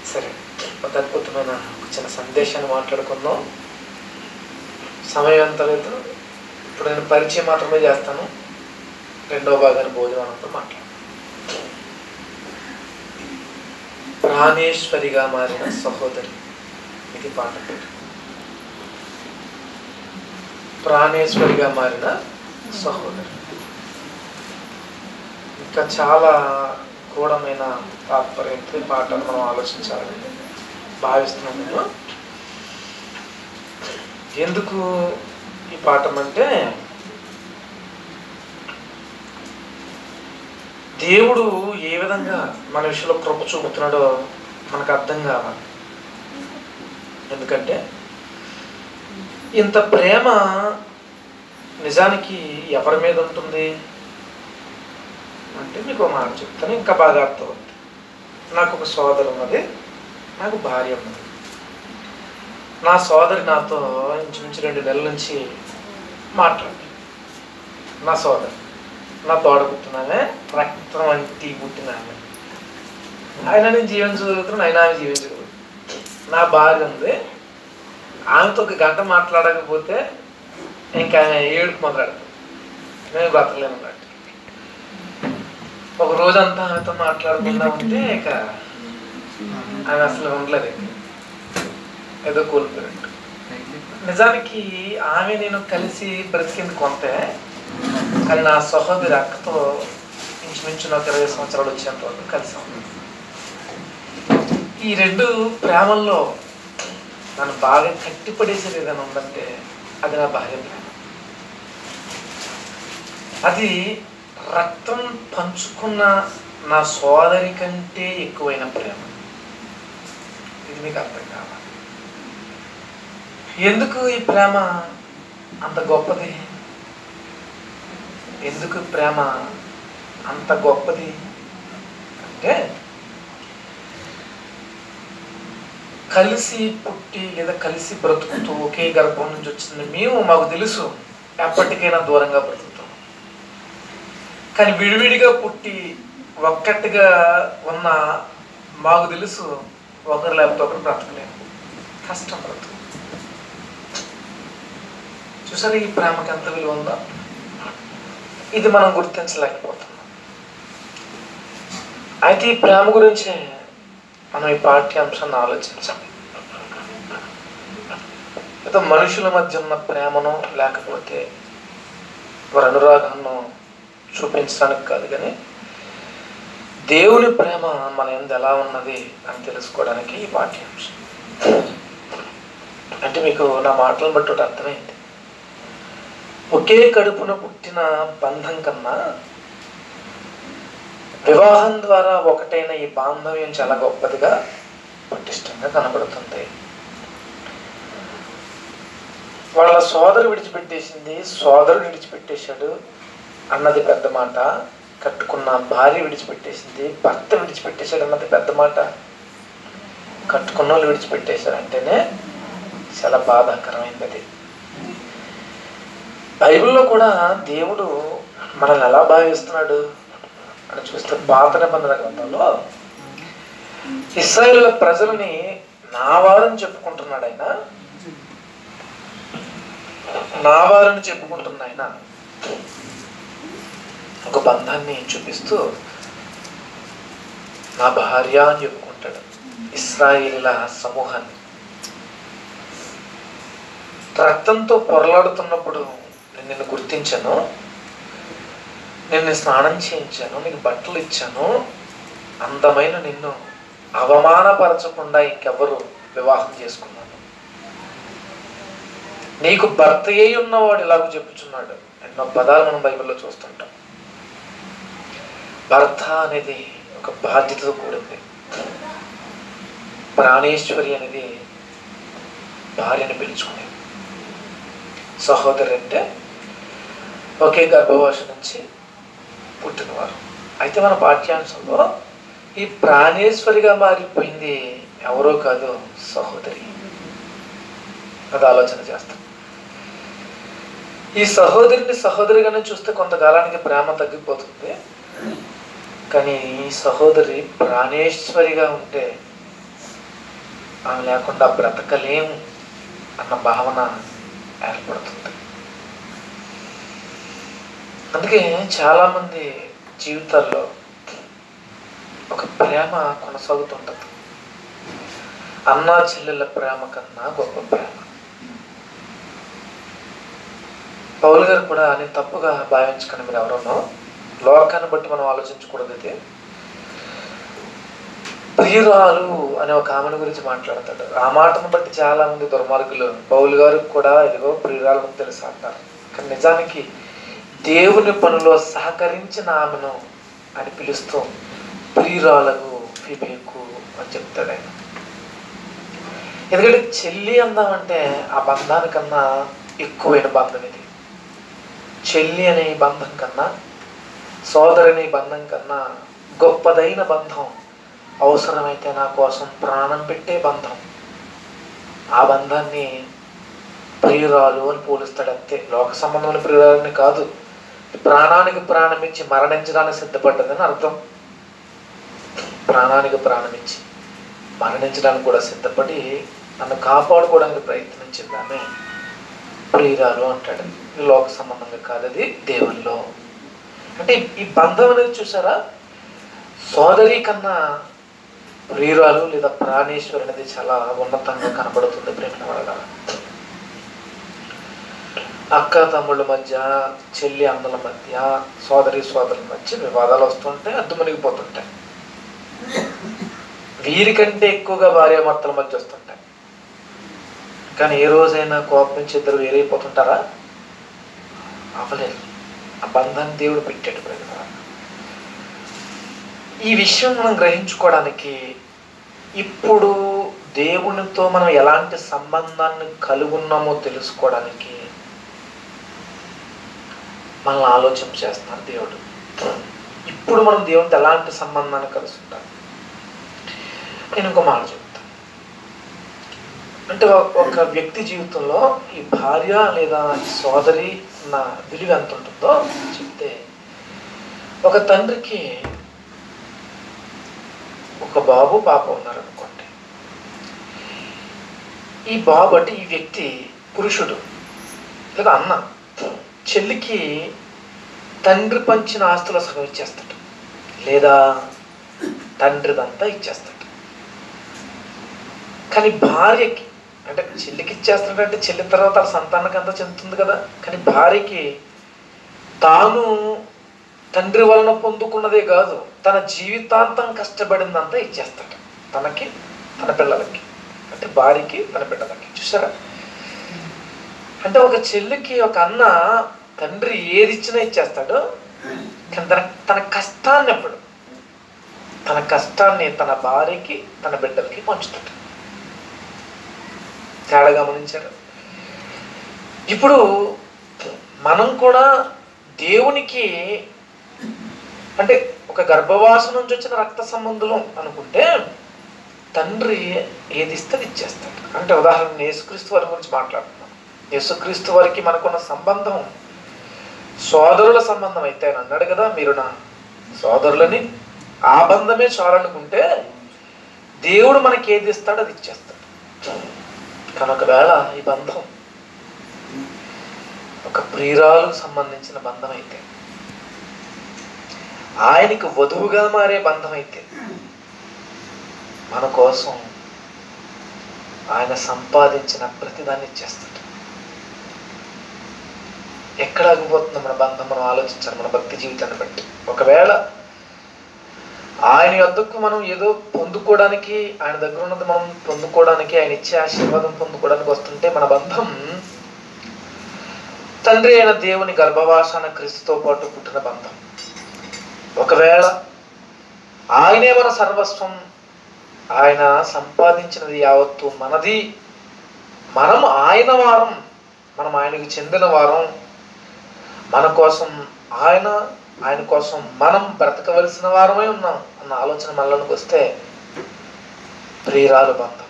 సరే ఒక అద్భుతమైన ఒక చిన్న సందేశాన్ని మాట్లాడుకుందాం సమయం ఎంత లేదు ఇప్పుడు నేను పరిచయం మాత్రమే చేస్తాను రెండవ భాగాన్ని భోజనంతో మాట్లాడు ప్రాణేశ్వరిగా మారిన సహోదరి ఇది పాట పేరు ప్రాణేశ్వరిగా మారిన సహోదరి ఇంకా చాలా గూఢమైన తాత్పర్యంతో ఈ పాటను మనం ఆలోచించాలని భావిస్తున్నాను నేను ఎందుకు ఈ పాఠం అంటే దేవుడు ఏ విధంగా మన విషయంలో కృప చూపుతున్నాడో మనకు అర్థం కావాలి ఎందుకంటే ఇంత ప్రేమ నిజానికి ఎవరి మీద ఉంటుంది అంటే మీకు ఒక మాట చెప్తాను ఇంకా బాగా అర్థమవుతుంది నాకు ఒక సోదరు ఉన్నది నాకు భార్య ఉన్నది నా సోదరి నాతో ఇంచుమించు రెండు నెలల నుంచి మాట్లాడి నా సోదరి నా తోడ పుట్టినామే రక్తం వంటి పుట్టిన ఆమె ఆయన నేను జీవించగలుగుతున్నాను ఆయన ఆమె జీవించగలుగుతున్నాను నా భార్య ఉంది ఆమెతో ఒక గంట మాట్లాడకపోతే ఇంకా ఆమె ఏడుపు మొదలెడతాను నేను బ్రతకలేను అన్నట్టు ఒక రోజంతా ఆమెతో మాట్లాడకుండా ఉంటే ఇక ఆమె అసలు ఉండలేదు ఇక. ఏదో కోల్పోయినట్టు నిజానికి ఆమె నేను కలిసి బ్రతికింది కొంతే కానీ నా సహోదరి అక్కతో ఇంచుమించు నాకు ఇరవై సంవత్సరాలు వచ్చేంత వరకు కలిసి ఉంది ఈ రెండు ప్రేమల్లో నన్ను బాగా కట్టిపడేసేది ఏదైనా ఉందంటే అది నా భార్య ప్రేమ అది రక్తం పంచుకున్న నా సోదరి కంటే ఎక్కువైన ప్రేమ ఇది మీకు అర్థం కావాలి ఎందుకు ఈ ప్రేమ అంత గొప్పది ఎందుకు ఈ ప్రేమ అంత గొప్పది అంటే కలిసి పుట్టి లేదా కలిసి బ్రతుకుతూ ఒకే గర్భం నుంచి వచ్చింది మేము మాకు తెలుసు ఎప్పటికైనా దూరంగా బ్రతుకుతాం కానీ విడివిడిగా పుట్టి ఒక్కటిగా ఉన్న మాకు తెలుసు ఒకరు లేకపోతే ఒకరు బ్రతకలేము కష్టం బ్రతుకు చూసారా ఈ ప్రేమకి ఎంత విలువ ఉందో ఇది మనం గుర్తించలేకపోతున్నాం అయితే ఈ ప్రేమ గురించే మనం ఈ పాఠ్యాంశాన్ని ఆలోచించాలి ఏదో మనుషుల మధ్య ఉన్న ప్రేమను లేకపోతే వారి అనురాగాన్ని చూపించడానికి కాదు కానీ దేవుని ప్రేమ మన ఎందు ఎలా ఉన్నది అని తెలుసుకోవడానికి ఈ పాఠ్యాంశం అంటే మీకు నా మాటలను బట్టి ఒకటి అర్థమైంది ఒకే కడుపున పుట్టిన బంధం కన్నా వివాహం ద్వారా ఒకటైన ఈ బాంధవ్యం చాలా గొప్పదిగా పటిష్టంగా కనబడుతుంది వాళ్ళ సోదరు విడిచిపెట్టేసింది సోదరుడు విడిచిపెట్టేశాడు అన్నది పెద్ద మాట కట్టుకున్న భార్య విడిచిపెట్టేసింది భర్త విడిచిపెట్టేశాడు అన్నది పెద్ద మాట కట్టుకున్న వాళ్ళు విడిచిపెట్టేశారు అంటేనే చాలా బాధాకరమైనది అది బైబిల్లో కూడా దేవుడు మనల్ని ఎలా భావిస్తున్నాడు అని చూస్తే పాత నిబంధన గ్రంథంలో ఇస్రాయేల్ ప్రజలని నా వారని చెప్పుకుంటున్నాడు ఆయన నా వారని చెప్పుకుంటున్న ఆయన ఒక బంధాన్ని చూపిస్తూ నా భార్య అని చెప్పుకుంటాడు ఇస్రాయేలీల సమూహాన్ని రక్తంతో పొరలాడుతున్నప్పుడు నేను నిన్ను గుర్తించాను నిన్ను స్నానం చేయించాను నీకు బట్టలు ఇచ్చాను అందమైన నిన్ను అవమానపరచకుండా ఇంకెవరు వివాహం చేసుకున్నాను నీకు భర్త అయి ఉన్నవాడు ఇలాగ చెప్పుచున్నాడు ఎన్నో పదాలు మనం బైబిల్లో చూస్తుంటాం భర్త అనేది ఒక బాధ్యతతో కూడింది ప్రాణేశ్వరి అనేది భార్యను పిలుచుకునేది సహోదరి అంటే ఒకే గర్భవాస నుంచి పుట్టినవారు అయితే మన పాఠ్యాంశంలో ఈ ప్రాణేశ్వరిగా మారిపోయింది ఎవరో కాదు సహోదరి అది ఆలోచన చేస్తాం ఈ సహోదరిని సహోదరిగానే చూస్తే కొంతకాలానికి ప్రేమ తగ్గిపోతుంది కానీ ఈ సహోదరి ప్రాణేశ్వరిగా ఉంటే ఆమె లేకుండా బ్రతకలేము అన్న భావన ఏర్పడుతుంది అందుకే చాలామంది జీవితాల్లో ఒక ప్రేమ కొనసాగుతుంటుంది అన్నా చెల్లెళ్ళ ప్రేమ కన్నా గొప్ప ప్రేమ పౌలు గారు కూడా నేను తప్పుగా భావించుకుని మీరు ఎవరున్నో లోకాన్ని బట్టి మనం ఆలోచించకూడదు ఇది ప్రియురాలు అనే ఒక ఆమెను గురించి మాట్లాడతాడు ఆ మాటను బట్టి చాలా మంది దుర్మార్గులు పౌలు గారికి కూడా ఇదిగో ప్రియురాలను తెలుసు అంటారు కానీ నిజానికి దేవుని పనిలో సహకరించిన ఆమెను అని పిలుస్తూ ప్రియురాలకు ఫిబేకు అని చెప్తాడు ఆయన ఎందుకంటే చెల్లి అందామంటే ఆ బంధానికన్నా ఎక్కువైన బంధం ఇది చెల్లి అనే ఈ బంధం కన్నా సోదరి అనే ఈ బంధం కన్నా గొప్పదైన బంధం అవసరమైతే నా కోసం ప్రాణం పెట్టే బంధం ఆ బంధాన్ని ప్రియురాలు అని పోలుస్తాడు అంతే లోక సంబంధమైన ప్రియురాలని కాదు ప్రాణానికి ప్రాణం ఇచ్చి మరణించడానికి సిద్ధపడ్డదని అర్థం ప్రాణానికి ప్రాణం ఇచ్చి మరణించడానికి కూడా సిద్ధపడి నన్ను కాపాడుకోవడానికి ప్రయత్నించింది ఆమె ప్రియురాలు అంటాడు ఇది లోక సంబంధంగా కాదు అది దేవుల్లో అంటే ఈ బంధం అనేది చూసారా సోదరి కన్నా ప్రియురాలు లేదా ప్రాణేశ్వరి అనేది చాలా ఉన్నతంగా కనబడుతుంది ప్రేమ వల్ల అక్క తమ్ముళ్ళ మధ్య చెల్లి అన్నల మధ్య సోదరి సోదరుల మధ్య వివాదాలు వస్తుంటాయి అద్దుమనిగిపోతుంటాయి వీరికంటే ఎక్కువగా భార్యాభర్తల మధ్య వస్తుంటాయి కానీ ఏ రోజైనా కోపం నుంచి ఇద్దరు వేరైపోతుంటారా అవ్వలేదు ఆ బంధాన్ని దేవుడు పెట్టాడు ప్రజల ఈ విషయం మనం గ్రహించుకోవడానికి ఇప్పుడు దేవునితో మనం ఎలాంటి సంబంధాన్ని కలుగున్నామో తెలుసుకోవడానికి మనల్ని ఆలోచన చేస్తున్నారు దేవుడు ఇప్పుడు మనం దేవునితో ఎలాంటి సంబంధాన్ని కలుసుంటాం నేను ఇంకో మాట చెప్తాను అంటే ఒక- ఒక వ్యక్తి జీవితంలో ఈ భార్య లేదా ఈ సోదరి నా విలువ ఎంత ఉంటుందో చెప్తే ఒక తండ్రికి ఒక బాబు పాప ఉన్నారనుకోండి ఈ బాబు అంటే ఈ వ్యక్తి పురుషుడు లేదా అన్న చెల్లికి తండ్రి పంచిన ఆస్తుల సగం ఇచ్చేస్తాడు లేదా తండ్రిదంతా ఇచ్చేస్తాడు కానీ భార్యకి అంటే చెల్లికి ఇచ్చేస్తాడంటే చెల్లి తర్వాత తన సంతానానికి అంతా చెందుతుంది కదా కానీ భార్యకి తాను తండ్రి వలన పొందుకున్నదే కాదు తన జీవితాంతం కష్టపడిందంతా ఇచ్చేస్తాడు తనకి తన పిల్లలకి అంటే భార్యకి తన బిడ్డలకి చూసారా అంటే ఒక చెల్లికి ఒక అన్న తండ్రి ఏది ఇచ్చినా ఇచ్చేస్తాడు కానీ తన తన కష్టాన్ని ఎప్పుడు తన కష్టాన్ని తన భార్యకి తన బిడ్డలకి పంచుతాడు తేడా గమనించారు ఇప్పుడు మనం కూడా దేవునికి అంటే ఒక గర్భవాసం నుంచి వచ్చిన రక్త సంబంధం అనుకుంటే తండ్రి ఏది ఇస్తే అది ఇచ్చేస్తాడు అంటే ఉదాహరణ యేసుక్రీస్తు వారి గురించి మాట్లాడుతున్నాం యేసుక్రీస్తు వారికి మనకున్న సంబంధం సోదరుల సంబంధం అయితే ఆయన అన్నాడు కదా మీరు నా సోదరులని ఆ బంధమే చాలనుకుంటే దేవుడు మనకి ఏది ఇస్తాడో అది ఇచ్చేస్తాడు కానీ ఒకవేళ ఈ బంధం ఒక ప్రియురాలకు సంబంధించిన బంధం అయితే ఆయనకు వధువుగా మారే బంధం అయితే మన కోసం ఆయన సంపాదించిన ప్రతిదాన్ని ఇచ్చేస్తాడు ఎక్కడ ఆగిపోతుంది మన బంధం మనం ఆలోచించాలి మన భక్తి జీవితాన్ని బట్టి ఒకవేళ ఆయన యొద్దకు మనం ఏదో పొందుకోవడానికి ఆయన దగ్గర ఉన్నది మనం పొందుకోవడానికి ఆయన ఇచ్చే ఆశీర్వాదం పొందుకోవడానికి వస్తుంటే మన బంధం తండ్రి అయిన దేవుని గర్భవాసాన క్రీస్తుతో పాటు పుట్టిన బంధం ఒకవేళ ఆయనే మన సర్వస్వం ఆయన సంపాదించినది యావత్తు మనది మనం ఆయన వారం మనం ఆయనకి చెందిన వారం మన కోసం ఆయన ఆయన కోసం మనం బ్రతకవలసిన వారమై ఉన్నాం అన్న ఆలోచన మనలోకి వస్తే ప్రియురాలు బంధం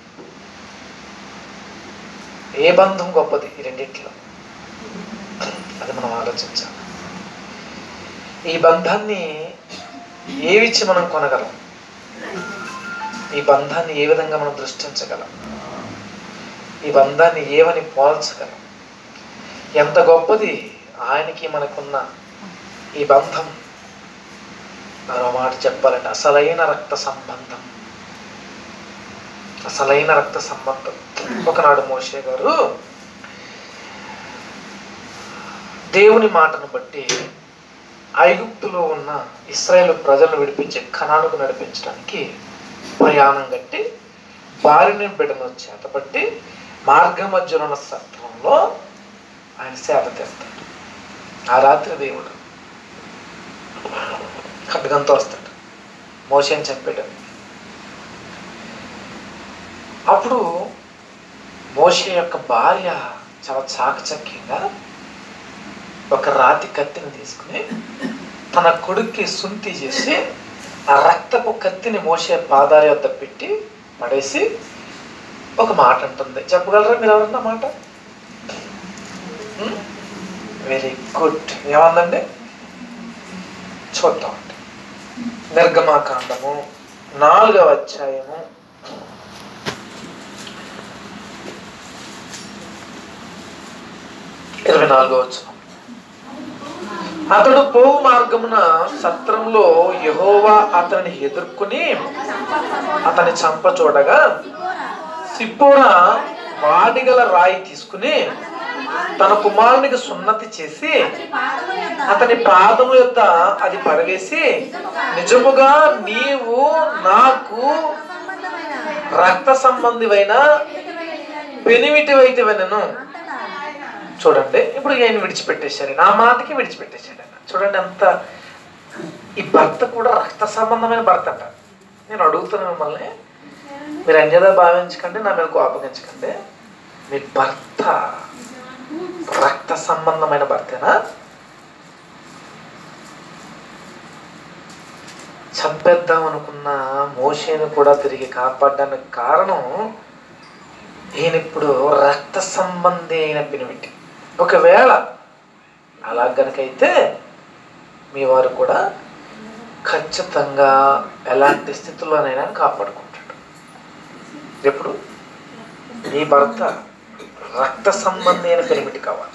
ఏ బంధం గొప్పది ఈ రెండిట్లో అది మనం ఆలోచించాలి ఈ బంధాన్ని ఏవిచ్చి మనం కొనగలం ఈ బంధాన్ని ఏ విధంగా మనం దృష్టించగలం ఈ బంధాన్ని ఏమని పోల్చగలం ఎంత గొప్పది ఆయనకి మనకున్న ఈ బంధం మరో మాట చెప్పాలంటే అసలైన రక్త సంబంధం అసలైన రక్త సంబంధం ఒకనాడు మోషే గారు దేవుని మాటను బట్టి ఐగుప్తులో ఉన్న ఇస్రాయేల్ ప్రజలను విడిపించే కణాలకు నడిపించడానికి ప్రయాణం కట్టి భార్యని బిడ్డను చేతపట్టి మార్గ మధ్యలో ఉన్న సత్రంలో ఆయన సేవ చేస్తాడు ఆ రాత్రి దేవుడు ఖడ్గంతో వస్తాడు మోషన్ చంపేయడం అప్పుడు మోషే యొక్క భార్య చాలా చాకచక్యంగా ఒక రాతి కత్తిని తీసుకుని తన కొడుక్కి సుంతి చేసి ఆ రక్తపు కత్తిని మోసే పాదాల యొద్ద పెట్టి పడేసి ఒక మాట అంటుంది చెప్పగలరా మీరు ఎవరన్నా మాట వెరీ గుడ్ ఏమందండి చూద్దాం నిర్గమాకాండము నాలుగవ అధ్యాయము ఇరవై నాలుగో వచ్చిన అతడు పోవు మార్గమున సత్రంలో యహోవా అతనిని ఎదుర్కొని అతని చంప చూడగా సిప్పోరా వాడిగల రాయి తీసుకుని తన కుమారునికి సున్నతి చేసి అతని పాదము యొక్క అది పడవేసి నిజముగా నీవు నాకు రక్త సంబంధివైన పెనిమిటివైతే వినను చూడండి ఇప్పుడు ఆయన విడిచిపెట్టేశారు నా మాటకి విడిచిపెట్టేశాడు ఆయన చూడండి ఎంత ఈ భర్త కూడా రక్త సంబంధమైన భర్త అంట నేను అడుగుతున్నా మిమ్మల్ని మీరు అన్యదా భావించకండి నా మీద కోపగించకండి మీ భర్త రక్త సంబంధమైన భర్తేనా చంపేద్దాం అనుకున్న మోషేను కూడా తిరిగి కాపాడడానికి కారణం ఈయన ఇప్పుడు రక్త సంబంధి అయిన పినిమిటి ఒకవేళ అలా గనకైతే మీ వారు కూడా ఖచ్చితంగా ఎలాంటి స్థితిలోనైనా కాపాడుకుంటాడు ఎప్పుడు మీ భర్త రక్త సంబంధి అయిన పెనిమిటి కావాలి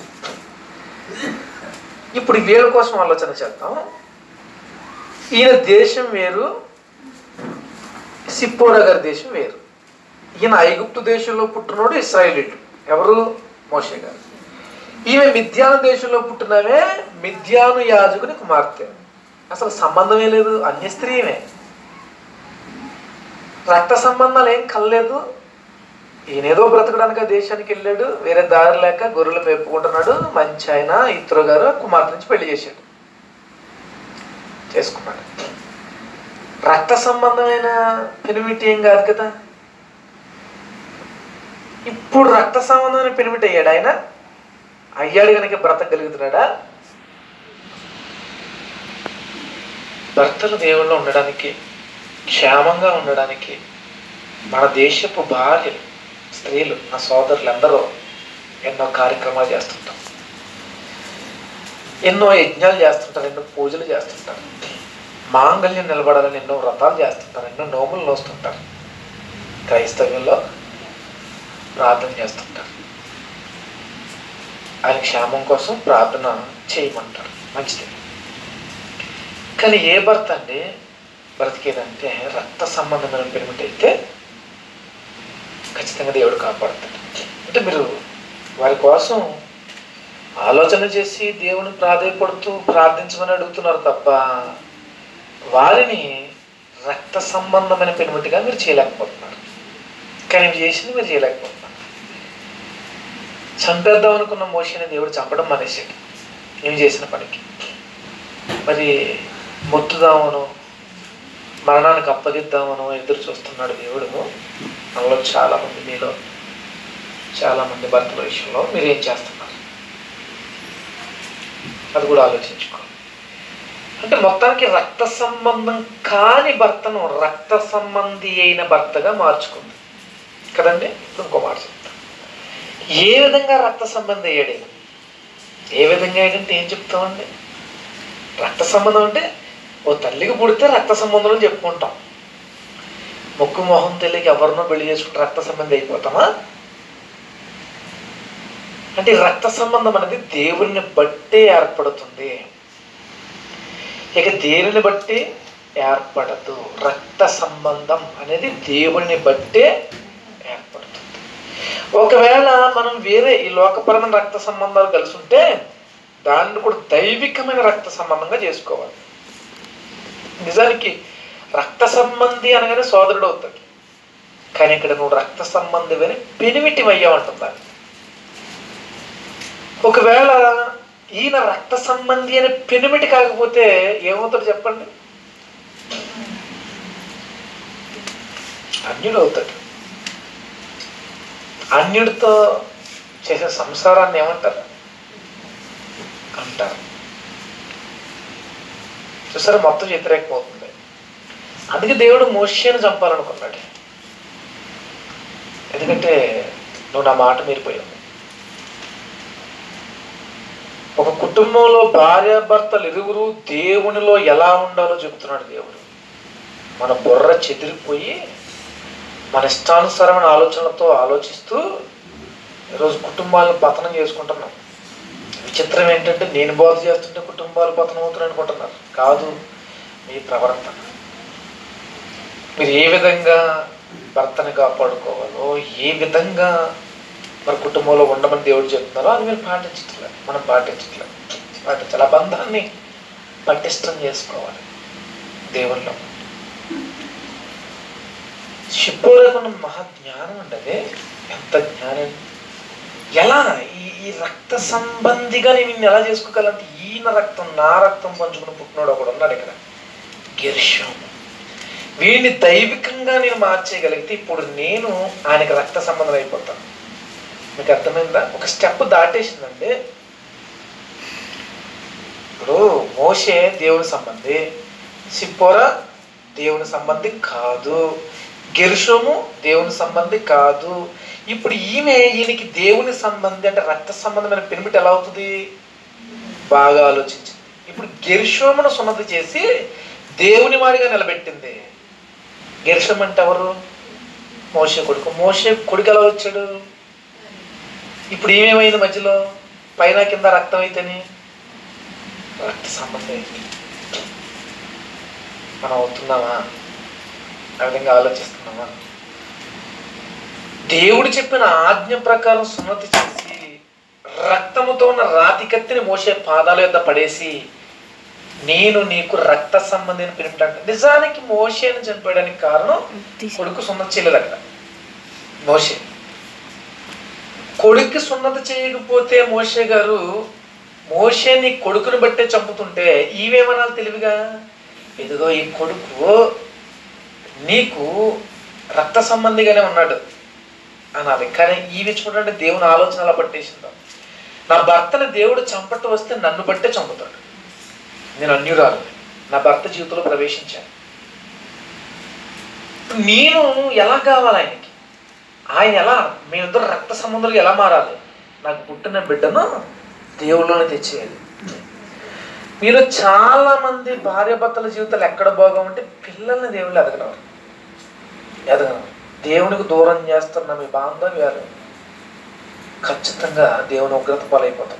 ఇప్పుడు వీళ్ళ కోసం ఆలోచన చేద్దాం ఈయన దేశం వేరు సిప్పోరా గారి దేశం వేరు ఈయన ఐగుప్తు దేశంలో పుట్టినోడు ఇస్రాయేలీలు ఎవరు మోషే గారు ఈమె మిథ్యాను దేశంలో పుట్టినవే మిథ్యాను యాజకుని కుమార్తె అసలు సంబంధమే లేదు అన్య స్త్రీమే రక్త సంబంధాలు ఏం కలలేదు ఈయనేదో బ్రతకడానికి ఆ దేశానికి వెళ్ళాడు వేరే దారి లేక గొర్రెలు మేపుకుంటున్నాడు మంచి ఆయన ఇత్రో గారు కుమార్తె నుంచి పెళ్లి చేశాడు చేసుకున్నాడు రక్త సంబంధమైన పెనిమిటి ఏం కాదు కదా ఇప్పుడు రక్త సంబంధమైన పెనిమిటి అయ్యాడు ఆయన అయ్యాడు కనుక బ్రతకగలుగుతున్నాడా భర్తలు దేవుళ్ళు ఉండడానికి క్షేమంగా ఉండడానికి మన దేశపు భార్యలు స్త్రీలు నా సోదరులు అందరూ ఎన్నో కార్యక్రమాలు చేస్తుంటాం ఎన్నో యజ్ఞాలు చేస్తుంటారు ఎన్నో పూజలు చేస్తుంటారు మాంగళ్యం నిలబడాలని ఎన్నో వ్రతాలు చేస్తుంటారు ఎన్నో నోములు నోస్తుంటారు క్రైస్తవ్యంలో ప్రార్థన చేస్తుంటారు ఆయన క్షేమం కోసం ప్రార్థన చేయమంటారు మంచిది కానీ ఏ భర్త అండి బ్రతికేదంటే రక్త సంబంధమైన పెనిమిటి అయితే ఖచ్చితంగా దేవుడు కాపాడుతాడు అంటే మీరు వారి కోసం ఆలోచన చేసి దేవుని ప్రాధాయపడుతూ ప్రార్థించమని అడుగుతున్నారు తప్ప వారిని రక్త సంబంధమైన పెనిమిటిగా మీరు చేయలేకపోతున్నారు కానీ ఇవి చేసింది మీరు చేయలేకపోతున్నారు చంపేద్దాం అనుకున్న మోషిని దేవుడు చంపడం మానేశాడు ఏం చేసిన పనికి మరి మొత్తుదామను మరణానికి అప్పగిద్దామను ఎదురు చూస్తున్నాడు దేవుడు మనలో చాలా మంది మీలో చాలా మంది భర్తల విషయంలో మీరు ఏం చేస్తున్నారు అది కూడా ఆలోచించుకోవాలి అంటే మొత్తానికి రక్త సంబంధం కాని భర్తను రక్త సంబంధి అయిన భర్తగా మార్చుకుంది కదండి ఇప్పుడు ఇంకో మాట చెప్తాను ఏ విధంగా రక్త సంబంధి అయ్యాడు ఈయన? ఏ విధంగా అయ్యాడంటే ఏం చెప్తామండి రక్త సంబంధం అంటే ఓ తల్లికి పుడితే రక్త సంబంధం అని చెప్పుకుంటాం ముక్కు మొహం తెలియక ఎవరినో పెళ్లి చేసుకుంటే రక్త సంబంధి అయిపోతామా అంటే ఈ రక్త సంబంధం అనేది దేవుని బట్టే ఏర్పడుతుంది ఇక దేనిని బట్టి ఏర్పడదు రక్త సంబంధం అనేది దేవుని బట్టే ఏర్పడుతుంది ఒకవేళ మనం వేరే ఈ లోకపరమైన రక్త సంబంధాలు కలిసి ఉంటే దాన్ని కూడా దైవికమైన రక్త సంబంధంగా చేసుకోవాలి నిజానికి రక్త సంబంధి అనగానే సోదరుడు అవుతాడు కానీ ఇక్కడ నువ్వు రక్త సంబంధి అని పెనిమిటివయ్యావంటున్నాను ఒకవేళ ఈయన రక్త సంబంధి అని పెనిమిటి కాకపోతే ఏమవుతాడు చెప్పండి అన్యుడు అవుతాడు అన్యుడితో చేసే సంసారాన్ని ఏమంటారు అంటారు చూసారా మొత్తం వ్యతిరేకమవుతుంది అందుకే దేవుడు మోషేను చంపాలనుకున్నాడు ఎందుకంటే నువ్వు నా మాట మీరిపోయావు ఒక కుటుంబంలో భార్యాభర్తలు ఇరువురు దేవునిలో ఎలా ఉండాలో చెబుతున్నాడు దేవుడు మన బుర్ర చెదిరిపోయి మన ఇష్టానుసారమైన ఆలోచనలతో ఆలోచిస్తూ ఈరోజు కుటుంబాలను పతనం చేసుకుంటున్నాం విచిత్రం ఏంటంటే నేను బోధ చేస్తుంటే కుటుంబాలు పతనం అవుతున్నాయి అనుకుంటున్నారు కాదు మీ ప్రవర్తన మీరు ఏ విధంగా భర్తని కాపాడుకోవాలో ఏ విధంగా మరి కుటుంబంలో ఉండమని దేవుడు చెప్తున్నారో అది మీరు పాటించట్లేదు మనం పాటించట్లేదు పాటించాలి ఆ బంధాన్ని పటిష్టం చేసుకోవాలి దేవుల్లో షిప్పోరకున్న మహా జ్ఞానం అండి అది ఎంత జ్ఞానం ఎలా ఈ ఈ రక్త సంబంధిగా నేను నిన్ను ఎలా చేసుకోగలంటే ఈయన రక్తం నా రక్తం పంచుకుని పుట్టినోడు ఒకడు ఉన్నాడు ఇక్కడ గిర్షం వీడిని దైవికంగా నేను మార్చేయగలిగితే ఇప్పుడు నేను ఆయనకి రక్త సంబంధం అయిపోతాను మీకు అర్థమైందా ఒక స్టెప్ దాటేసిందండి ఇప్పుడు మోషే దేవుని సంబంధి సిప్పోరా దేవుని సంబంధి కాదు గెరుషోము దేవుని సంబంధి కాదు ఇప్పుడు ఈమె ఈయనకి దేవుని సంబంధి అంటే రక్త సంబంధమైన పెనిమిటి ఎలా అవుతుంది బాగా ఆలోచించింది ఇప్పుడు గెరుషోమును సున్నతి చేసి దేవుని వాడిగా నిలబెట్టింది గెరుషం అంటే ఎవరు మోసే కొడుకు మోసే కొడుకు ఎలా వచ్చాడు ఇప్పుడు ఏమేమైంది మధ్యలో పైన కింద రక్తం అయితేనే రక్త సంబంధం అయింది మనం అవుతున్నామా ఆ విధంగా ఆలోచిస్తున్నామా దేవుడు చెప్పిన ఆజ్ఞ ప్రకారం సున్నతి చేసి రక్తముతో ఉన్న రాతి కత్తిని మోసే పాదాల యొద్ద పడేసి నేను నీకు రక్త సంబంధిని పిలుపుతాను నిజానికి మోషేని చనిపోయడానికి కారణం కొడుకు సున్నతి చేయలేదు అక్కడ మోషే కొడుక్కి సున్నతి చేయకపోతే మోషే గారు మోషే నీ కొడుకుని బట్టే చంపుతుంటే ఈవేమనాలి తెలివిగా ఇదిగో ఈ కొడుకు నీకు రక్త సంబంధిగానే ఉన్నాడు అనాలి కానీ ఈవి చూడండి దేవుని ఆలోచన అలా పట్టేసిందో నా భర్తని దేవుడు చంపట్టు వస్తే నన్ను బట్టే చంపుతాడు నేను అన్యురాలు నా భర్త జీవితంలో ప్రవేశించాను నేను ఎలా కావాలి ఆయనకి ఆయన ఎలా మేమిద్దరు రక్త సంబంధాలు ఎలా మారాలి నాకు పుట్టిన బిడ్డను దేవుళ్ళని తెచ్చేయాలి మీలో చాలా మంది భార్య భర్తల జీవితాలు ఎక్కడ బాగోమంటే పిల్లల్ని దేవుళ్ళు ఎదగడం ఎదగడం దేవునికి దూరం చేస్తున్న మీ బాంధవ్యాలు ఖచ్చితంగా దేవుని ఉగ్రత పాలైపోతుంది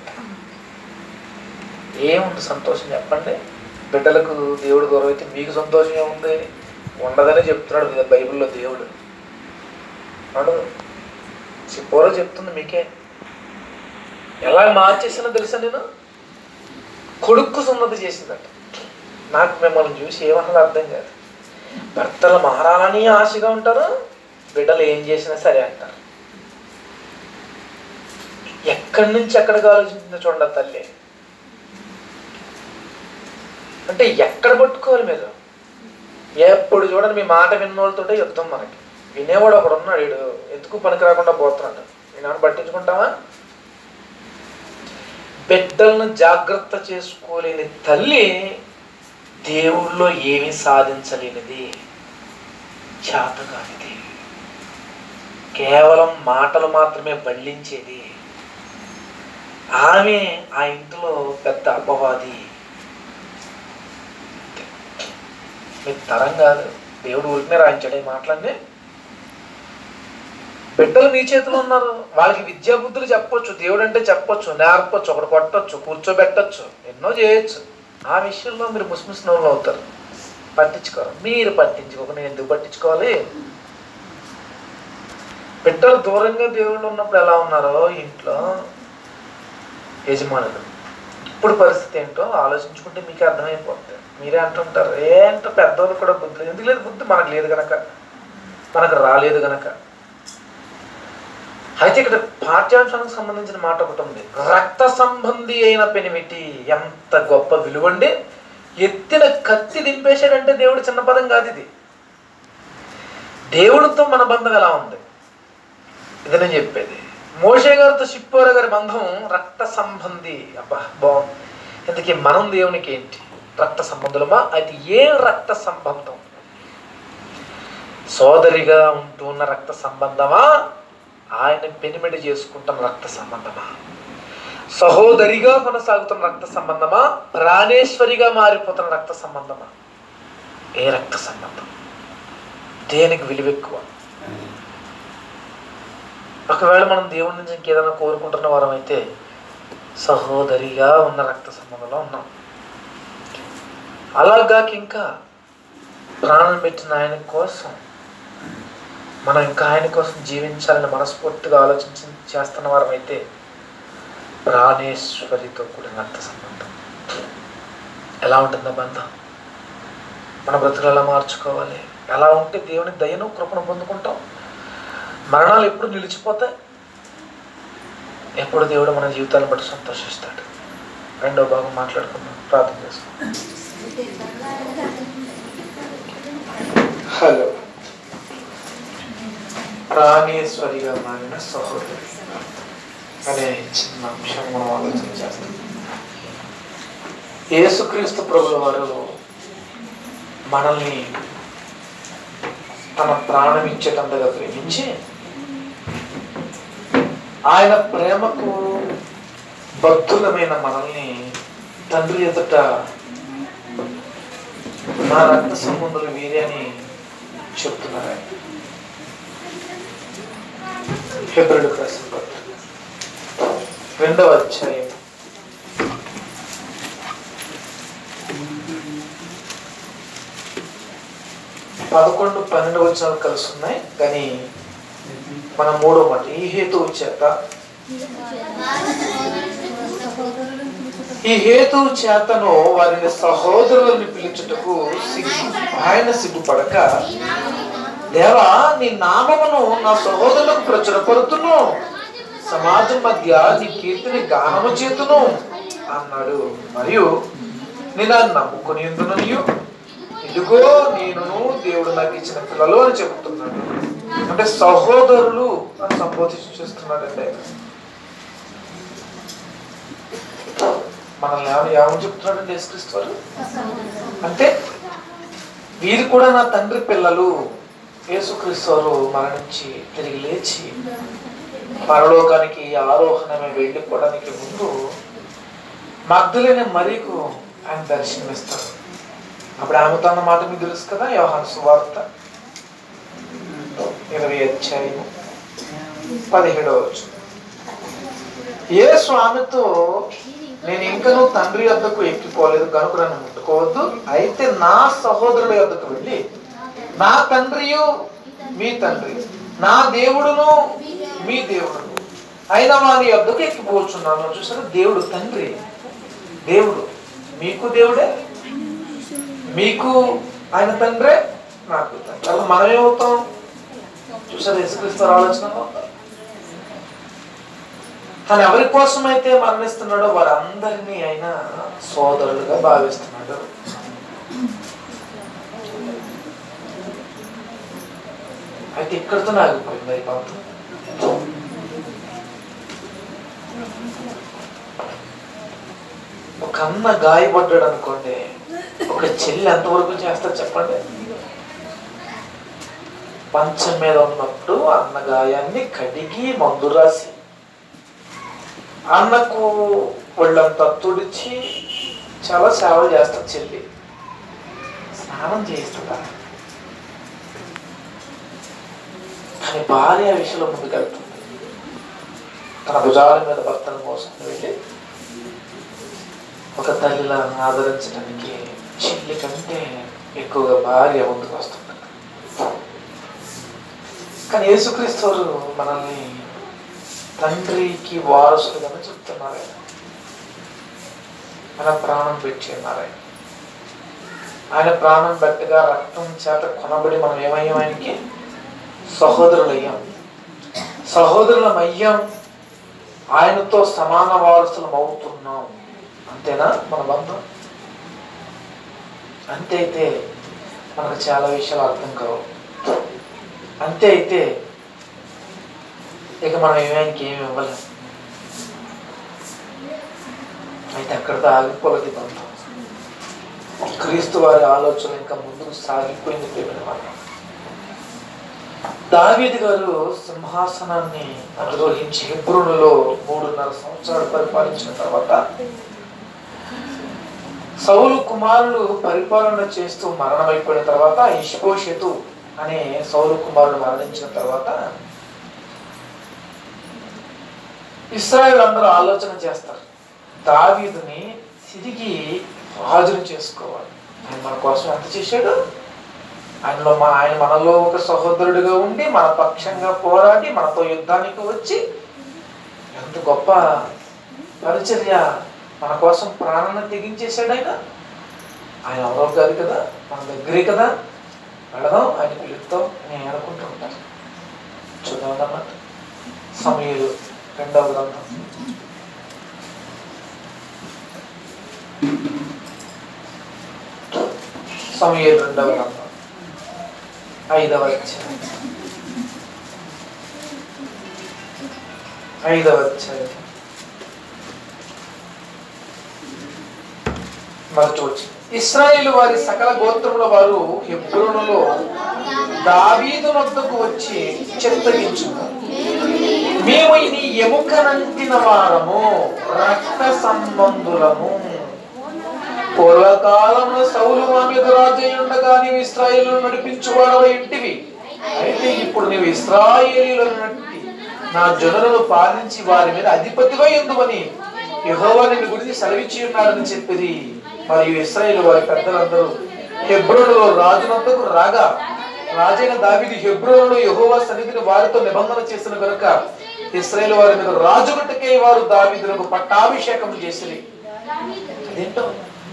ఏముంది సంతోషం చెప్పండి బిడ్డలకు దేవుడు దూరం అయితే మీకు సంతోషం ఏముంది ఉండదని చెప్తున్నాడు కదా బైబిల్లో దేవుడు అడు సిప్పోరో చెప్తుంది మీకే ఎలా మార్చేసినా తెలుసా నేను కొడుక్కు సున్నతి చేసిందట నాకు మిమ్మల్ని చూసి ఏమన్నా అర్థం కాదు భర్తలు మారాలని ఆశగా ఉంటారు బిడ్డలు ఏం చేసినా సరే అంటారు ఎక్కడి నుంచి ఎక్కడికి ఆలోచించిందో చూడండి ఆ తల్లి అంటే ఎక్కడ పట్టుకోవాలి మీరు ఎప్పుడు చూడండి మీ మాట విన్నోళ్ళతోటే యుద్ధం మనకి వినేవాడు ఒకడు ఉన్నాడు వీడు ఎందుకు పనికి రాకుండా పోతున్నాడు నేను పట్టించుకుంటావా బిడ్డలను జాగ్రత్త చేసుకోలేని తల్లి దేవుళ్ళో ఏమీ సాధించలేనిది చేతగానిది కేవలం మాటలు మాత్రమే బళ్ళించేది ఆమె ఆ ఇంట్లో పెద్ద అపవాది మీ తరం కాదు దేవుడు ఊరికనే రాయించాడు ఈ మాటలన్నీ బిడ్డలు నీ చేతిలో ఉన్నారు వాళ్ళకి విద్యా బుద్ధులు చెప్పొచ్చు దేవుడు అంటే చెప్పొచ్చు నేర్పొచ్చు ఒకటి కొట్టొచ్చు కూర్చోబెట్టొచ్చు ఎన్నో చేయొచ్చు ఆ విషయంలో మీరు ముస్మిస్ నవ్వులు అవుతారు పట్టించుకోరు మీరు పట్టించుకోక నేను ఎందుకు పట్టించుకోవాలి బిడ్డలు దూరంగా దేవుడు ఉన్నప్పుడు ఎలా ఉన్నారో ఇంట్లో యజమానులు ఇప్పుడు పరిస్థితి ఏంటో ఆలోచించుకుంటే మీకు అర్థమైపోతుంది మీరే అంటుంటారు ఏంటో పెద్దవాళ్ళు కూడా బుద్ధి లేదు ఎందుకు లేదు బుద్ధి మనకు లేదు గనక మనకు రాలేదు గనక అయితే ఇక్కడ పాఠ్యాంశానికి సంబంధించిన మాట ఒకటి ఉంది రక్త సంబంధి అయిన పెనిమిటి ఎంత గొప్ప విలువండి ఎత్తిన కత్తి దింపేశాడంటే దేవుడు చిన్న పదం కాదు ఇది దేవుడితో మన బంధం ఎలా ఉంది ఇది నేను చెప్పేది మోషే గారితో షిప్పోర గారి బంధం రక్త సంబంధి అబ్బా బాగుంది ఇందుకే మనం దేవునికి ఏంటి రక్త సంబంధులమా అది ఏ రక్త సంబంధం సోదరిగా ఉంటున్న రక్త సంబంధమా ఆయన పెనిమిడి చేసుకుంటున్న రక్త సంబంధమా సహోదరిగా కొనసాగుతున్న రక్త సంబంధమా ప్రాణేశ్వరిగా మారిపోతున్న రక్త సంబంధమా ఏ రక్త సంబంధం దేనికి విలువ ఎక్కువ ఒకవేళ మనం దేవుడి నుంచి ఇంకేదైనా కోరుకుంటున్న వారం అయితే సహోదరిగా ఉన్న రక్త సంబంధంలో ఉన్నాం అలాగాక ఇంకా ప్రాణం పెట్టిన ఆయన కోసం మనం ఇంకా ఆయన కోసం జీవించాలని మనస్ఫూర్తిగా ఆలోచించి చేస్తున్న వారం అయితే ప్రాణేశ్వరితో కూడిన రక్త సంబంధం ఎలా ఉంటుంది ఆ బంధం మన బ్రతుకులు ఎలా మార్చుకోవాలి ఎలా ఉంటే దేవుని దయను కృపను పొందుకుంటాం మరణాలు ఎప్పుడు నిలిచిపోతాయి ఎప్పుడు దేవుడు మన జీవితాన్ని బట్టి సంతోషిస్తాడు రెండో భాగం మాట్లాడుకుందాం ప్రార్థన చేసుకుందాం హలో ప్రాణేశ్వరిగా మారిన సహోదరి అనే చిన్న అంశం మనం ఆలోచన చేస్తాం యేసుక్రీస్తు ప్రభుల వారు మనల్ని తన ప్రాణం ఇచ్చేటంతగా ప్రేమించి ఆయన ప్రేమకు బద్ధులమైన మనల్ని తండ్రి ఎదుట నా రక్త సంబంధులు వీరే అని చెప్తున్నారు ఆయన ఫిబ్రవరి రాసిన పత్రిక రెండవ అధ్యాయం పదకొండు పన్నెండు వచనాలు కలిసి ఉన్నాయి కానీ మన మూడో మాట ఈ హేతువు చేత ఈ హేతువు చేతను వారిని సహోదరులను పిలుచుటకు సిగ్గు ఆయన సిగ్గుపడక దేవా నీ నామమును నా సహోదరులకు ప్రచురపరుతును సమాజం మధ్య నీ కీర్తిని గానము చేతును అన్నాడు మరియు నేను నమ్ముకుని ఎందుననియు ఇదిగో నేను దేవుడు నాకు ఇచ్చిన పిల్లలు అని చెబుతున్నాడు అంటే సహోదరులు అని సంబోధిస్తున్నాడండి ఆయన మనల్ని ఏమని ఏమని చెప్తున్నాడండి యేసుక్రీస్తు వారు అంటే వీరు కూడా నా తండ్రి పిల్లలు యేసుక్రీస్తు వారు మరణించి తిరిగి లేచి పరలోకానికి ఆరోహణమే వెళ్ళిపోవడానికి ముందు మగ్ధులైన మరీకు ఆయన దర్శనమిస్తారు అప్పుడు ఆమెతో అన్న మాట మీకు తెలుసు కదా యోహాను సువార్త ఇరవై అధ్యాయం పదిహేడవ వచ్చిన ఏ స్వామితో నేను ఇంకనూ తండ్రి వద్దకు ఎక్కిపోలేదు కనుక నన్ను ముట్టుకోవద్దు అయితే నా సహోదరుల వద్దకు వెళ్ళి నా తండ్రియు మీ తండ్రి నా దేవుడును మీ దేవుడును అయిన వాని వద్దకు ఎక్కిపోతున్నాను చూసారు దేవుడు తండ్రి దేవుడు మీకు దేవుడే మీకు ఆయన తండ్రే నాకు తండ్రి అప్పుడు మనం ఏమవుతాం చూసారు యేసుక్రీస్తు ఆలోచనలో తను ఎవరి కోసం అయితే మరణిస్తున్నాడో వారందరినీ ఆయన సోదరులుగా భావిస్తున్నాడు అయితే ఇక్కడితో ఆగిపోయింది ఈ పాత్ర ఒక అన్న గాయపడ్డాడు అనుకోండి ఒక చెల్లి ఎంతవరకు చేస్తారు చెప్పండి పంచం మీద ఉన్నప్పుడు అన్న గాయాన్ని కడిగి మందు రాసి అన్నకు ఒళ్ళంతా తుడిచి చాలా సేవ చేస్తారు చెల్లి స్నానం చేస్తుందా కానీ భార్య ఆ విషయంలో ముందుకెళ్తుంది తన భుజాల మీద భర్తను మోసుకుని వెళ్ళి ఒక తల్లిలా ఆదరించడానికి చెల్లి కంటే ఎక్కువగా భార్య ముందుకు వస్తుంది కానీ యేసుక్రీస్తు వారు మనల్ని తండ్రికి వారసులుగా చెప్తున్నారు ఆయన మన ప్రాణం పెట్టి ఉన్నారు ఆయన ఆయన ప్రాణం పెట్టగా రక్తం చేత కొనబడి మనం ఏమయ్యాం ఆయనకి సహోదరులు అయ్యాం సహోదరులం అయ్యాం ఆయనతో సమాన వారసులం అవుతున్నాం అంతేనా మన బంధం అంతే అయితే మనకు చాలా విషయాలు అర్థం కావు అంతే అయితే ఇక మనం ఏమైనా ఏమి ఇవ్వలేం అయితే అక్కడితో ఆగిపోలేదు ఈ బంధం క్రీస్తు వారి ఆలోచన ఇంకా ముందుకు సాగిపోయింది ప్రేమ మాట దావీదు గారు సింహాసనాన్ని అధిరోహించి హెబ్రోనులో మూడున్నర సంవత్సరాలు పరిపాలించిన తర్వాత సౌలు కుమారులు పరిపాలన చేస్తూ మరణమైపోయిన తర్వాత ఇష్పోషెతు అనే సౌలు కుమారుడు మరణించిన తర్వాత ఇస్రాయేల్ అందరూ ఆలోచన చేస్తారు దావీదుని తిరిగి రాజును చేసుకోవాలి ఆయన మన కోసం ఎంత చేశాడు ఆయనలో మా ఆయన మనలో ఒక సహోదరుడిగా ఉండి మన పక్షంగా పోరాడి మనతో యుద్ధానికి వచ్చి ఎంత గొప్ప పరిచర్య మన కోసం ప్రాణాన్ని తెగించేశాడు ఆయన ఆయన ఎవరో కాదు కదా మన దగ్గరే కదా వెళదాం ఆయన పిలుపుతాం నేను అనుకుంటూ ఉంటాను చూద్దాం అన్నమాట సమయంలో రెండవ గ్రంథం సమయం రెండవ గ్రంథం ఐదవ అధ్యాయం ఐదవ అధ్యాయం మొదటి వచ్చింది ఇస్రాయేల్ వారి సకల గోత్రముల వారు హెబ్రోనులో దావీదు వద్దకు వచ్చి చెత్తగించు మేము ఇది ఎముకనంటిన వారము రక్త సంబంధులము పూర్వకాలంలో సౌలు మా మీద రాజు ఉండగా నీవు ఇస్రాయేలు నడిపించువాడవై ఇంటివి అయితే ఇప్పుడు నీవు ఇస్రాయేలీలను నట్టి నా జనులను పాలించి వారి మీద అధిపతివై ఉందని యెహోవా నిన్ను గురించి సెలవిచ్చి ఉన్నాడని చెప్పిరి మరియు ఇస్రాయేల్ వారి పెద్దలందరూ హెబ్రోనులో రాజునంతకు రాగా రాజైన దావిది హెబ్రోనులో యెహోవా సన్నిధిని వారితో నిబంధన చేసిన కనుక ఇస్రాయేల్ వారి మీద రాజుగట్టుకే వారు దావీదులకు పట్టాభిషేకం చేసిరి అదేంటో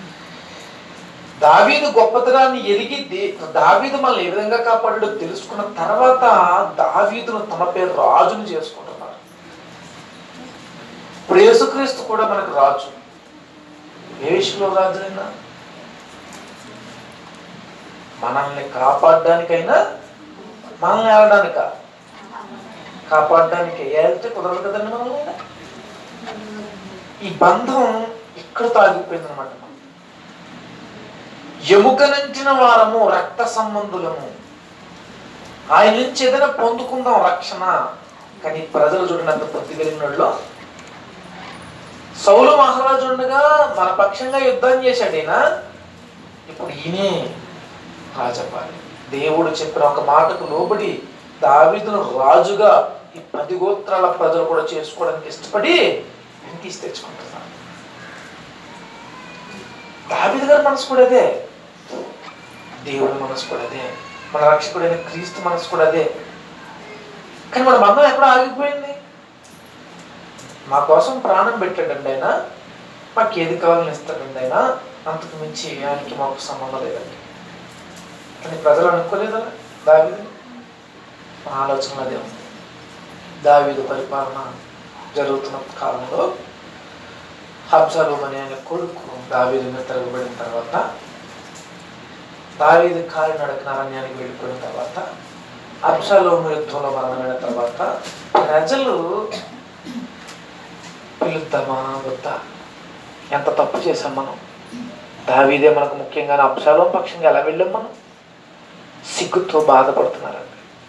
దావీదు గొప్పతనాన్ని ఎరిగి దే- దావీదు మనల్ని ఏ విధంగా కాపాడాడో తెలుసుకున్న తర్వాత దావీదును తమ పేరు రాజును చేసుకుంటున్నారు ఇప్పుడు యేసుక్రీస్తు కూడా మనకు రాజు ఏ విషయంలో రాజునైనా మనల్ని కాపాడడానికైనా మనల్ని ఏలడానిక కాపాడడానికి ఏళ్తే కుదరదు కదండి మనల్ని ఈ బంధం ఇక్కడ తాగిపోయింది అనమాట ఎముకనంచిన వారము రక్త సంబంధులము ఆయన నుంచి ఏదైనా పొందుకుందాం రక్షణ కానీ ప్రజలు చూడనంత బుద్ధి కలిగినోళ్ళు సౌలు మహారాజు ఉండగా మన పక్షంగా యుద్ధం చేశాడు ఈయన ఇప్పుడు ఈయనే రాజపాలి దేవుడు చెప్పిన ఒక మాటకు లోబడి దావీదును రాజుగా ఈ పది గోత్రాల ప్రజలు కూడా చేసుకోవడానికి ఇష్టపడి వెంకీసి తెచ్చుకుంటున్నారు దావీదు గారి మనసు కూడా అదే దేవుడి మనసు కూడా అదే మన రక్షకుడైన క్రీస్తు మనసు కూడా అదే కానీ మన బంధం ఎక్కడ ఆగిపోయింది మా కోసం ప్రాణం పెట్టాడండి ఆయన మాకు ఏది కావాలని ఇస్తాడండి ఆయన అంతకు మించి ఆయనకి మాకు సంబంధం లేదండి కానీ ప్రజలు అనుకోలేదా దావీదు మన ఆలోచన అదే ఉంది దావీదు పరిపాలన జరుగుతున్న కాలంలో హబ్జాలోం అనే ఆయన కొడుకు దావీదు మీద తిరగబడిన తర్వాత దావీదు కాలి నడకన అరణ్యానికి వెళ్ళిపోయిన తర్వాత అబ్షాలోము యుద్ధంలో మరణమైన తర్వాత ప్రజలు పిలుద్దామా వద్దా ఎంత తప్పు చేశాం మనం దావీదే మనకు ముఖ్యంగా అబ్షాలోం పక్షంగా ఎలా వెళ్ళాం మనం సిగ్గుతో బాధపడుతున్నారండి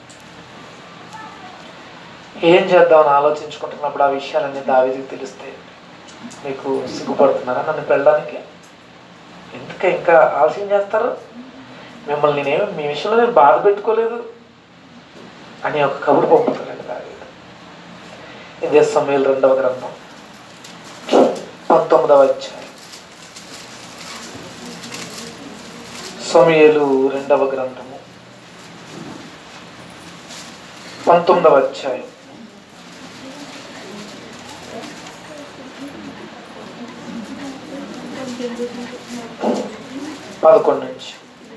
ఏం చేద్దామని ఆలోచించుకుంటున్నప్పుడు ఆ విషయాలన్నీ దావీదికి తెలిస్తే మీకు సిగ్గుపడుతున్నారా నన్ను పెళ్ళడానికి ఎందుకు ఇంకా ఆలస్యం చేస్తారు మిమ్మల్ని నేనేమి మీ విషయంలో నేను బాధ పెట్టుకోలేదు అని ఒక కబురు పంపుతాడు దావీదు ఇదే సమయంలో రెండవ గ్రంథం పంతొమ్మిదవ అధ్యాయం సమయలు రెండవ గ్రంథము పంతొమ్మిదవ అధ్యాయం పదకొండు నుంచి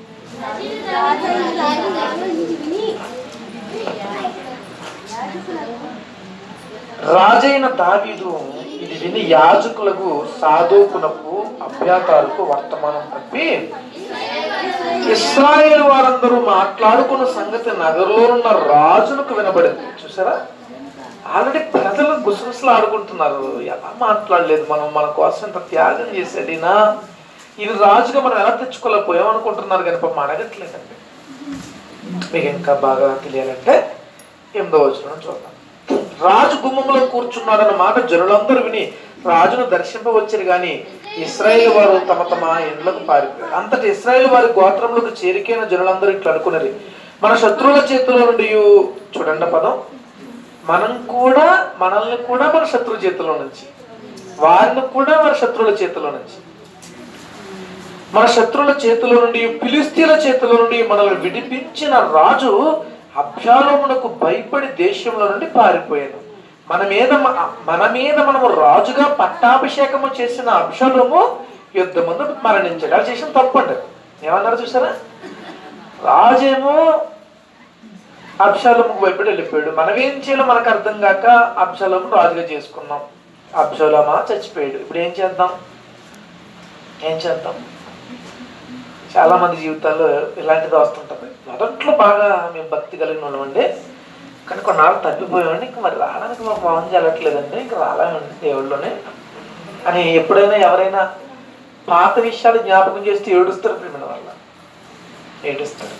రాజైన దావీదు ఇది విని యాజకులకు సాధుకునకు అభ్యాతాలకు వర్తమానం పంపి ఇస్రాయేల్ వారందరూ మాట్లాడుకున్న సంగతి నగరంలో ఉన్న రాజునకు వినబడింది చూసారా ఆల్రెడీ ప్రజలు గుసగుసలు ఆడుకుంటున్నారు ఎలా మాట్లాడలేదు మనం మన కోసం ఇంత త్యాగం చేసేదినా ఇది రాజుగా మనం ఎలా తెచ్చుకోలేకపోయాం అనుకుంటున్నారు కానీ పాపం అడగట్లేదండి మీకు ఇంకా బాగా తెలియాలంటే ఎనిమిదో వచ్చిన చూద్దాం రాజు గుమ్మంలో కూర్చున్నాడన్న మాట జనులందరూ విని రాజును దర్శింపవచ్చారు గాని ఇస్రాయేల్ వారు తమ తమ ఇండ్లకు పారిపోయారు అంతటి ఇస్రాయేల్ వారి గోత్రములకు చేరికైన జనులందరూ ఇట్లా అనుకున్నది మన శత్రువుల చేతిలో నుండి చూడండి పదం మనం కూడా మనల్ని కూడా మన శత్రువు చేతిలో నుంచి వారిని కూడా మన శత్రువుల చేతిలో నుంచి మన శత్రువుల చేతిలో నుండి ఫిలిస్తీన్ల చేతిలో నుండి మనల్ని విడిపించిన రాజు అభ్యాలోమునకు భయపడి దేశంలో నుండి పారిపోయాను మన మీద మ- మన మీద మనము రాజుగా పట్టాభిషేకము చేసిన అభ్యాలోము యుద్ధమందు మరణించాడు అది చేసిన తప్పండి ఏమన్నారు చూసారా రాజేమో అబ్షాలోముకు భయపడి వెళ్ళిపోయాడు మనం ఏం చేయాలో మనకు అర్థం కాక అబ్షాలోము రాజుగా చేసుకున్నాం అబ్షాలోమా చచ్చిపోయాడు ఇప్పుడు ఏం చేద్దాం ఏం చేద్దాం చాలా మంది జీవితాల్లో ఇలాంటిది వస్తుంటుంది మొదట్లో బాగా మేము భక్తి కలిగిన వాళ్ళమండి కానీ కొన్నాళ్ళు తప్పిపోయామండి ఇంకా మరి రావడానికి మాకు మోహం చెల్లట్లేదండి ఇంకా రాలేమండి దేవుళ్ళలోనే అని ఎప్పుడైనా ఎవరైనా పాత విషయాలు జ్ఞాపకం చేస్తే ఏడుస్తారు ప్రేమ వల్ల ఏడుస్తారు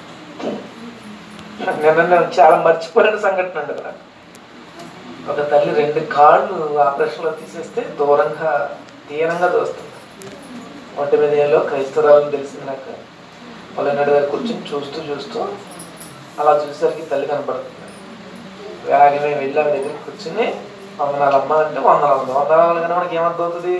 నిన్న నేను చాలా మర్చిపోయిన సంఘటన అండి నాకు ఒక తల్లి రెండు కాళ్ళు ఆపరేషన్లో తీసేస్తే దూరంగా దీనంగా దోస్తుంది ఒంటి మీద ఏలో క్రైస్తవురాలని తెలిసింది నాకు వాళ్ళ దగ్గర కూర్చొని చూస్తూ చూస్తూ అలా చూసేసరికి తల్లి కనపడుతుంది వేగమే వెళ్ళి ఆమె దగ్గర కూర్చుని వందనాలు అమ్మ అంటే వందనాలు ఉంది వందనాలు కానీ మనకి ఏమర్థం అవుతుంది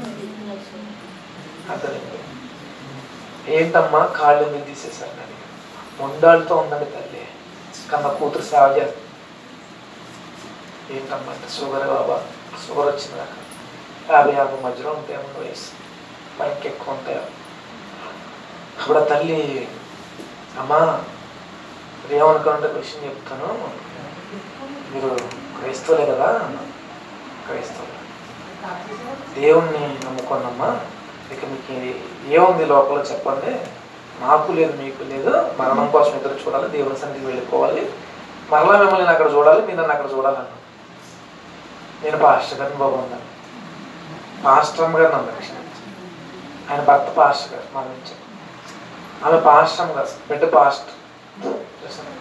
అర్థమైంది ఏంటమ్మా కాళ్ళు ఎందుకు తీసేశారు అని మొండాళ్ళతో ఉందండి తల్లి కన్న కూతురు సేవ చేస్తుంది ఏంటమ్మా అంటే షుగర్ బాబా షుగర్ వచ్చింది నాకు యాభై యాభై మధ్యలో ఉంటాయి వయసు మనకి ఎక్కువ ఉంటాయి అప్పుడు ఆ తల్లి అమ్మా మీరు ఏమనుకోండి క్వశ్చన్ చెప్తాను మీరు క్రైస్తవులే కదా క్రైస్తవులు దేవుణ్ణి నమ్ముకోనమ్మా ఇక మీకు ఏముంది లోపల చెప్పండి నాకు లేదు మీకు లేదు మరణం కోసం ఎదురు చూడాలి దేవుని సన్నిధికి వెళ్ళిపోవాలి మరలా మిమ్మల్ని నేను అక్కడ చూడాలి మీరు నన్ను అక్కడ చూడాలన్నా నేను పాస్టర్ గారిని బాగున్నాను పాస్టర్ గారు నన్ను రక్షించారు ఆయన భర్త పాస్టర్ గారు మరణించారు ఆమె పాస్టర్ గారు బిడ్డ పాస్టర్ చూసారా?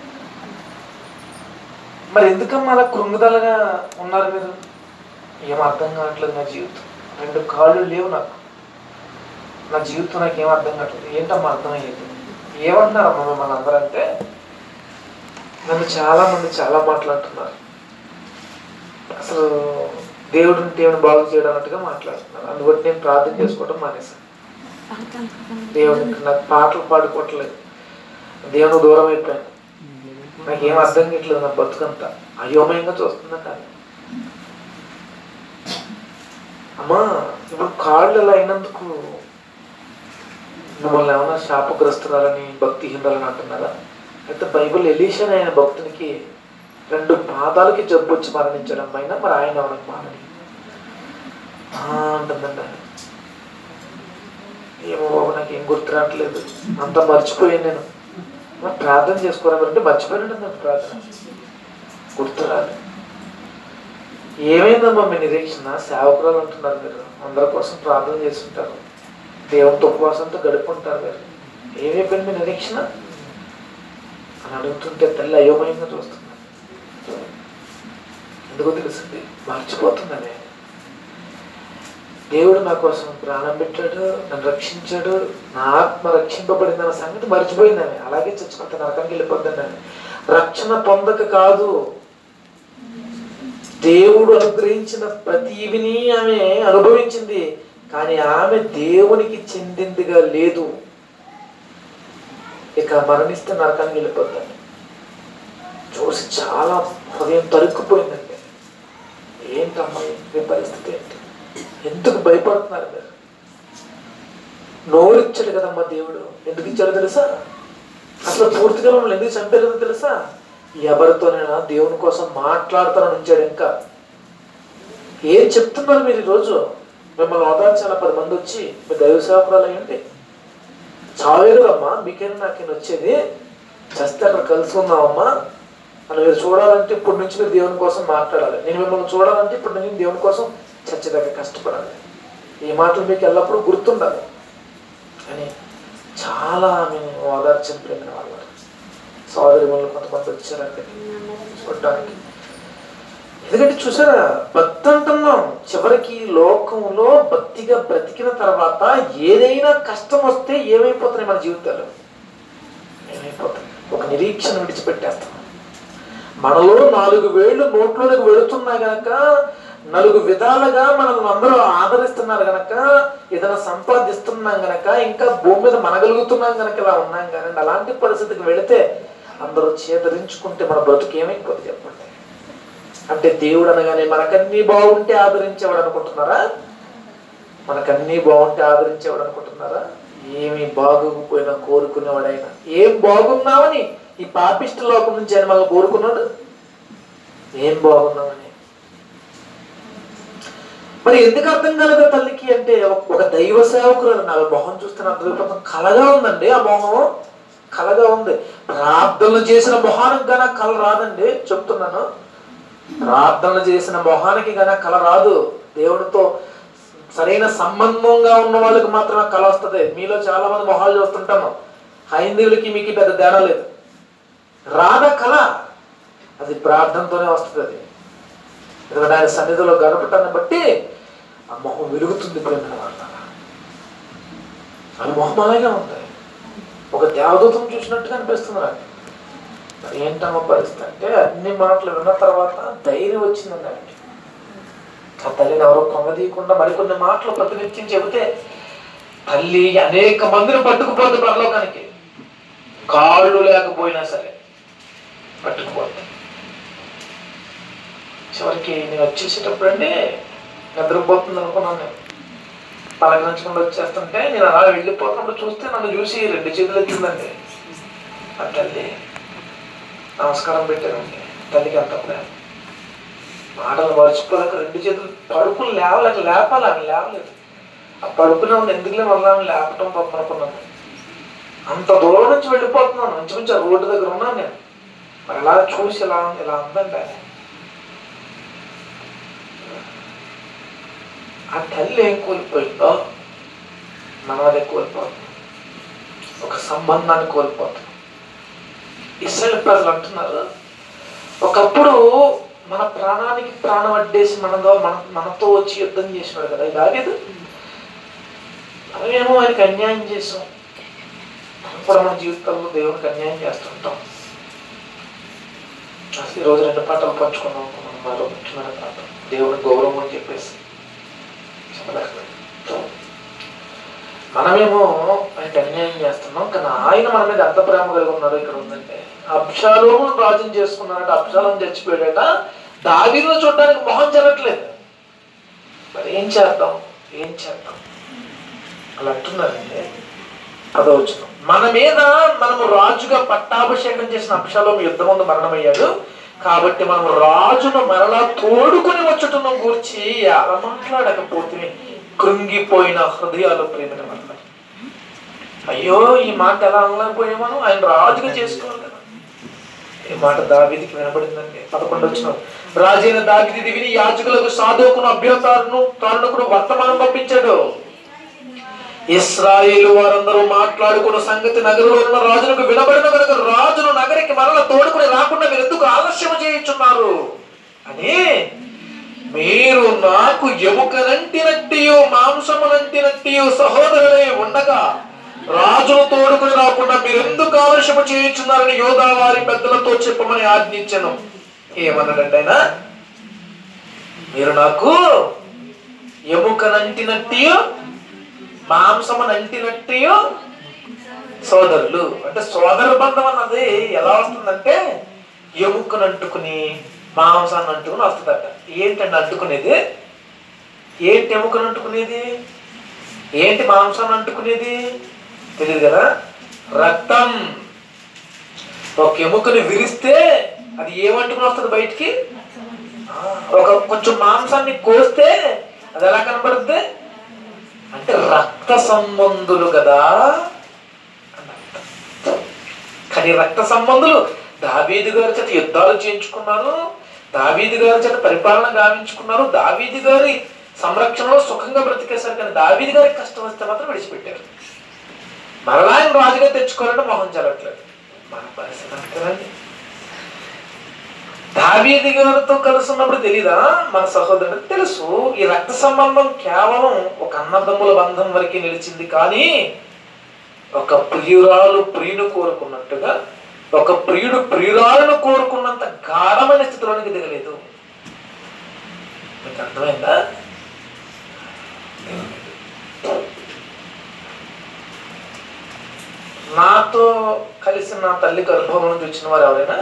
మరి ఎందుకమ్మా అలా కృంగుదలగా ఉన్నారు మీరు ఏం అర్థం కావట్లేదు నా జీవితం రెండు కాళ్ళు లేవు నాకు నా జీవితం నాకు ఏం అర్థం కావట్లేదు ఏంటమ్మా అర్థమయ్యేది ఏమంటున్నారమ్మా మిమ్మల్ని అందరూ అంటే నన్ను చాలా మంది చాలా మాట్లాడుతున్నారు అసలు దేవుడిని దేవుని బాగు చేయడం అన్నట్టుగా మాట్లాడుతున్నారు అందుబట్టి నేను ప్రార్థన చేసుకోవడం మానేశాను దేవునికి నాకు పాటలు పాడుకోవట్లేదు దేవుని దూరం అయిపోయాను నాకు ఏం అర్థం కావట్లేదు నా బతుకంతా అయోమయంగా చూస్తుందంట ఆమె. అమ్మా ఇప్పుడు కాళ్ళు ఇలా అయినందుకు మిమ్మల్ని ఏమైనా శాపగ్రస్తురాలని భక్తిహీనురాలని అంటున్నారా అయితే బైబిల్ ఎలీషన్ అయిన భక్తునికి రెండు పాదాలకి జబ్బు వచ్చి మరణించడం పైన మరి ఆయన ఎవరికి మారని అంటుందండి ఆమె. ఏమో బాబు నాకు ఏం గుర్తు రావట్లేదు అంత మర్చిపోయాను నేను మరి ప్రార్థన చేసుకోవాలంటే మర్చిపోయాను నాకు ప్రార్థన గుర్తు రాదు ఏమైందమ్మా మీ నిరీక్షణ సేవకురాలు ఉంటున్నారు మీరు అందరి కోసం ప్రార్థన చేస్తుంటారు దేవునితో ఉపవాసంతో గడుపుంటారు మీరు ఏమైపోయింది మీ నిరీక్షణ అని అడుగుతుంటే తల్లి అయోమయంగా చూస్తున్నారు ఎందుకో తెలిసింది మర్చిపోతుందని దేవుడు నా కోసం ప్రాణం పెట్టాడు నన్ను రక్షించాడు నా ఆత్మ రక్షింపబడింది అన్న సంగతి మర్చిపోయిందని అలాగే చచ్చుకుంటే నరకానికి వెళ్ళిపోతుందని రక్షణ పొందక కాదు దేవుడు అనుగ్రహించిన ప్రతివిని ఆమె అనుభవించింది కానీ ఆమె దేవునికి చెందిందిగా లేదు ఇక మరణిస్తే నరకానికి వెళ్ళిపోతాను చూసి చాలా హృదయం తరుక్కుపోయిందండి ఏంటమ్మా మీ పరిస్థితి ఏంటి ఎందుకు భయపడుతున్నారు మీరు నోరిచ్చాడు కదమ్మా దేవుడు ఎందుకు ఇచ్చాడో తెలుసా అసలు పూర్తిగా మమ్మల్ని ఎందుకు చంపేదో తెలుసా ఎవరితోనైనా దేవుని కోసం మాట్లాడతానని ఉంచాడు ఇంకా ఏం చెప్తున్నారు మీరు ఈరోజు మిమ్మల్ని ఓదార్చాల పది మంది వచ్చి మీ దైవ సేవకురాలు అయ్యండి చావే కదమ్మా మీకైనా నాకేనా వచ్చేది చస్తే అక్కడ కలుసుకుందామమ్మా అని మీరు చూడాలంటే ఇప్పటి నుంచి మీరు దేవుని కోసం మాట్లాడాలి నేను మిమ్మల్ని చూడాలంటే ఇప్పటి నుంచి దేవుని కోసం చచ్చేదాకా కష్టపడాలి ఈ మాటలు మీకు ఎల్లప్పుడూ గుర్తుండాలి అని చాలా మేము ఓదార్చిన ప్రేమ వాళ్ళు సోదరి వాళ్ళు కొంతమంది వచ్చారు అక్కడికి చూడడానికి ఎందుకంటే చూసారా భక్తి అంటున్నాం చివరికి లోకంలో భక్తిగా బ్రతికిన తర్వాత ఏదైనా కష్టం వస్తే ఏమైపోతున్నాయి మన జీవితాలు ఏమైపోతాయి ఒక నిరీక్షణ విడిచిపెట్టేస్తాం మనలో నాలుగు వేళ్ళు నోట్లోనికి వెళుతున్నా గనక నలుగు విధాలుగా మనల్ని అందరూ ఆదరిస్తున్నారు గనక ఏదైనా సంపాదిస్తున్నాం గనక ఇంకా భూమి మీద మనగలుగుతున్నాం గనక ఇలా ఉన్నాం కానీ అలాంటి పరిస్థితికి వెళితే అందరూ చేదరించుకుంటే మన బ్రతుకు ఏమైపోతుంది చెప్పండి అంటే దేవుడు అనగానే మనకన్నీ బాగుంటే ఆదరించేవాడు అనుకుంటున్నారా మనకన్నీ బాగుంటే ఆదరించేవాడు అనుకుంటున్నారా ఏమి బాగోకపోయినా కోరుకునేవాడైనా ఏం బాగున్నామని ఈ పాపిష్ట లోకం నుంచి ఆయన మనల్ని కోరుకున్నాడు ఏం బాగున్నామని మరి ఎందుకు అర్థం కలదు తల్లికి అంటే ఒక దైవ సేవకురాలు నా మొహం చూస్తే నాకు అర్థమైపోతుంది కలగా ఉందండి ఆ మొహం కలగా ఉంది ప్రార్థనలు చేసిన మొహానికి గాన కల రాదండి చెప్తున్నాను ప్రార్థనలు చేసిన మొహానికి గాన కల రాదు దేవుడితో సరైన సంబంధంగా ఉన్న వాళ్ళకి మాత్రమే కళ వస్తుంది మీలో చాలా మంది మొహాలు చూస్తుంటాను హైందవులకి మీకు పెద్ద తేడా లేదు రాద కళ అది ప్రార్థనతోనే వస్తుంది అది ఎందుకంటే ఆయన సన్నిధిలో గడపటాన్ని బట్టి ఆ మొహం వెలుగుతుంది ప్రేమ వాళ్ళ ఆ మొహం అలాగే ఉంది ఒక దేవదూతం చూసినట్టుగా అనిపిస్తుంది నాకు మరి ఏంటమ్మ పరిస్థితి అంటే అన్ని మాటలు విన్న తర్వాత ధైర్యం వచ్చిందండి ఆయనకి ఆ తల్లిని ఎవరో కొంగదీయకుండా మరికొన్ని మాటలు ప్రతినిత్యం చెబితే తల్లి అనేక మందిని పట్టుకుపోతుంది పరలోకానికి కాళ్ళు లేకపోయినా సరే పట్టుకుపోతుంది చివరికి నేను వచ్చేసేటప్పుడు అండి నిద్రపోతుంది అనుకున్నాను నేను పలకరించకుండా వచ్చేస్తుంటే నేను అలా వెళ్ళిపోతున్నప్పుడు చూస్తే నన్ను చూసి రెండు చేతులు ఎత్తిందండి ఆ తల్లి నమస్కారం పెట్టానండి తల్లికి అంత ప్రేమ మాటలు మర్చిపోలేక రెండు చేతులు పడుకుని లేవలేక లేపాలి ఆమె లేవలేదు ఆ పడుకునే ఉంది ఎందుకులే మళ్ళీ ఆమె లేపటం పాపం అనుకున్నాను అంత దూరం నుంచి వెళ్ళిపోతున్నాను మంచి మంచి ఆ రోడ్డు దగ్గర ఉన్నాను నేను మరి ఇలా చూసి ఇలా ఇలా ఉందండి ఆయన ఆ తల్లి ఏం కోల్పోయిందో మనం అదే కోల్పోతాం ఒక సంబంధాన్ని కోల్పోతాం ఇస్రాయల్ ప్రజలు అంటున్నారు ఒకప్పుడు మన ప్రాణానికి ప్రాణం అడ్డేసి మనతో మన మనతో వచ్చి యుద్ధం చేసినాడు కదా ఇది ఆగేదు మనమేమో ఆయనకి అన్యాయం చేసాం మనం కూడా మన జీవితంలో దేవునికి అన్యాయం చేస్తుంటాం అసలు ఈరోజు రెండు పాటలు పంచుకున్నాం అనుకున్నాం మరో ముఖ్యమైన పాట దేవుని గౌరవం అని చెప్పేసి చెప్పలేకపోయాం. మనమేమో ఆయనకి అన్యాయం చేస్తున్నాం కానీ ఆయన మన మీద ఎంత ప్రేమ కలిగి ఉన్నాడో ఇక్కడ ఉందంటే అప్షాలోము రాజుని చేసుకున్నాడట అప్షాలం చచ్చిపోయాడట దావీదును చూడడానికి మొహం చెల్లట్లేదు మరి ఏం చేద్దాం ఏం చేద్దాం అలా అంటున్నారండి పదవచ్చు మన మీద మనము రాజుగా పట్టాభిషేకం చేసిన అంశాల్లో యుద్ధం ముందు మరణమయ్యాడు కాబట్టి మనం రాజును మరలా తోడుకుని వచ్చటం గురించి అలా మాట్లాడకపోతే కృంగిపోయిన హృదయాలు ప్రేమిన వల్ల అయ్యో ఈ మాట ఎలా అనలేకపోయాం మనం ఆయన రాజుగా చేసుకోవాలి కదా ఈ మాట దావీదికి వినబడిందండి పదకొండు వచ్చిన రాజైన దావీది విని యాజకులకు సాధువుకును అభ్యతారును తారుణకును వర్తమానం పంపించాడు ఇస్రాయేలు వారందరూ మాట్లాడుకున్న సంగతి నగరంలో ఉన్న రాజులకు వినబడిన కనుక రాజును నగరికి మరల తోడుకుని రాకుండా మీరు ఎందుకు ఆలస్యం చేయించున్నారు అని మీరు నాకు ఎముకనంటినట్టియో మాంసమునంటినట్టియో సహోదరులై ఉండగా రాజును తోడుకుని రాకుండా మీరు ఎందుకు ఆలస్యము చేయించున్నారని యోధా వారి పెద్దలతో చెప్పమని ఆజ్ఞించను ఏమన్నాడండి ఆయన మీరు నాకు ఎముకనంటినట్టు మాంసమునంటినట్టు సోదరులు అంటే సోదర బంధం అన్నది ఎలా వస్తుందంటే ఎముకను అంటుకుని మాంసాన్ని అంటుకుని వస్తుందట ఏంటండి అంటుకునేది ఏంటి ఎముకను అంటుకునేది ఏంటి మాంసాన్ని అంటుకునేది తెలియదు కదా రక్తం ఒక ఎముకని విరిస్తే అది ఏమంటుకుని వస్తుంది బయటికి ఒక కొంచెం మాంసాన్ని కోస్తే అది ఎలా కనబడుద్ది అంటే రక్త సంబంధులు కదా అని అర్థం. కానీ రక్త సంబంధులు దావీదు గారి చేత యుద్ధాలు చేయించుకున్నారు దావీదు గారి చేత పరిపాలన గావించుకున్నారు దావీదు గారి సంరక్షణలో సుఖంగా బ్రతికేశారు కానీ దావీదు గారికి కష్టం వస్తే మాత్రం విడిచిపెట్టారు మరలా ఆయన రాజుగా తెచ్చుకోవాలంటే మొహం చల్లట్లేదు మన పరిస్థితి అంతేనండి దావీది గారితో కలిసి ఉన్నప్పుడు తెలీదా మన సహోదరుడు తెలుసు ఈ రక్త సంబంధం కేవలం ఒక అన్నదమ్ముల బంధం వరకే నిలిచింది కానీ ఒక ప్రియురాలు ప్రియును కోరుకున్నట్టుగా ఒక ప్రియుడు ప్రియురాలను కోరుకున్నంత గాఢమైన స్థితిలోనికి దిగలేదు మీకు అర్థమైందా నాతో కలిసి నా తల్లి గర్భం నుంచి వచ్చిన వారు ఎవరైనా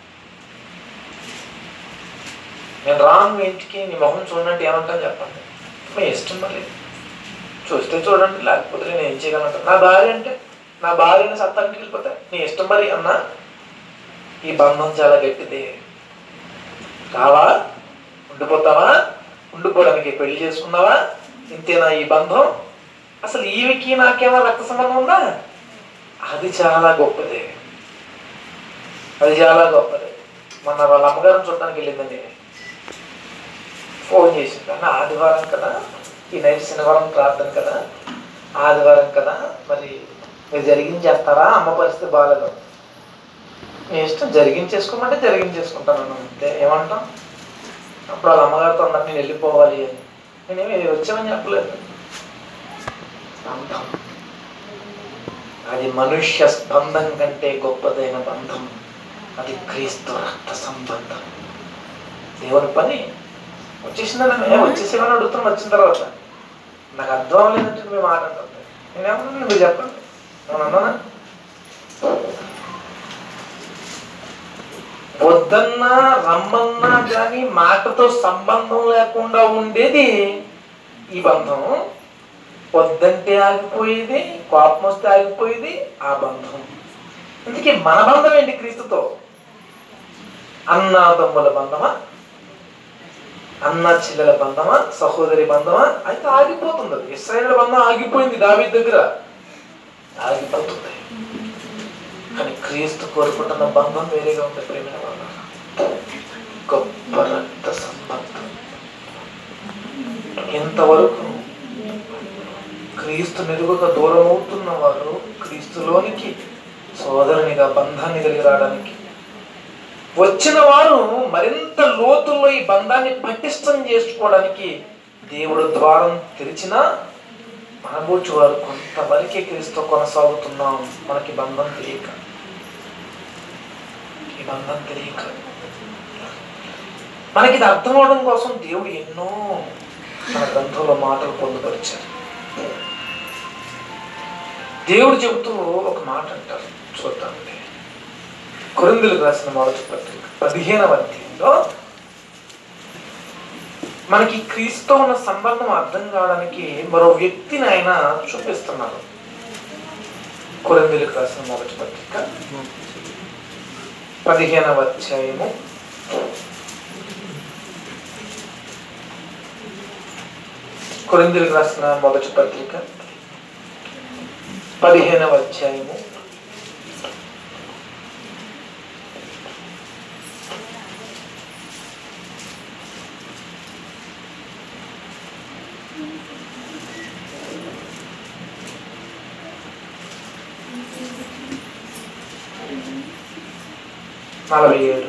నేను రాను మీ ఇంటికి నీ మొహం చూడండి ఏమంటాను చెప్పండి మీ ఇష్టం మరి చూస్తే చూడండి లేకపోతే నేను ఏం చేయగలను నా భార్య అంటే నా భార్యని సత్తానికి వెళ్ళిపోతే నీ ఇష్టం మరి అన్నా ఈ బంధం చాలా గట్టిది కావా ఉండిపోతావా ఉండిపోవడానికి పెళ్లి చేసుకున్నావా ఇంతేనా ఈ బంధం అసలు ఈమెకి నాకేమో రక్త సంబంధం ఉందా అది చాలా గొప్పది అది చాలా గొప్పది మొన్న వాళ్ళ అమ్మగారిని చూడటానికి వెళ్ళిందండి ఫోన్ చేసింది అన్న ఆదివారం కదా ఈ నైట్ శనివారం ప్రార్థన కదా ఆదివారం కదా మరి మీరు జరిగించేస్తారా అమ్మ పరిస్థితి బాగాలేదు మీ ఇష్టం జరిగించేసుకోమంటే జరిగించేసుకుంటాను అన్న అంతే ఏమంటాం అప్పుడు వాళ్ళ అమ్మగారితో అన్నారు నేను వెళ్ళిపోవాలి అని నేనేమి వచ్చామని చెప్పలేదు బంధం అది మనుష్య బంధం కంటే గొప్పదైన బంధం అది క్రీస్తు రక్త సంబంధం దేవుని పని వచ్చేసిందని వచ్చేసేమని అడుగుతున్నాం వచ్చిన తర్వాత నాకు అర్థం అవ్వలేదంటే మీ మాట అంటుంది నేనేమన్నా మీరు చెప్పండి నేను అన్నానా వద్దన్నా రమ్మన్నా కానీ మాటతో సంబంధం లేకుండా ఉండేది ఈ బంధం వద్దంటే ఆగిపోయేది కోపం వస్తే ఆగిపోయేది ఆ బంధం అందుకే మన బంధం ఏంటి క్రీస్తుతో అన్నాదమ్ముల బంధమా అన్న చెల్లెల బంధమా సహోదరి బంధమా అయితే ఆగిపోతుంది అది ఇస్రాయేల్ బంధం ఆగిపోయింది దావీ దగ్గర ఆగిపోతుంది కానీ క్రీస్తు కోరుకుంటున్న బంధం వేరేగా ఉంది ప్రేమ బంధం గొప్ప రక్త సంబంధం ఇంతవరకు క్రీస్తు నిలుగుగా దూరం అవుతున్న వారు క్రీస్తులోనికి సోదరునిగా బంధాన్ని కలిగి రావడానికి వచ్చిన వారు మరింత లోతుల్లో ఈ బంధాన్ని పటిష్టం చేసుకోవడానికి దేవుడు ద్వారం తెరిచినా మనబూచి వారు కొంతవరకే క్రీస్తు కొనసాగుతున్నాం మనకి బంధం తెలియక ఈ బంధం తెలియక మనకి ఇది అర్థం అవడం కోసం దేవుడు ఎన్నో మన గ్రంథంలో మాటలు పొందుపరిచారు దేవుడు చెబుతూ ఒక మాట అంటారు చూద్దామండి కొరిందులకు రాసిన మొదటి పత్రిక పదిహేనవ అధ్యాయంలో మనకి క్రీస్తు ఉన్న సంబంధం అర్థం కావడానికి మరో వ్యక్తిని ఆయన చూపిస్తున్నారు కొరిందులకు రాసిన మొదటి పత్రిక పదిహేనవ అధ్యాయము కొరిందులకు రాసిన మొదటి పత్రిక పదిహేనవ అధ్యాయము నలభై ఏడు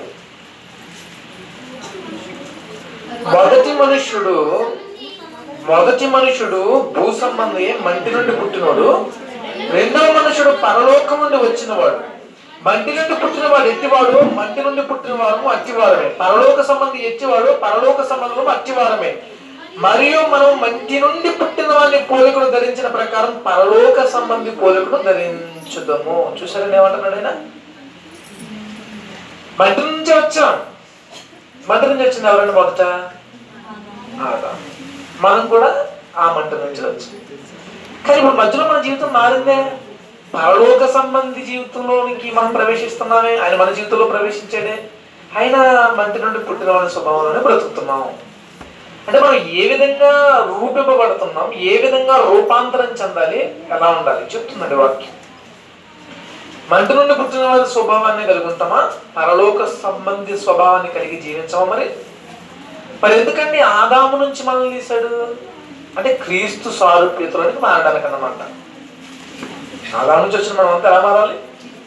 మొదటి మనుష్యుడు మొదటి మనుషుడు భూ సంబంధి మంటి నుండి పుట్టినోడు రెండవ మనుషుడు పరలోకం నుండి వచ్చినవాడు మంటి నుండి పుట్టినవాడు ఎత్తివాడు మంటి నుండి పుట్టినవాడు అట్టివారమే పరలోక సంబంధి ఎత్తివాడు పరలోక సంబంధం అట్టివారమే మరియు మనం మంటి నుండి పుట్టిన వాడిని పోలికను ధరించిన ప్రకారం పరలోక సంబంధి పోలికను ధరించుదము చూసారని ఏమంటున్నాడు ఆయన మంటి నుంచి వచ్చాం మంటి నుంచి వచ్చింది ఎవరండి మొదట ఆదాం. మనం కూడా ఆ మంట నుంచి వచ్చాం కానీ ఇప్పుడు మధ్యలో మన జీవితం మారిందే పరలోక సంబంధి జీవితంలోనికి మనం ప్రవేశిస్తున్నామే ఆయన మన జీవితంలో ప్రవేశించాడే ఆయన మంటి నుండి పుట్టిన వాళ్ళ స్వభావంలోనే బ్రతుకుతున్నాం అంటే మనం ఏ విధంగా రూపింపబడుతున్నాం ఏ విధంగా రూపాంతరం చెందాలి ఎలా ఉండాలి చెప్తుందండి వాక్యం మంటి నుండి పుట్టిన వారి స్వభావాన్ని కలిగి ఉంటామా పరలోక సంబంధి స్వభావాన్ని కలిగి జీవించమా మరి మరి ఎందుకండి ఆదాము నుంచి మనల్ని తీశాడు అంటే క్రీస్తు సారూప్యతలోనికి మారడానికి అన్నమాట ఆదాము నుంచి వచ్చిన మనం అంతా ఎలా మారాలి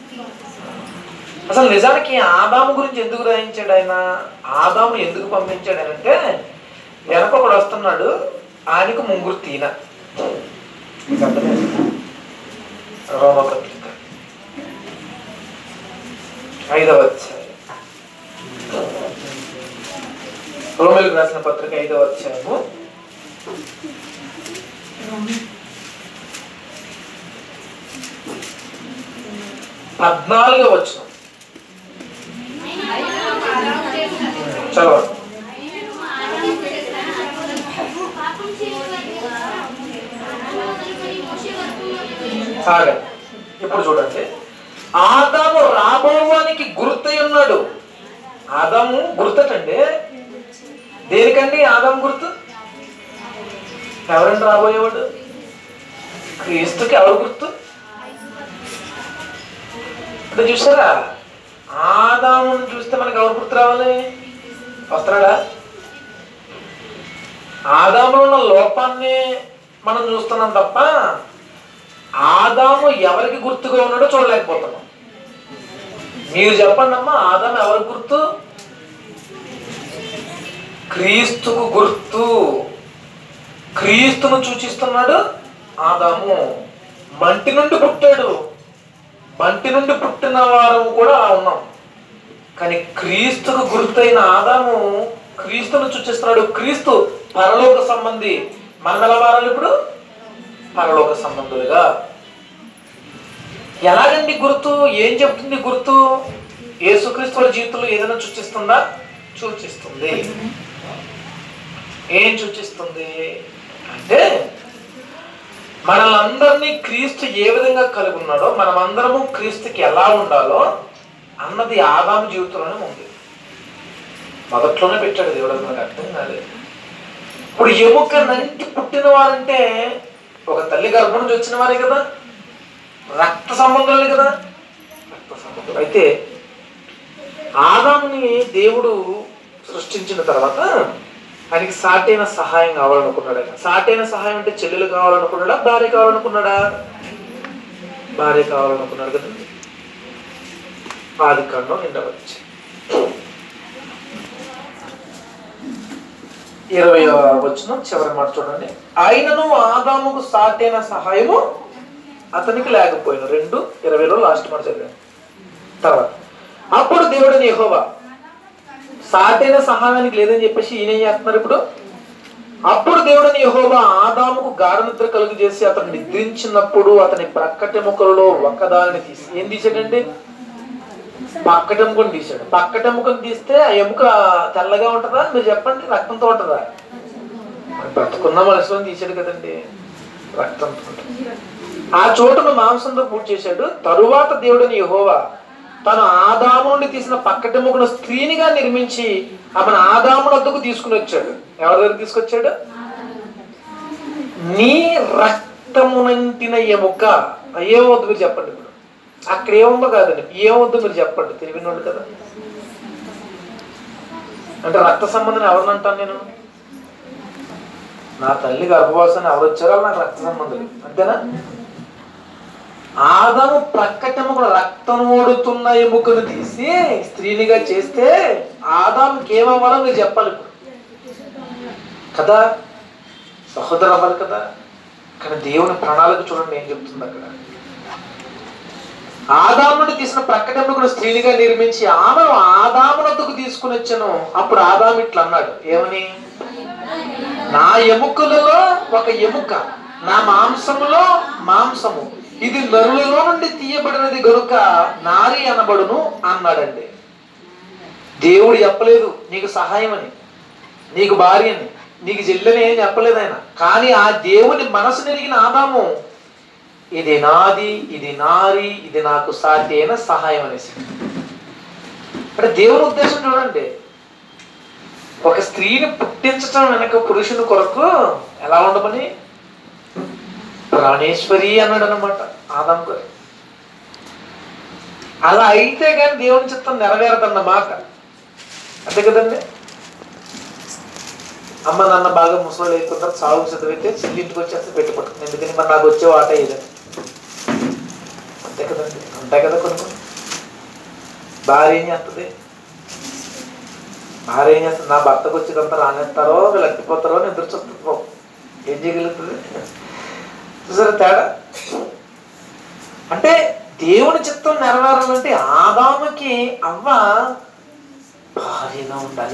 అసలు నిజానికి ఆదాము గురించి ఎందుకు రాయించాడు ఆయన ఆదాము ఎందుకు పంపించాడు ఆయన అంటే వెనక ఒకడు వస్తున్నాడు ఆయనకు ముంగురు తీన మీకు అర్థమైందా? రోమపత్రిక ఐదవ అధ్యాయం రోమిలకు రాసిన పత్రిక ఐదవ అధ్యాయము పద్నాలుగో వచ్చిన చదవండి సాగండి ఇప్పుడు చూడండి ఆదాము రాబోవానికి గుర్తై ఉన్నాడు ఆదాము గుర్తటండి దేనికండి ఆదాము గుర్తు ఎవరండి రాబోయేవాడు క్రీస్తుకి ఎవరు గుర్తు అంటే చూసారా ఆదామును చూస్తే మనకి ఎవరు గుర్తు రావాలి వస్తున్నాడా ఆదాములో ఉన్న లోపాన్ని మనం చూస్తున్నాం తప్ప ఆదాము ఎవరికి గుర్తుగా ఉన్నాడో చూడలేకపోతున్నాం మీరు చెప్పండి అమ్మా ఆదాము ఎవరికి గుర్తు క్రీస్తుకు గుర్తు క్రీస్తును సూచిస్తున్నాడు ఆదాము మంటి నుండి పుట్టాడు మంటి నుండి పుట్టిన వారు కూడా అలా ఉన్నాం కానీ క్రీస్తుకు గుర్తైన ఆదాము క్రీస్తును సూచిస్తున్నాడు క్రీస్తు పరలోక సంబంధి మనం ఎలా మారాలి ఇప్పుడు పరలోక సంబంధులుగా ఎలాగండి గుర్తు ఏం చెప్తుంది గుర్తు యేసుక్రీస్తు వారి జీవితంలో ఏదైనా సూచిస్తుందా సూచిస్తుంది ఏం సూచిస్తుంది అంటే మనల్ని క్రీస్తు ఏ విధంగా కలిగి ఉన్నాడో మనమందరము క్రీస్తుకి ఎలా ఉండాలో అన్నది ఆదాము జీవితంలోనే ఉంది మొదట్లోనే పెట్టాడు దేవుడు అది మనకు అర్థం కాలేదు ఇప్పుడు ఎముక నంటి పుట్టిన వారంటే ఒక తల్లి గర్భం నుంచి వచ్చిన వారే కదా రక్త సంబంధాలే కదా రక్త సంబంధం అయితే ఆదాముని దేవుడు సృష్టించిన తర్వాత ఆయనకి సాటైన సహాయం కావాలనుకున్నాడు ఆయన సాటైన సహాయం అంటే చెల్లెలు కావాలనుకున్నాడా భార్య కావాలనుకున్నాడా భార్య కావాలనుకున్నాడు కదా ఆది కాండం నిండవచ్చు ఇరవై వచ్చిన చివరి మాట చూడండి ఆయనను ఆదాముకు సాటైన సహాయము అతనికి లేకపోయిన రెండు ఇరవైలో లాస్ట్ మాట చదివాను తర్వాత అప్పుడు దేవుడిని యెహోవా సాటైన సహాయానికి లేదని చెప్పేసి ఈయన ఏం చేస్తున్నారు ఇప్పుడు అప్పుడు దేవుడిని యెహోవా ఆదాముకు గాఢ నిద్ర కలుగు చేసి అతను నిద్రించినప్పుడు అతని ప్రక్కటెముకలలో ఒక్కదానిని తీసి ఏం తీసాడండి పక్కటెముకను తీసాడు పక్కటెముకను తీస్తే ఆ ఎముక తెల్లగా ఉంటుందా మీరు చెప్పండి రక్తంతో ఉంటుందా మరి బ్రతుకున్న మనసులో తీసాడు కదండి రక్తంతో ఉంటుంది ఆ చోటును మాంసంతో పూర్తి చేశాడు తరువాత దేవుడిని యెహోవా తను ఆదాము నుండి తీసిన పక్కటెముకను స్త్రీనిగా నిర్మించి ఆమెను ఆదాముని వద్దకు తీసుకుని వచ్చాడు ఎవరి దగ్గర తీసుకొచ్చాడు నీ రక్తమునంటిన ఎముక ఏమవుద్దు మీరు చెప్పండి ఇప్పుడు అక్కడ ఏముందో కాదండి ఏమవుద్దు మీరు చెప్పండి తెలివినోడు కదా అంటే రక్త సంబంధం ఎవరిని అంటాను నేను నా తల్లి గర్భవాసాన్ని ఎవరు వచ్చారో నాకు రక్త సంబంధులు అంతేనా ఆదాము ప్రక్కటెముకను రక్తం ఓడుతున్న ఎముకను తీసి స్త్రీనిగా చేస్తే ఆదాముకి ఏమవ్వాలో మీరు చెప్పాలి ఇప్పుడు కదా సహోదరు అవ్వాలి కదా కానీ దేవుని ప్రణాళిక చూడండి ఏం చెప్తుంది అక్కడ ఆదాముని తీసిన ప్రక్కటెముకను స్త్రీనిగా నిర్మించి ఆమెను ఆదామునద్దుకు తీసుకుని వచ్చాను అప్పుడు ఆదాము ఇట్లా అన్నాడు ఏమని నా ఎముకలలో ఒక ఎముక నా మాంసములో మాంసము ఇది నరులలో నుండి తీయబడినది గనుక నారి అనబడును అన్నాడండి దేవుడు చెప్పలేదు నీకు సహాయం అని నీకు భార్య అని నీకు చెల్లెని ఏం చెప్పలేదు ఆయన కానీ ఆ దేవుని మనసు నెరిగిన ఆదాము ఇది నాది ఇది నారి ఇది నాకు సాటి అయిన సహాయం అనేసి అంటే దేవుని ఉద్దేశం చూడండి ఒక స్త్రీని పుట్టించటం వెనక పురుషుని కొరకు ఎలా ఉండమని ప్రాణేశ్వరి అన్నాడు అనమాట ఆదాం గారు అలా అయితే కానీ దేవుని చిత్తం నెరవేరదన్న మాట అంతే కదండి అమ్మ నాన్న బాగా ముసలి అయిపోతారు సాగు చదివితే చెల్లి ఇంటికి వచ్చేస్తే పెట్టి పట్టుకుంది ఎందుకని మరి నాకు వచ్చే వాట ఇదని అంతే కదండి అంతే కదా కొన్ని కొన్ని భార్య ఏం చేస్తుంది భార్య ఏం చేస్తుంది నా భర్తకు వచ్చేదంతా రానేస్తారో వీళ్ళు అట్టిపోతారో అని ఎదురు చూస్తుంది పాపం. ఏం చేయగలుగుతుంది చూసారా తేడా అంటే దేవుని చిత్తం నెరవేరాలంటే ఆదాముకి అవ్వ భార్యగా ఉండాలి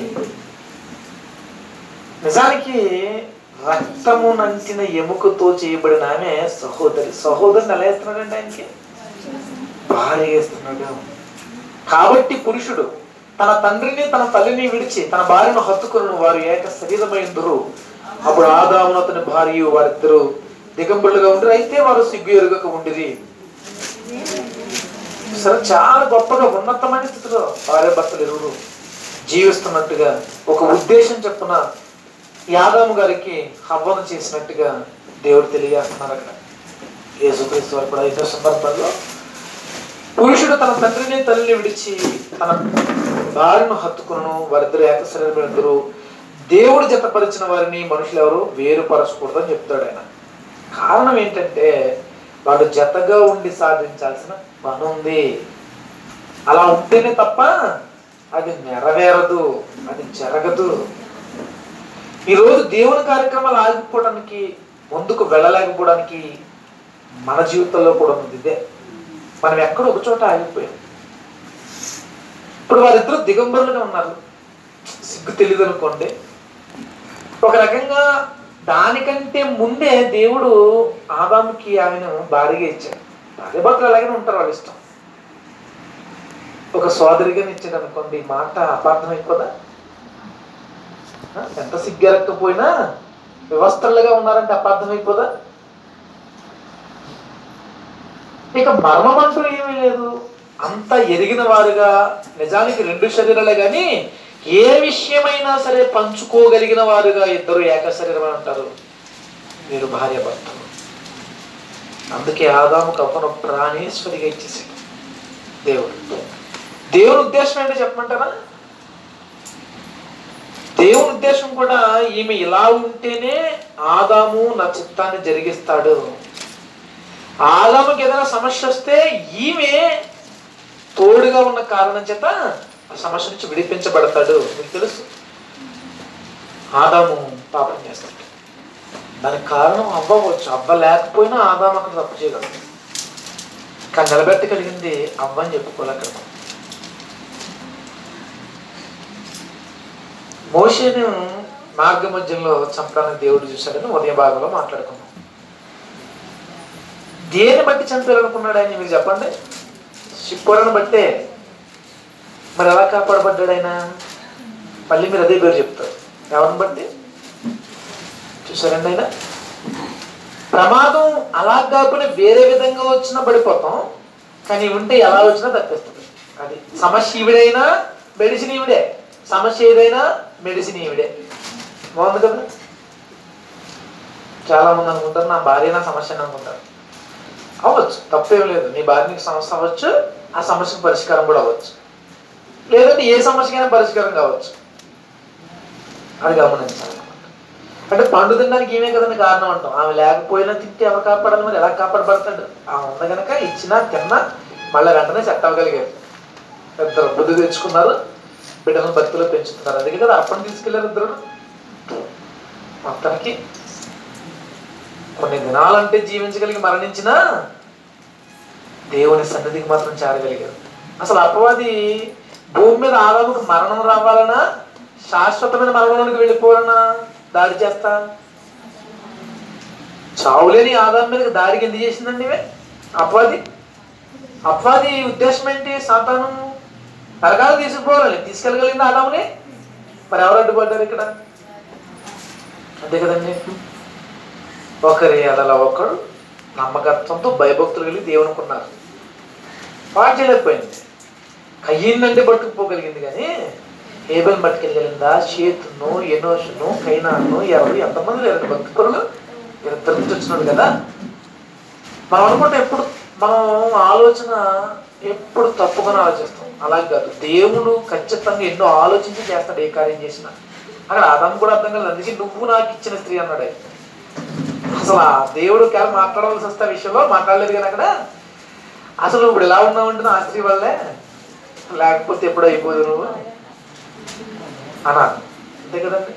నిజానికి రక్తము నంచిన ఎముకతో చేయబడిన ఆమె సహోదరి సహోదరిని ఎలా వేస్తున్నాడండి ఆయనకి భార్య వేస్తున్నాడు కాబట్టి పురుషుడు తన తండ్రిని తన తల్లిని విడిచి తన భార్యను హత్తుకుని వారు ఏక శరీరమైందరు అప్పుడు ఆదామును అతని భార్య వారిద్దరు దిగంబరులుగా ఉండరు అయితే వారు సిగ్గు ఎరుగక ఉండిరి సరే చాలా గొప్పగా ఉన్నతమైన స్థితిలో భార్య భర్తలు ఇరువురు జీవిస్తున్నట్టుగా ఒక ఉద్దేశం చెప్పున యాదాము గారికి హవ్వను చేసినట్టుగా దేవుడు తెలియజేస్తున్నారు అక్కడ యేసుక్రీస్తు వారు కూడా ఇతర సందర్భాల్లో పురుషుడు తన తండ్రిని తల్లిని విడిచి తన భార్యను హత్తుకును వారిద్దరు ఏకశరీరమిద్దరు దేవుడు జతపరిచిన వారిని మనుషులు ఎవరు వేరుపరచకూడదని చెప్తాడు ఆయన కారణం ఏంటంటే వాళ్ళు జతగా ఉండి సాధించాల్సిన పని ఉంది అలా ఉంటేనే తప్ప అది నెరవేరదు అది జరగదు ఈరోజు దేవుని కార్యక్రమాలు ఆగిపోవడానికి ముందుకు వెళ్ళలేకపోవడానికి మన జీవితంలో కూడా ఉంది ఇదే మనం ఎక్కడ ఒక చోట ఆగిపోయాం ఇప్పుడు వారిద్దరూ దిగంబరులుగా ఉన్నారు సిగ్గు తెలియదు అనుకోండి ఒక రకంగా దానికంటే ముందే దేవుడు ఆదాముకి ఆమెను భారీగా ఇచ్చాడు భార్య భర్తలు అలాగే ఉంటారు వాళ్ళ ఇష్టం ఒక సోదరిగా ఇచ్చాడు అనుకోండి ఈ మాట అపార్థం అయిపోదా ఆ, ఎంత సిగ్గెరక్కపోయినా వ్యవస్థలుగా ఉన్నారంటే అపార్థం అయిపోదా ఇక మర్మం అంటూ ఏమీ లేదు అంత ఎరిగిన వారుగా నిజానికి రెండు శరీరాలే కానీ ఏ విషయమైనా సరే పంచుకోగలిగిన వారుగా ఇద్దరు ఏక శరీరమై ఉంటారు మీరు భార్య భర్తలు అందుకే ఆదాము కప్పను ప్రాణేశ్వరిగా ఇచ్చేసాడు దేవుడు దేవుని ఉద్దేశం ఏంటో చెప్పమంటారా దేవుని ఉద్దేశం కూడా ఈమె ఇలా ఉంటేనే ఆదాము నా చిత్తాన్ని జరిగిస్తాడు ఆదాముకి ఏదైనా సమస్య వస్తే ఈమె తోడుగా ఉన్న కారణం చేత ఆ సమస్య నుంచి విడిపించబడతాడు మీకు తెలుసు ఆదాము పాపం చేస్తాడు దానికి కారణం అవ్వచ్చు అవ్వ లేకపోయినా ఆదాము అక్కడ తప్పు చేయగలడు కానీ నిలబెట్టగలిగింది అవ్వ అని చెప్పుకోలేక మోషేను మార్గ మధ్యంలో చంపడానికి దేవుడు చూశాడని ఉదయ భాగంలో మాట్లాడుకున్నాం దేని బట్టి చంపాలనుకున్నాడు ఆయన మీరు చెప్పండి షిప్పొరను బట్టే మరి ఎలా కాపాడబడ్డాడు ఆయన మళ్ళీ మీరు అదే పేరు చెప్తారు ఎవరిని బట్టి చూసారండి ఆయన ప్రమాదం అలా కాకుండా వేరే విధంగా వచ్చినా పడిపోతాం కానీ ఉంటే ఎలా వచ్చినా తప్పిస్తుంది అది సమస్య ఈవిడైనా మెడిసిన్ ఈవిడే సమస్య ఏదైనా మెడిసిన్ ఈవిడే బాగుంది కదా చాలా మంది అనుకుంటారు నా భార్య నా సమస్య అని అనుకుంటారు అవ్వచ్చు తప్పేం లేదు నీ భార్య నీకు సమస్య అవ్వచ్చు ఆ సమస్యకు పరిష్కారం కూడా అవ్వచ్చు లేదంటే ఏ సమస్యకైనా పరిష్కారం కావచ్చు అది గమనించాలి అంటే పండు తినడానికి ఏమే కదండి కారణం అంటాం ఆమె లేకపోయినా తింటే ఎవరు కాపాడాలి మరి ఎలా కాపాడబడతాడు ఆమె ఉంది కనుక ఇచ్చినా తిన్నా మళ్ళీ వెంటనే సెట్ అవ్వగలిగారు ఇద్దరు బుద్ధి తెచ్చుకున్నారు బిడ్డలను భక్తిలో పెంచుతున్నారు అందుకే కదా అప్పని తీసుకెళ్లారు ఇద్దరు మొత్తానికి కొన్ని దినాలంటే జీవించగలిగి మరణించినా దేవుని సన్నిధికి మాత్రం చేరగలిగారు అసలు అపవాది భూమి మీద ఆదాముకు మరణం రావాలనా శాశ్వతమైన మరణంలోనికి వెళ్ళిపోవాలనా దాడి చేస్తా చావులేని ఆదాం మీదకి దాడికి ఎందుకు చేసిందండి ఇవే అపవాది అపవాది ఉద్దేశం ఏంటి సాతాను నరకాలు తీసుకుపోవాలని తీసుకెళ్ళగలిగింది ఆదాముని మరి ఎవరు అడ్డుపడ్డారు ఇక్కడ అంతే కదండి ఒకరి అలా ఒకడు నమ్మకత్వంతో భయభక్తులు కలిగి దేవునుకున్నారు పాటు చేయలేకపోయింది కయ్యిందంటే పట్టుకుపోగలిగింది కానీ ఏబెల్ పట్టుకెళ్ళగలిగిందా చేతును ఎనోషును కైనాను ఎవరు ఎంతమంది లేరండి భక్తి పరులు ఇద్దరు నుంచి వచ్చినాడు కదా మనం అనుకుంటే ఎప్పుడు మనం ఆలోచన ఎప్పుడు తప్పుగానే ఆలోచిస్తాం అలా కాదు దేవుడు ఖచ్చితంగా ఎన్నో ఆలోచించి చేస్తాడు ఏ కార్యం చేసినా అక్కడ అదం కూడా అర్థం కాలేదు అందుకే నువ్వు నాకు ఇచ్చిన స్త్రీ అన్నాడు ఆయన. అసలు ఆ దేవుడు కేవలం మాట్లాడవలసి వస్తే ఆ విషయంలో మాట్లాడలేదు కానీ అక్కడ అసలు ఇప్పుడు ఎలా ఉన్నావంటే నా స్త్రీ వల్లే లేకపోతే ఎప్పుడు అయిపోదు నువ్వు అన్నారు అంతే కదండి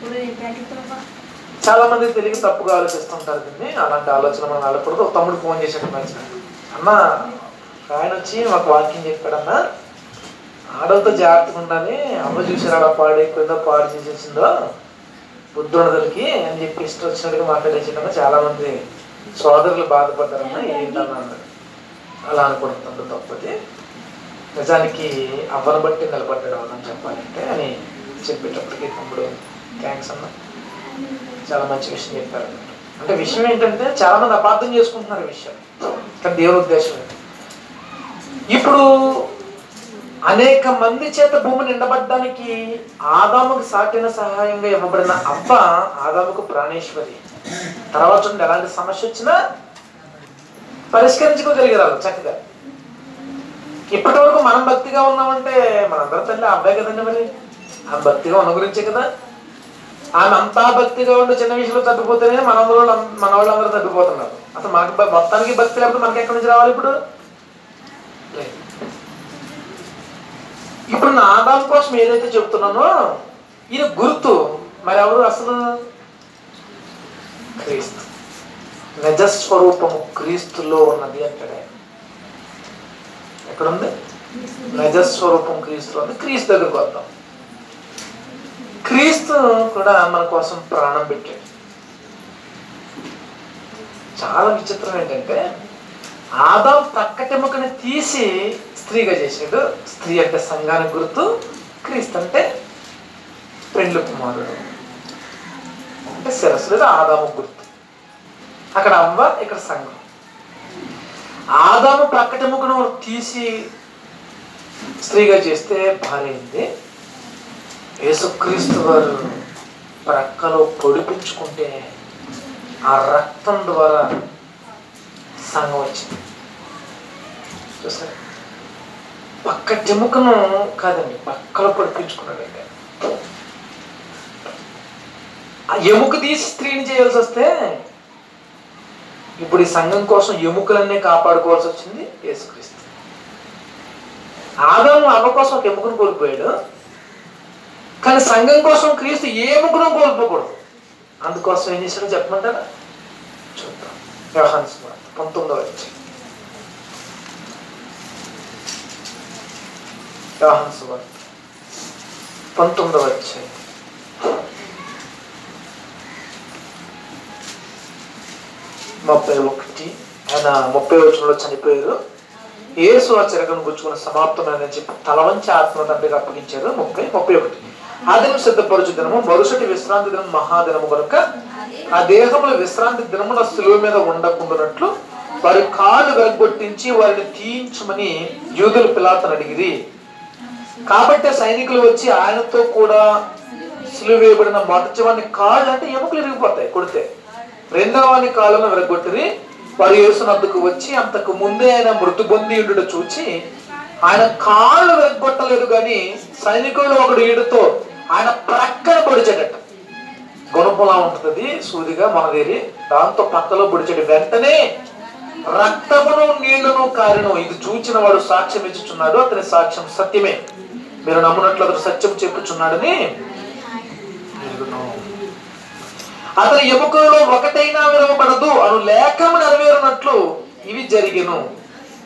చాలా మంది తెలివి తప్పుగా ఆలోచిస్తుంటారు దీన్ని అలాంటి ఆలోచన మనం ఆడకూడదు ఒక తమ్ముడు ఫోన్ చేసాడు మంచి అన్న ఆయన వచ్చి మాకు వాకింగ్ చెప్పాడన్నా ఆడలతో జాగ్రత్తగా ఉండాలి అమ్మ చూసారు అలా పాడైపోయిందో పాడు చేసేసిందో బుద్ధుడదలకి అని చెప్పి ఇష్టం వచ్చినట్టుగా మాట్లాడేసిందన్న చాలా మంది సోదరులు బాధపడ్డారన్న ఏంటన్నా అన్నాడు అలా అనుకుంటుంది తప్పది నిజానికి అవ్వను బట్టి నిలబడ్డాడు అవునని చెప్పాలంటే అని చెప్పేటప్పటికి తమ్ముడు థ్యాంక్స్ అన్న చాలా మంచి విషయం చెప్పారు అంటే విషయం ఏంటంటే చాలా మంది అపార్థం చేసుకుంటున్నారు ఈ విషయం కానీ దేవుని ఉద్దేశం ఏంటి? ఇప్పుడు అనేక మంది చేత భూమి నిండబడ్డానికి ఆదాముకు సాటిన సహాయంగా ఇవ్వబడిన అవ్వ ఆదాముకు ప్రాణేశ్వరి తర్వాత చూడండి ఎలాంటి సమస్య వచ్చినా పరిష్కరించుకోగలిగారు చక్కగా ఇప్పటి వరకు మనం భక్తిగా ఉన్నామంటే మనందరం తల్లి ఆ అబ్బాయి కదండి మరి ఆ భక్తిగా ఉన్న గురించే కదా ఆమె అంతా భక్తిగా ఉండి చిన్న విషయంలో తప్పిపోతేనే మన వాళ్ళు మన వాళ్ళందరూ తప్పిపోతున్నారు అసలు మనకి భ- మొత్తానికి భక్తి లేకపోతే మనకి ఎక్కడి నుంచి రావాలి ఇప్పుడు లేదు. ఇప్పుడు నా ఆదాం కోసం ఏదైతే చెప్తున్నానో ఇది గుర్తు మరి ఎవరు అసలు క్రీస్తు నిజస్వరూపము క్రీస్తులో ఉన్నది అంటాడు ఆయన. ఎక్కడుంది నిజస్వరూపం క్రీస్తులో ఉంది క్రీస్తు దగ్గరకు వద్దాం క్రీస్తు కూడా మన కోసం ప్రాణం పెట్టాడు చాలా విచిత్రం ఏంటంటే ఆదాం ప్రక్కటెముకని తీసి స్త్రీగా చేశాడు స్త్రీ అంటే సంఘానికి గుర్తు క్రీస్తు అంటే పెండ్లు కుమారుడు అంటే శిరస్సు లేదా ఆదాము గుర్తు అక్కడ అవ్వ ఇక్కడ సంఘం ఆదాము ప్రక్కటెముకను తీసి స్త్రీగా చేస్తే భార్య అయింది యేసుక్రీస్తు వారు ప్రక్కలో పొడిపించుకుంటే ఆ రక్తం ద్వారా సంఘం వచ్చింది చూసారు పక్క జముకను కాదండి పక్కలో పొడిపించుకున్నాడండి ఆ ఎముక తీసి స్త్రీని చేయాల్సి వస్తే ఇప్పుడు ఈ సంఘం కోసం ఎముకలన్నీ కాపాడుకోవాల్సి వచ్చింది యేసుక్రీస్తు ఆదాము అవ్వ కోసం ఒక ఎముకను కోల్పోయాడు కానీ సంఘం కోసం క్రీస్తు ఏ ఎముకను కోల్పోకూడదు అందుకోసం ఏం చేశాడో చెప్పమంటారా చూద్దాం వ్యవహాన్ సువార్త పంతొమ్మిదవ వచ్చి వ్యవహాన్ సువార్త పంతొమ్మిదవ వచ్చాయి ముప్పై ఒకటి ఆయన ముప్పై వచనంలో చనిపోయారు ఏసు ఆ చిరకను గుచ్చుకున్న సమాప్తమైన చెప్పి తల వంచి ఆత్మ తండ్రికి అప్పగించారు ముప్పై ముప్పై ఒకటి ఆ దినం సిద్ధపరచు దినము మరుసటి విశ్రాంతి దినం మహాదినము కనుక ఆ దేహములు విశ్రాంతి దినమున సులువు మీద ఉండకుండానట్లు వారి కాళ్ళు వెరగొట్టించి వారిని తీయించమని యూదులు పిలాతను అడిగిరి కాబట్టి సైనికులు వచ్చి ఆయనతో కూడా సిలువ వేయబడిన మొదటి వాని కాళ్ళు అంటే ఎముకలు ఇరిగిపోతాయి కొడితే రెండవ వాని కాళ్ళను విరగొట్టిరి వారు యేసునద్దుకు వచ్చి అంతకు ముందే ఆయన మృతు పొంది ఉండుట చూచి ఆయన కాళ్ళు విరగొట్టలేదు కానీ సైనికులు ఒకడు ఈడుతో ఆయన ప్రక్కన పొడిచాడట గుణపలా ఉంటుంది సూదిగా మనదేరి దాంతో పక్కలో పొడిచాడు వెంటనే రక్తమును నీళ్లను కారిను ఇది చూచిన వాడు సాక్ష్యం ఇచ్చుచున్నాడు అతని సాక్ష్యం సత్యమే మీరు నమ్మునట్లు అతను సత్యం చెప్పుచున్నాడని ఎరుగును. అతని ఎముకలలో ఒకటైనా విరవబడదు అను లేఖము నెరవేరునట్లు ఇవి జరిగెను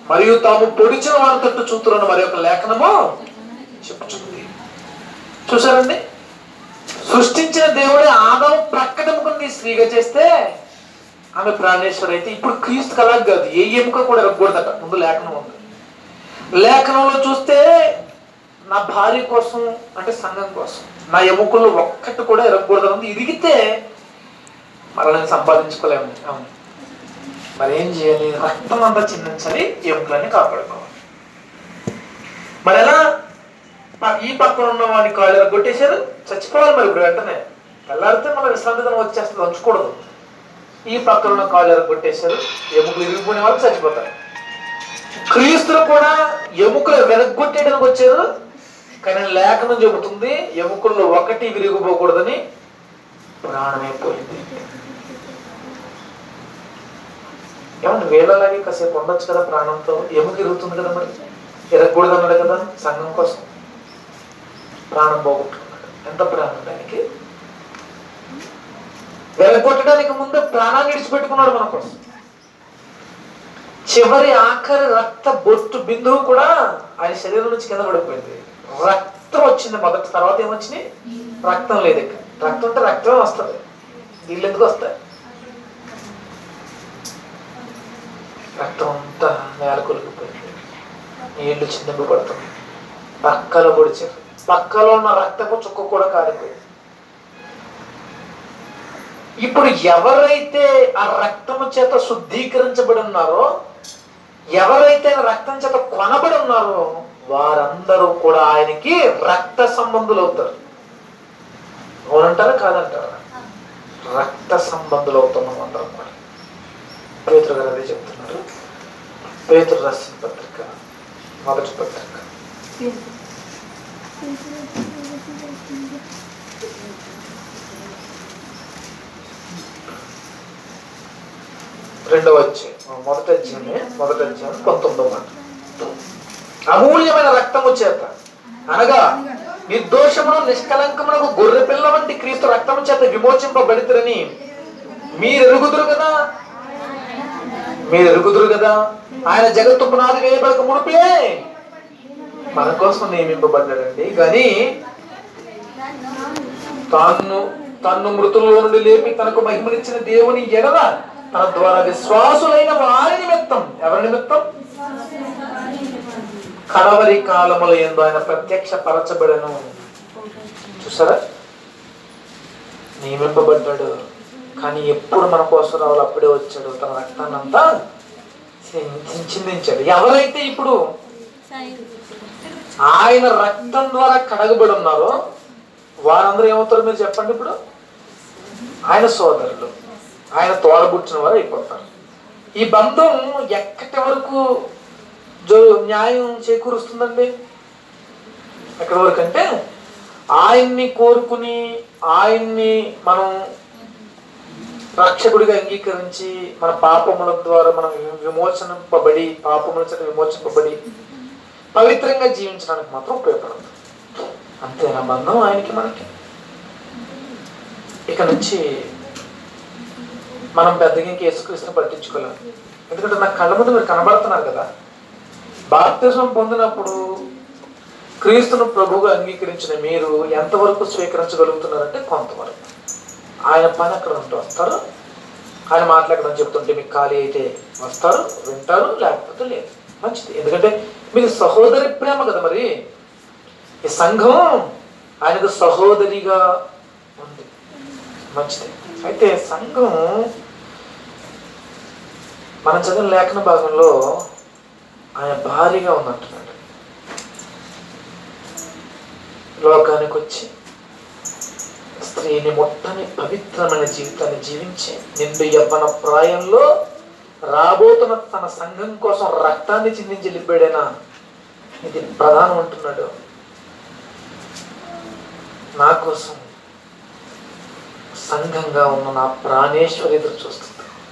మరియు తాము పొడిచిన వారి తట్టు చూతున్న మరి యొక్క లేఖనము చెప్పుచుంది చూసారండి సృష్టించిన దేవుడే ఆదాము ప్రక్కటముకుని స్త్రీగా చేస్తే ఆమె ప్రాణేశ్వరి అయితే ఇప్పుడు క్రీస్తు కలా కాదు ఏ ఎముక కూడా ఇరగకూడదట ముందు లేఖనం ఉంది లేఖనంలో చూస్తే నా భార్య కోసం అంటే సంఘం కోసం నా ఎముకలు ఒక్కటి కూడా ఇరగకూడదు ఉంది ఇరిగితే మరలా నేను సంపాదించుకోలేము అవును మరి ఏం చేయాలి రక్తం అంతా చిందించాలి ఎముకలన్నీ కాపాడుకోవాలి మరి ఎలా ప- ఈ పక్కన ఉన్న వాడిని కాళ్ళు కొట్టేశారు చచ్చిపోవాలి మరి ఇప్పుడు వెంటనే తెల్లారితే మన విశ్రాంతి దినం వచ్చేస్తుంది ఉంచకూడదు ఈ పక్కన ఉన్న కాళ్ళు కొట్టేశారు ఎముకలు ఇరిగిపోయిన వాళ్ళు చచ్చిపోతారు క్రీస్తులు కూడా ఎముకలు వెనగొట్టేయడానికి వచ్చారు కానీ లేఖనం చెబుతుంది ఎముకల్లో ఒకటి విరిగిపోకూడదని ప్రాణమైపోయింది ఏమన్నా వేళలాగే కాసేపు ఉండొచ్చు కదా ప్రాణంతో ఎముక ఇరుగుతుంది కదా మరి ఇరగకూడదు అన్నాడు కదా సంఘం కోసం ప్రాణం పోగొట్టుకున్నాడు ఎంత ప్రాణం దానికి వెలగొట్టడానికి ముందు ప్రాణాన్ని విడిచిపెట్టుకున్నాడు మన కోసం చివరి ఆఖరి రక్త బొట్టు బిందువు కూడా ఆయన శరీరం నుంచి కింద పడిపోయింది రక్తం వచ్చింది మొదట తర్వాత ఏమొచ్చినాయి రక్తం లేదు ఇక రక్తం ఉంటే రక్తమే వస్తుంది నీళ్ళు ఎందుకు వస్తాయి రక్తం అంతా నేల కొలిగిపోయింది నీళ్లు చిందింపబడుతుంది పక్కలో పొడిచారు పక్కలో ఉన్న రక్తపు చుక్క కూడా కారిపోయింది ఇప్పుడు ఎవరైతే ఆ రక్తము చేత శుద్ధీకరించబడి ఉన్నారో ఎవరైతే ఆ రక్తం చేత కొనబడి ఉన్నారో వారందరూ కూడా ఆయనకి రక్త సంబంధులు అవుతారు అవునంటారా కాదంటారా రక్త సంబంధులు అవుతున్నాం అందరం కూడా పేతురు గారు అదే చెప్తున్నారు పేతురు రాసిన పత్రిక మొదటి పత్రిక రెండవ అధ్యాయం మొదటి అధ్యాయమే మొదటి అధ్యాయం పంతొమ్మిదవ మాట అమూల్యమైన రక్తము చేత అనగా నిర్దోషమును నిష్కలంకమునకు గొర్రె పిల్ల వంటి క్రీస్తు రక్తము చేత విమోచింపబడితరని మీరు ఎరుగుదురు కదా మీరు ఎరుగుదురు కదా ఆయన జగత్తు పునాది వేయబడక ముడిపే మన కోసం నియమింపబడ్డాడండి కానీ తాను తన్ను మృతుల్లో నుండి లేపి తనకు మహిమనిచ్చిన దేవుని ఎడల తన ద్వారా విశ్వాసులైన వారి నిమిత్తం ఎవరి నిమిత్తం కడవరి కాలముల ఎందు ఆయన ప్రత్యక్ష పరచబడను చూసారా నియమింపబడ్డాడు కానీ ఎప్పుడు మన కోసం రావాలి అప్పుడే వచ్చాడు తన రక్తాన్ని అంతా చింది- చిందించాడు ఎవరైతే ఇప్పుడు ఆయన రక్తం ద్వారా కడగబడి ఉన్నారో వారందరూ ఏమవుతారు మీరు చెప్పండి ఇప్పుడు ఆయన సోదరులు ఆయన తోడబుట్టిన వారు అయిపోతారు ఈ బంధం ఎక్కటి వరకు జో న్యాయం చేకూరుస్తుందండి ఎక్కడి వరకు అంటే ఆయన్ని కోరుకుని ఆయన్ని మనం రక్షకుడిగా అంగీకరించి మన పాపముల ద్వారా మనం విమోచనింపబడి పాపముల చేత విమోచింపబడి పవిత్రంగా జీవించడానికి మాత్రం ఉపయోగపడదు అంతే నా బంధం ఆయనకి మనకి ఇక నుంచి మనం పెద్దగా ఇంక యేసుక్రీస్తుని పట్టించుకోలేము ఎందుకంటే నా కళ్ళ ముందు మీరు కనబడుతున్నారు కదా బాప్తిజం పొందినప్పుడు క్రీస్తును ప్రభువుగా అంగీకరించిన మీరు ఎంతవరకు స్వీకరించగలుగుతున్నారంటే కొంతవరకు ఆయన పని అక్కడ ఉంటూ వస్తారు ఆయన మాట్లాడడం చెప్తుంటే మీకు ఖాళీ అయితే వస్తారు వింటారు లేకపోతే లేదు మంచిది ఎందుకంటే మీకు సహోదరి ప్రేమ కదా మరి ఈ సంఘం ఆయనకు సహోదరిగా ఉంది మంచిది అయితే సంఘం మనం చదివిన లేఖన భాగంలో ఆయన భారీగా ఉందంటున్నాడు లోకానికి వచ్చి స్త్రీని ముట్టని పవిత్రమైన జీవితాన్ని జీవించి నిండు యవ్వన ప్రాయంలో రాబోతున్న తన సంఘం కోసం రక్తాన్ని చిందించి వెళ్ళిపోయాడైనా ఇది ప్రధానం అంటున్నాడు నా కోసం సంఘంగా ఉన్న నా ప్రాణేశ్వరి ఎదురు చూస్తుంది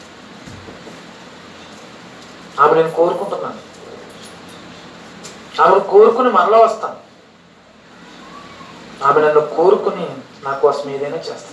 ఆమె నేను కోరుకుంటున్నాను ఆమెను కోరుకుని మరలా వస్తాను ఆమె నన్ను కోరుకుని నా కోసం ఏదైనా చేస్తుంది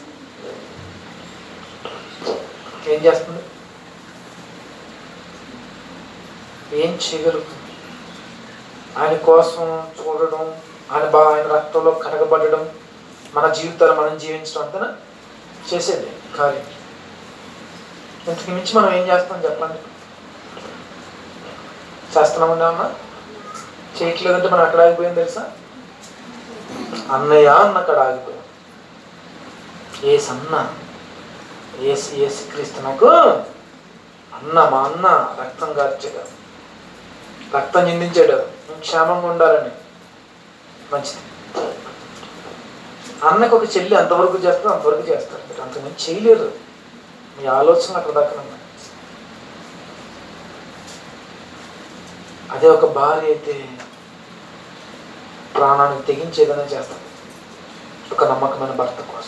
ఏం చేస్తుంది ఏం చేయగలుగుతుంది ఆయన కోసం చూడడం ఆయన బా ఆయన రక్తంలో కడగబడడం మన జీవితాలు మనం జీవించడం అంతనా చేసేది కార్యం ఇంతకు మించి మనం ఏం చేస్తాం చెప్పండి చేస్తున్నామన్నా అన్న చేయట్లేదంటే మనం అక్కడ ఆగిపోయాం తెలుసా అన్నయ్య అన్న అక్కడ ఆగిపోయాం ఏ సన్న ఏసి ఏసి క్రీస్తు నాకు అన్న మా అన్న రక్తం కార్చాడు రక్తం చిందించాడు మేము క్షేమంగా ఉండాలని మంచిది అన్నకు ఒక చెల్లి అంతవరకు చేస్తారు అంతవరకు చేస్తారు మీరు అంతకుమించి చేయలేరు మీ ఆలోచన అక్కడ దాకా ఉన్నాయి అదే ఒక భార్య అయితే ప్రాణానికి తెగించి ఏదైనా చేస్తుంది ఒక నమ్మకమైన భర్త కోసం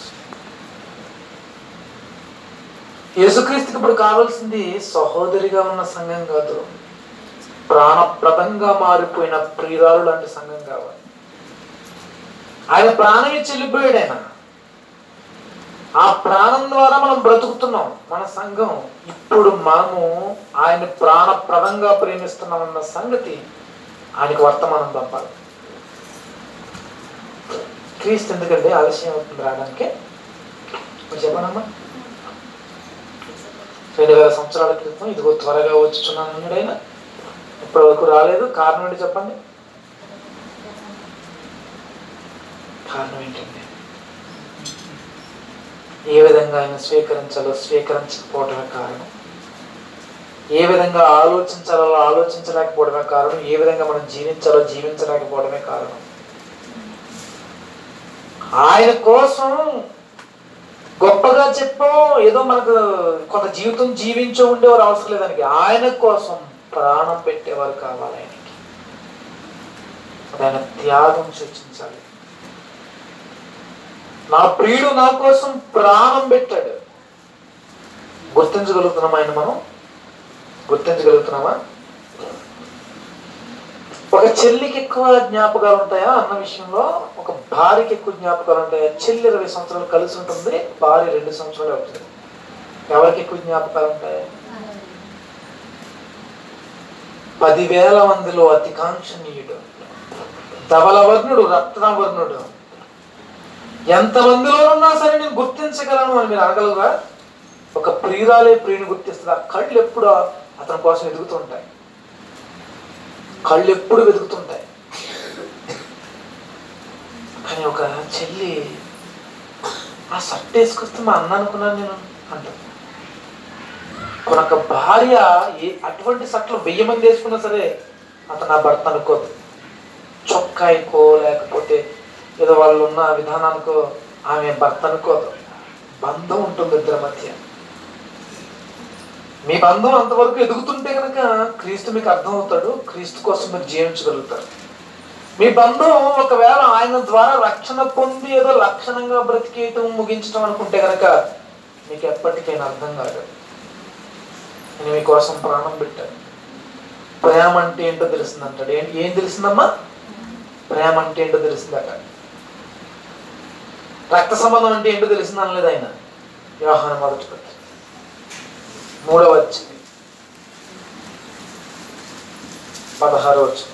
యేసుక్రీస్తుకి ఇప్పుడు కావాల్సింది సహోదరిగా ఉన్న సంఘం కాదు ప్రాణప్రదంగా మారిపోయిన ప్రియురాలు లాంటి సంఘం కావాలి ఆయన ప్రాణం ఇచ్చి వెళ్ళిపోయాడు ఆయన ఆ ప్రాణం ద్వారా మనం బ్రతుకుతున్నాం మన సంఘం ఇప్పుడు మనము ఆయన ప్రాణప్రదంగా ప్రేమిస్తున్నామన్న సంగతి ఆయనకు వర్తమానం పంపాలి క్రీస్తు ఎందుకంటే ఆలస్యం అవుతుంది రావడానికి ఇప్పుడు చెప్పనమ్మా రెండు వేల సంవత్సరాల క్రితం ఇదిగో త్వరగా వచ్చుచున్నాను అన్నాడు ఆయన ఇప్పటి వరకు రాలేదు కారణం ఏంటి చెప్పండి కారణం ఏంటండి ఏ విధంగా ఆయన స్వీకరించాలో స్వీకరించకపోవడమే కారణం ఏ విధంగా ఆలోచించాలో ఆలోచించలేకపోవడమే కారణం ఏ విధంగా మనం జీవించాలో జీవించలేకపోవడమే కారణం ఆయన కోసం గొప్పగా చెప్పాం ఏదో మనకు కొంత జీవితం జీవించో ఉండేవారు అవసరం లేదానికి ఆయన కోసం ప్రాణం పెట్టేవారు కావాలి ఆయనకి ఆయన త్యాగం సూచించాలి నా ప్రియుడు నా కోసం ప్రాణం పెట్టాడు గుర్తించగలుగుతున్నాం ఆయన మనం గుర్తించగలుగుతున్నామా ఒక చెల్లికి ఎక్కువ జ్ఞాపకాలు ఉంటాయా అన్న విషయంలో ఒక భార్యకి ఎక్కువ జ్ఞాపకాలు ఉంటాయా చెల్లి ఇరవై సంవత్సరాలు కలిసి ఉంటుంది భార్య రెండు సంవత్సరాలు అవుతుంది ఎవరికి ఎక్కువ జ్ఞాపకాలు ఉంటాయి పదివేల మందిలో అతి కాంక్షణీయుడు ధవలవర్ణుడు రత్నవర్ణుడు ఎంతమందిలో ఉన్నా సరే నేను గుర్తించగలను అని మీరు అనగలరా ఒక ప్రియురాలే ప్రియుని గుర్తిస్తుంది ఆ కళ్ళు ఎప్పుడు అతని కోసం ఎదుగుతుంటాయి కళ్ళు ఎప్పుడు వెతుకుతుంటాయి కానీ ఒక చెల్లి ఆ షర్ట్ వేసుకొస్తే మా అన్న అనుకున్నాను నేను అంటాను ఇప్పుడు ఒక భార్య ఏ అటువంటి షర్ట్లు వెయ్యి మంది వేసుకున్నా సరే అతను నా భర్త అనుకోదు చొక్కాయికో లేకపోతే ఏదో వాళ్ళు ఉన్న విధానానికో ఆమె భర్త అనుకోదు బంధం ఉంటుంది ఇద్దరి మధ్య మీ బంధం అంతవరకు ఎదుగుతుంటే కనుక క్రీస్తు మీకు అర్థమవుతాడు క్రీస్తు కోసం మీరు జీవించగలుగుతారు మీ బంధం ఒకవేళ ఆయన ద్వారా రక్షణ పొంది ఏదో లక్షణంగా బ్రతికేయటం ముగించడం అనుకుంటే కనుక మీకు ఎప్పటికైనా అర్థం కాదు నేను మీకోసం ప్రాణం పెట్టాను ప్రేమ అంటే ఏంటో తెలిసింది అంటాడు ఏం ఏం తెలిసిందమ్మా ప్రేమ అంటే ఏంటో తెలిసిందట రక్త సంబంధం అంటే ఏంటో తెలిసింది అనలేదు ఆయన వ్యవహార మొదటి పత్రిక మూడవ వచ్చింది పదహారు వచ్చింది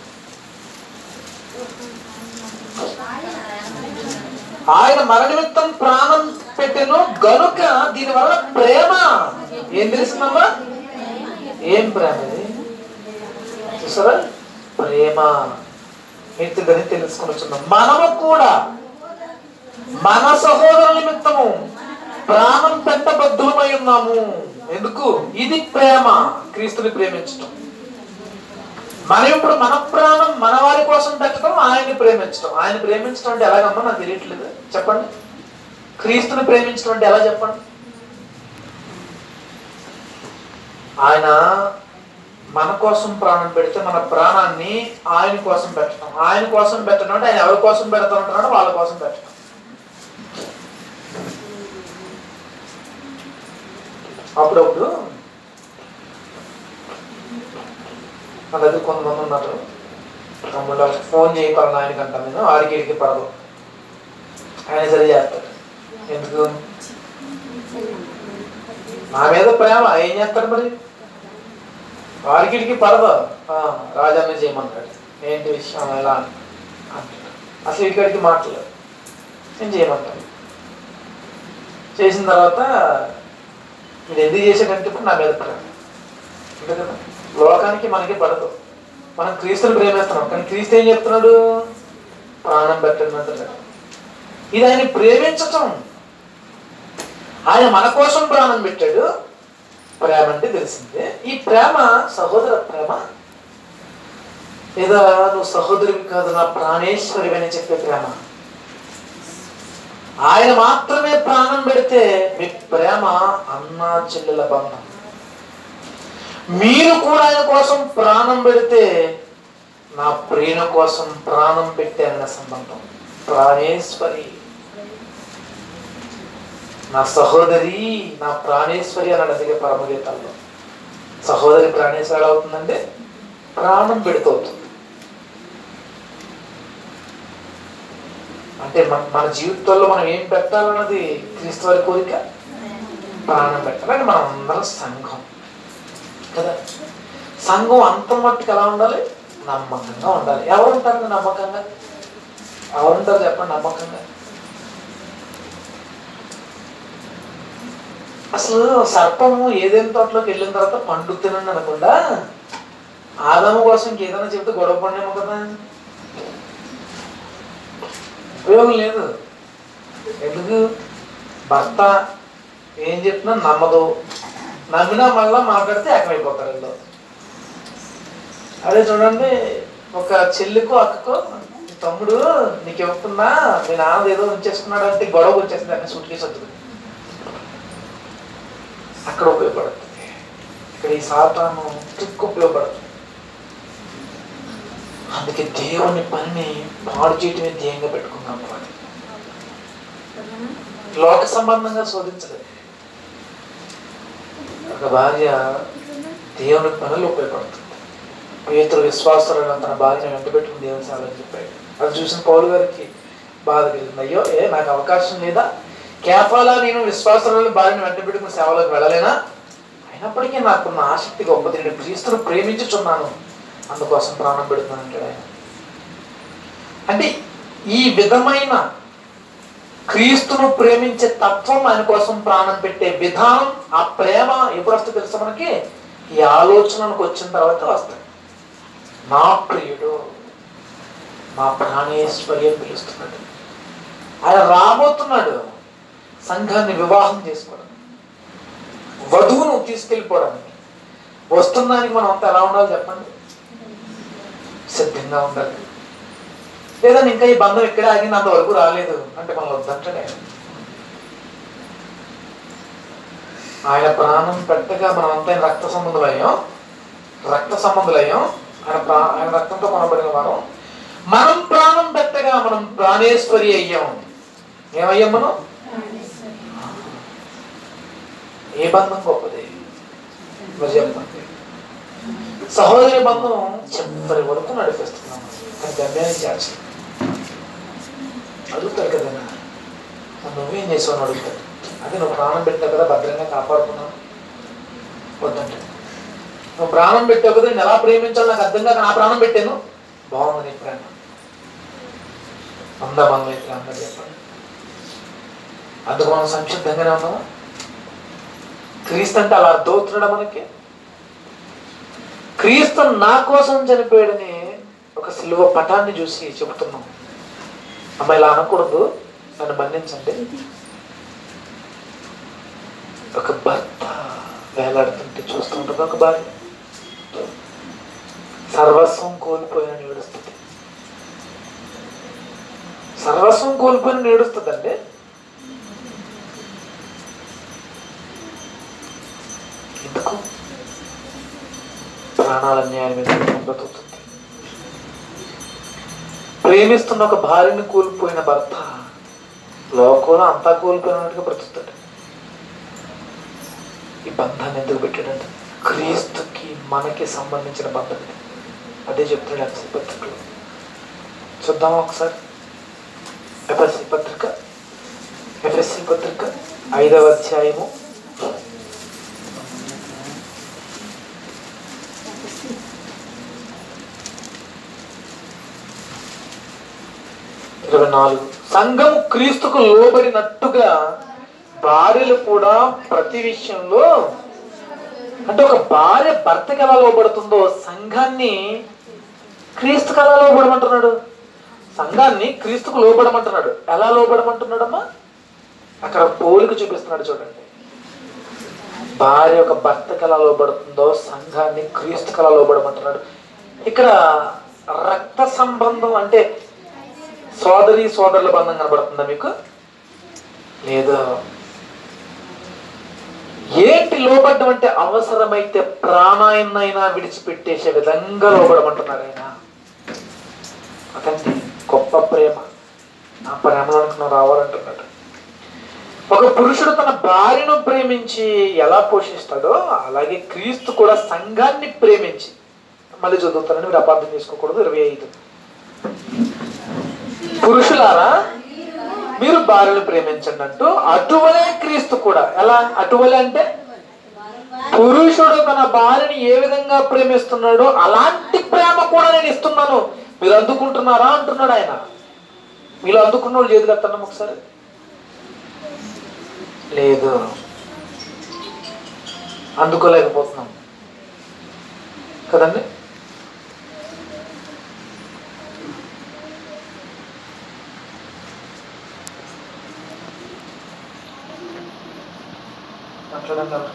ఆయన మర నిమిత్తం ప్రాణం పెట్టెను గనుక దీని వల్ల ప్రేమ ఏం తెలిసిందమ్మా ఏం ప్రేమ ఇది చూసారా ప్రేమ ఏంటిదని తెలుసుకుని వచ్చున్నాం మనము కూడా మన సహోదరు నిమిత్తము ప్రాణం పెట్టబద్ధులమై ఉన్నాము ఎందుకు ఇది ప్రేమ క్రీస్తుని ప్రేమించటం మనం ఇప్పుడు మన ప్రాణం మన వారి కోసం పెట్టడం ఆయన్ని ప్రేమించడం ఆయన ప్రేమించడం అంటే ఎలాగమ్మా నాకు తెలియట్లేదు చెప్పండి క్రీస్తుని ప్రేమించడం అంటే ఎలా చెప్పండి ఆయన మన కోసం ప్రాణం పెడితే మన ప్రాణాన్ని ఆయన కోసం పెట్టడం ఆయన కోసం పెట్టడం అంటే ఆయన ఎవరి కోసం పెడతానంటున్నాడో వాళ్ళ కోసం పెట్టడం అప్పుడప్పుడు నా దగ్గర కొంతమంది ఉన్నారు తమ్ముళ్ళు ఫోన్ చేయగలను ఆయనకి అంటాను నేను ఆడికి ఇడికి పడదు ఆయన సరి చేస్తాడు ఎందుకు నా మీద ప్రేమ ఏం చేస్తాడు మరి వారికిడికి పడదు ఆ, రాజన్న చేయమన్నాడు ఏంటి విషయం ఎలా అంటాడు అసలు ఇక్కడికి మాటలేదు నేను చేయమంటాను చేసిన తర్వాత మీరు ఎందుకు చేసేటంటే ఇప్పుడు నా మీద ప్రేమ అంతే కదా లోకానికి మనకి పడదు మనం క్రీస్తుని ప్రేమిస్తున్నాం కానీ క్రీస్తు ఏం చెప్తున్నాడు ప్రాణం పెట్టండి అంటున్నాడు ఇది ఆయన ప్రేమించటం ఆయన మన కోసం ప్రాణం పెట్టాడు ప్రేమ అంటే తెలిసిందే ఈ ప్రేమ సహోదర ప్రేమ లేదా నువ్వు సహోదరువి కాదు నా ప్రాణేశ్వరి అని చెప్పే ప్రేమ ఆయన మాత్రమే ప్రాణం పెడితే మీ ప్రేమ అన్నా చెల్లెల బంధం మీరు కూడా ఆయన కోసం ప్రాణం పెడితే నా ప్రేమ కోసం ప్రాణం పెట్టారన్న సంబంధం ప్రాణేశ్వరి నా సహోదరి నా ప్రాణేశ్వరి అని అందుకే పరమగీతాల్లో సహోదరి ప్రాణేశ్వరి ఎలా అవుతుందంటే ప్రాణం పెడుతూ అవుతుంది అంటే మన మన జీవితాల్లో మనం ఏం పెట్టాలన్నది క్రీస్తు వారి కోరిక ప్రాణం పెట్టాలని మనం అందరం సంఘం కదా సంఘం అంత మట్టుకు ఎలా ఉండాలి నమ్మకంగా ఉండాలి ఎవరు ఉంటారు నమ్మకంగా ఎవరు ఉంటారు చెప్పండి నమ్మకంగా అసలు సర్పము ఏదైనా తోటలోకి వెళ్ళిన తర్వాత పండు తినండి అనకుండా ఆదాము కోసం ఇంకేదైనా చెప్తే గొడవ పడినేమో కదా ఉపయోగం లేదు ఎందుకు భర్త ఏం చెప్పినా నమ్మదు నమ్మినా మళ్ళా మాట్లాడితే ఏకమైపోతారు వీళ్ళు అదే చూడండి ఒక చెల్లికో అక్కకో "నీ తమ్ముడు నీకు ఇవ్వకుండా మీ నాన్న ఏదో ఉంచేసుకున్నాడు అంటే గొడవ వచ్చేస్తుంది అన్ని సూట్ కేసు వద్దు అక్కడ ఉపయోగపడుతుంది ఇక్కడ ఈ సాతాను ట్రిక్ ఉపయోగపడుతుంది అందుకే దేవుని పనిని పాడు చేయటమే ధ్యేయంగా పెట్టుకున్నాం వాడు లోక సంబంధంగా శోధించలేదు ఒక భార్య దేవుని పనులు ఉపయోగపడుతుంది పేతురు విశ్వాసాలను తన భార్యను వెంట పెట్టుకుని దేవుని సేవలని చెప్పాడు అది చూసిన పౌరు గారికి బాధ కలిగింది అయ్యో ఏ నాకు అవకాశం లేదా కేఫాలా నేను విశ్వాసాలను భార్యను వెంట పెట్టుకుని సేవలోకి వెళ్ళలేనా అయినప్పటికీ నాకున్న ఆసక్తి గొప్పది నేను క్రీస్తును ప్రేమించుచున్నాను అందుకోసం ప్రాణం పెడుతున్నాను అంటాడు ఆయన అంటే ఈ విధమైన క్రీస్తును ప్రేమించే తత్వం ఆయన కోసం ప్రాణం పెట్టే విధానం ఆ ప్రేమ ఎప్పుడు వస్తే తెలుసా మనకి ఈ ఆలోచనకు వచ్చిన తర్వాత వస్తాయి నా ప్రియుడు మా ప్రాణేశ్వరి అని పిలుస్తున్నాడు ఆయన రాబోతున్నాడు సంఘాన్ని వివాహం చేసుకోవడం వధువును తీసుకెళ్ళిపోవడానికి వస్తున్నానికి మనం అంతా ఎలా ఉండాలి చెప్పండి సిద్ధంగా ఉండాలి లేదా ఇంకా ఈ బంధం ఇక్కడే ఆగింది అంతవరకు రాలేదు అంటే మనం వద్దంటాడే ఆయన ప్రాణం పెట్టగా మనం అంతా రక్త సంబంధులయ్యాం రక్త సంబంధులయ్యాం ఆయన ప్రా ఆయన రక్తంతో కొనబడిన వారం మనం ప్రాణం పెట్టగా మనం ప్రాణేశ్వరి అయ్యాం ఏమయ్యాం మనం ఏ బంధం గొప్పది మరి చెప్పండి సహోదరి బంధం చివరి వరకు నడిపిస్తున్నాం కానీ గమ్యాన్ని చేర్చాలి అడుగుతాడు కదా మరి నువ్వేం చేసావు అని అడుగుతాడు అదే నువ్వు ప్రాణం పెట్టావు కదా భద్రంగా కాపాడుకున్నావు వద్దంటే నువ్వు ప్రాణం పెట్టావు కదా నేను ఎలా ప్రేమించాలో నాకు అర్థం కాక నా ప్రాణం పెట్టాను బాగుంది నీ ప్రేమ అందా మనం అయితే అందరు చెప్పండి అందుకు మనం సంక్షిప్తంగానే ఉన్నామా క్రీస్తు అంటే అలా అర్థమవుతున్నాడా మనకి క్రీస్తు నా కోసం చనిపోయాడని ఒక సిలువ పటాన్ని చూసి చెబుతున్నాం అమ్మ ఇలా అనకూడదు నన్ను మన్నించండి ఒక భర్త వేలాడుతుంటే చూస్తుంటుంది ఒక భార్య సర్వస్వం కోల్పోయిన ఏడుస్తుంది సర్వస్వం కోల్పోయిన ఏడుస్తుందండి ఎందుకు ప్రాణాల న్యాయం మీద బ్రతుకుతుంది ప్రేమిస్తున్న ఒక భార్యని కోల్పోయిన భర్త లోకంలో అంతా కోల్పోయినట్టుగా బ్రతుకుతాడు ఈ బంధాన్ని ఎందుకు పెట్టాడంటే క్రీస్తుకి మనకి సంబంధించిన బంధం ఇది అదే చెప్తున్నాడు ఎఫ్ఎస్సి పత్రికలో చూద్దాం ఒకసారి ఎఫ్ఎస్సి పత్రిక ఎఫ్ఎస్సి పత్రిక ఐదవ అధ్యాయము నాలుగు సంఘము క్రీస్తుకు లోబడినట్టుగా భార్యలు కూడా ప్రతి విషయంలో అంటే ఒక భార్య భర్తకి ఎలా లోబడుతుందో సంఘాన్ని క్రీస్తుకు ఎలా లోబడమంటున్నాడు సంఘాన్ని క్రీస్తుకు లోబడమంటున్నాడు ఎలా లోబడమంటున్నాడమ్మా అక్కడ పోలిక చూపిస్తున్నాడు చూడండి భార్య ఒక భర్తకి ఎలా లోబడుతుందో సంఘాన్ని క్రీస్తుకు ఎలా లోబడమంటున్నాడు ఇక్కడ రక్త సంబంధం అంటే సోదరి సోదరుల బంధం కనబడుతుందా మీకు లేదు ఏంటి లోబడ్డం అంటే అవసరమైతే ప్రాణాయన్నైనా విడిచిపెట్టేసే విధంగా లోబడమంటున్నారు ఆయన అదండి గొప్ప ప్రేమ ఆ ప్రేమలోనికి నువ్వు రావాలంటున్నాడు ఒక పురుషుడు తన భార్యను ప్రేమించి ఎలా పోషిస్తాడో అలాగే క్రీస్తు కూడా సంఘాన్ని ప్రేమించి మళ్ళీ చదువుతానని మీరు అపార్థం చేసుకోకూడదు ఇరవై ఐదు పురుషులారా మీరు భార్యను ప్రేమించండి అంటూ అటువలే క్రీస్తు కూడా ఎలా అటువలే అంటే పురుషుడు తన భార్యని ఏ విధంగా ప్రేమిస్తున్నాడో అలాంటి ప్రేమ కూడా నేను ఇస్తున్నాను మీరు అందుకుంటున్నారా అంటున్నాడు ఆయన మీరు అందుకున్న వాళ్ళు చేతులు ఎత్తండి ఒకసారి లేదు అందుకోలేకపోతున్నాం కదండి మాట్లాడండి ఎవరు?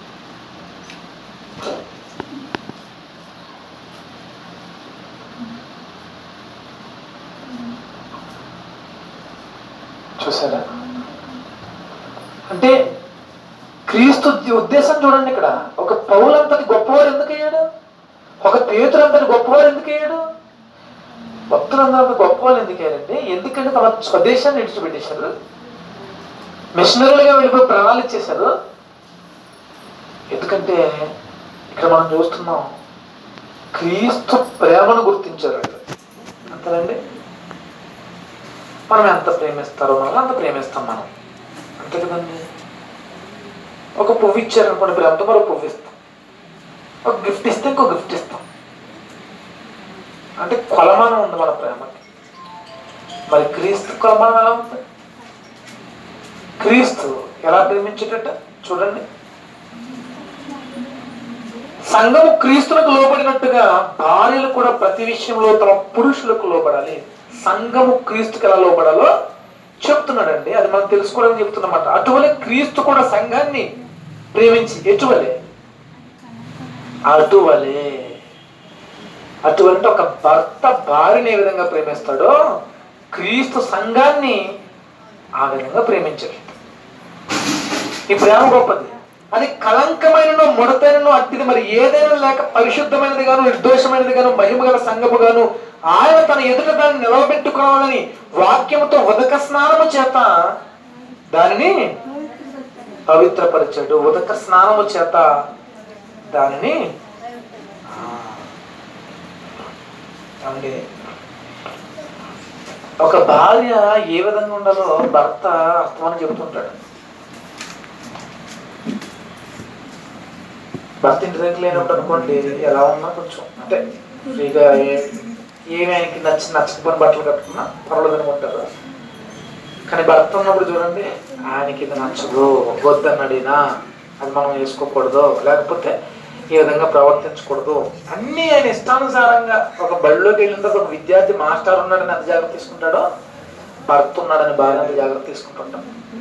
చూసారా అంటే క్రీస్తు ఉద్దేశం చూడండి ఇక్కడ ఒక పౌలంతటి గొప్పవాడు ఎందుకు అయ్యాడు ఒక పేతురంతటి గొప్పవాడు ఎందుకు అయ్యాడు భక్తులందరూ గొప్పవాళ్ళు ఎందుకు అయ్యారండి ఎందుకంటే తమ స్వదేశాన్ని విడిచిపెట్టేశారు మిషనరీలుగా వెళ్ళిపోయి ప్రాణాలు ఇచ్చేశారు ఎందుకంటే ఇక్కడ మనం చూస్తున్నాం క్రీస్తు ప్రేమను గుర్తించారు వీళ్ళు అంతేనండి మనం ఎంత ప్రేమిస్తారో మనం అంత ప్రేమిస్తాం మనం అంతే కదండి ఒక పువ్వు ఇచ్చారనుకోండి ప్రేమతో మరో పువ్వు ఇస్తాం ఒక గిఫ్ట్ ఇస్తే ఇంకో గిఫ్ట్ ఇస్తాం అంటే కొలమానం ఉంది మన ప్రేమకి మరి క్రీస్తు కొలమానం ఎలా ఉంది క్రీస్తు ఎలా ప్రేమించేటట్ట చూడండి సంఘము క్రీస్తులకు లోబడినట్టుగా భార్యలు కూడా ప్రతి విషయంలో తమ పురుషులకు లోబడాలి సంఘము క్రీస్తుకి ఎలా లోబడాలో చెప్తున్నాడండి అది మనం తెలుసుకోవడానికి చెప్తున్నమాట అటువలే క్రీస్తు కూడా సంఘాన్ని ప్రేమించి ఎటువలే అటువలే అటువంటి ఒక భర్త భార్యని ఏ విధంగా ప్రేమిస్తాడో క్రీస్తు సంఘాన్ని ఆ విధంగా ప్రేమించాడు ఈ ప్రేమ గొప్పది అది కళంకమైనను ముడతైనను అట్టిది మరి ఏదైనా లేక పరిశుద్ధమైనది గాను నిర్దోషమైనది గాను మహిమ గల సంఘము గాను ఆయన తన ఎదుట దాన్ని నిలవబెట్టుకోవాలని వాక్యముతో ఉదక స్నానము చేత దానిని పవిత్రపరిచాడు ఉదక స్నానము చేత దానిని ఆ, ఏమండి? ఒక భార్య ఏ విధంగా ఉండాలో భర్త అర్థమని చెబుతుంటాడు భర్త ఇంటి దగ్గర లేనప్పుడు అనుకోండి ఎలా ఉన్నా కొంచెం అంటే ఫ్రీగా ఏ- ఏమి ఆయనకి నచ్చి నచ్చకపోయిన బట్టలు కట్టుకున్నా పర్వాలేదు అనుకుంటారు కానీ భర్త ఉన్నప్పుడు చూడండి ఆయనకి ఇది నచ్చదు వద్దన్నడినా అది మనం వేసుకోకూడదు లేకపోతే ఈ విధంగా ప్రవర్తించకూడదు అన్నీ ఆయన ఇష్టానుసారంగా ఒక బడిలోకి వెళ్ళిన తర్వాత ఒక విద్యార్థి మాస్టర్ ఉన్నాడని ఎంత జాగ్రత్త తీసుకుంటాడో భర్త ఉన్నాడని బాగా అంత జాగ్రత్త తీసుకుంటుంటాం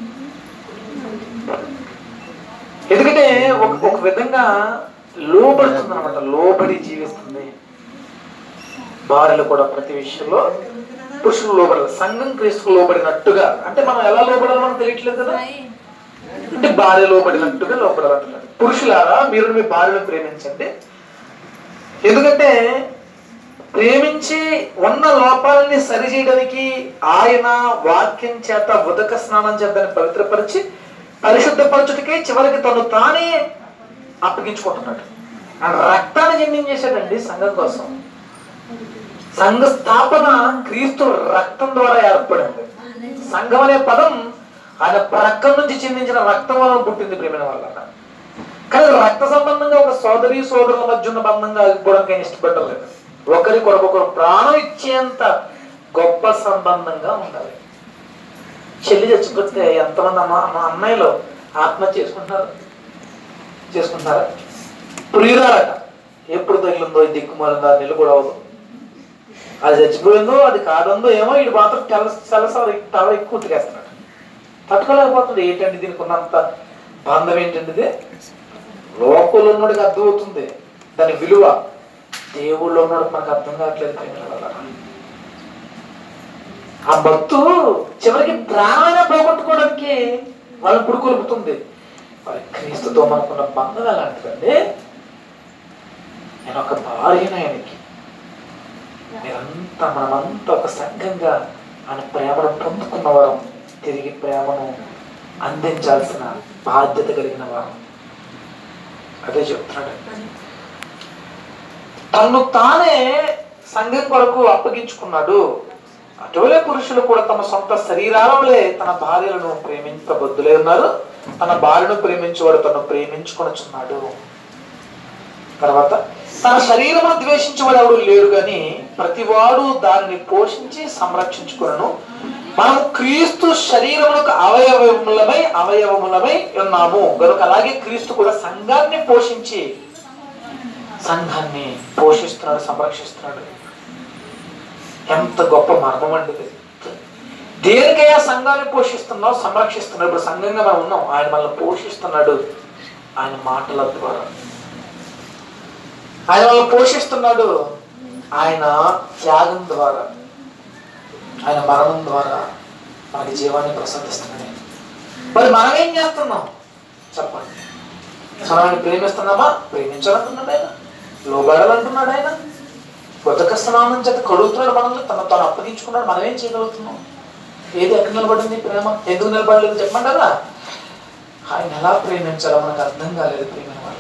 ఎందుకంటే ఒక ఒక విధంగా లోబడుతుంది అనమాట లోబడి జీవిస్తుంది భార్యలు కూడా ప్రతి విషయంలో పురుషులు లోబడాలి సంఘం క్రీస్తుకు లోబడినట్టుగా అంటే మనం ఎలా లోబడాలో మనకు తెలియట్లేదు కదా అంటే భార్య లోబడినట్టుగా లోబడాలంటున్నాడు పురుషులారా మీరు మీ భార్యను ప్రేమించండి ఎందుకంటే ప్రేమించి ఉన్న లోపాలని సరిచేయడానికి ఆయన వాక్యం చేత ఉదక స్నానం చేత దాన్ని పవిత్రపరిచి పరిశుద్ధపరచుటకే చివరికి తను తానే అప్పగించుకుంటున్నాడు ఆయన రక్తాన్ని జన్మించేశాడండి సంఘం కోసం సంఘ స్థాపన క్రీస్తు రక్తం ద్వారా ఏర్పడింది సంఘం అనే పదం ఆయన ప్రక్కల నుంచి చిందించిన రక్తం వలన పుట్టింది ప్రేమైన వల్ల కానీ రక్త సంబంధంగా ఒక సోదరి సోదరుల మధ్య ఉన్న బంధంగా ఆగిపోవడానికి ఆయన ఇష్టపడలేదు ఒకరి కొరకు ఒకరు ప్రాణం ఇచ్చేంత గొప్ప సంబంధంగా ఉండాలి చెల్లి చచ్చిపోతే ఎంతమంది అమ్మ అమ్మ అన్నయ్యలు ఆత్మహత్య చేసుకుంటున్నారు చేసుకుంటున్నారా ప్రియురాలట ఎప్పుడు తగిలిందో ఈ దిక్కుమాలిందో ఆ నెల కూడా అవ్వదు అది చచ్చిపోయిందో అది కాదందో ఏమో ఇది మాత్రం తెల్ల తెల్లస తల ఎక్కువ ఉతికేస్తున్నాడు తట్టుకోలేకపోతుంది ఏంటండి దీనికి ఉన్నంత బంధం ఏంటండి ఇది లోపల ఉన్నోడికి అర్థమవుతుంది దాని విలువ దేవుళ్ళు ఉన్నాడు మనకు అర్థం కావట్లేదు ప్రేమిల వల్ల. ఆ భక్తు చివరికి ప్రాణాన్ని పోగొట్టుకోవడానికి వాళ్ళని పుడుకొలుపుతుంది మరి క్రీస్తుతో మనకున్న బంధం ఎలాంటిదండి నేను ఒక భార్యను ఆయనకి మీరంతా మనమంతా ఒక సంఘంగా ఆయన ప్రేమను పొందుకున్న వారం తిరిగి ప్రేమను అందించాల్సిన బాధ్యత కలిగిన వారం అదే చెప్తున్నాడు తను తానే సంఘం కొరకు అప్పగించుకున్నాడు అటువలే పురుషులు కూడా తమ సొంత శరీరాలవలే తన భార్యలను ప్రేమించబద్దులే ఉన్నారు తన భార్యను ప్రేమించేవాడు తను ప్రేమించుకొనుచున్నాడు తర్వాత తన శరీరమును ద్వేషించేవాడు ఎవడు లేడు కానీ ప్రతివాడు దానిని పోషించి సంరక్షించుకును మనం క్రీస్తు శరీరములకు అవయవములమై అవయవములమై ఉన్నాము కనుక అలాగే క్రీస్తు కూడా సంఘాన్ని పోషించి సంఘాన్ని పోషిస్తున్నాడు సంరక్షిస్తున్నాడు ఎంత గొప్ప మర్మం అండి ఇది. దేనికయ్యా సంఘాన్ని పోషిస్తున్నావు సంరక్షిస్తున్నాడు ఇప్పుడు సంఘంగా మనం ఉన్నాం ఆయన మనల్ని పోషిస్తున్నాడు ఆయన మాటల ద్వారా ఆయన మనల్ని పోషిస్తున్నాడు ఆయన త్యాగం ద్వారా ఆయన మరణం ద్వారా మనకి జీవాన్ని ప్రసాదిస్తున్నాడు మరి మనం ఏం చేస్తున్నాం చెప్పండి మనం ఆయన ప్రేమిస్తున్నామా ప్రేమించాలంటున్నాడు ఆయన లోబడాలంటున్నాడు ఆయన బతుక స్నానం చేత కడుగుతున్నాడు మనల్ని తన తను అప్పగించుకున్నాడు మనం ఏం చేయగలుగుతున్నాం ఏది ఎక్కడ నిలబడింది ప్రేమ ఎందుకు నిలబడలేదు చెప్పమంటారా ఆయన ఎలా ప్రేమించాలో మనకు అర్థం కాలేదు ప్రేమ వల్ల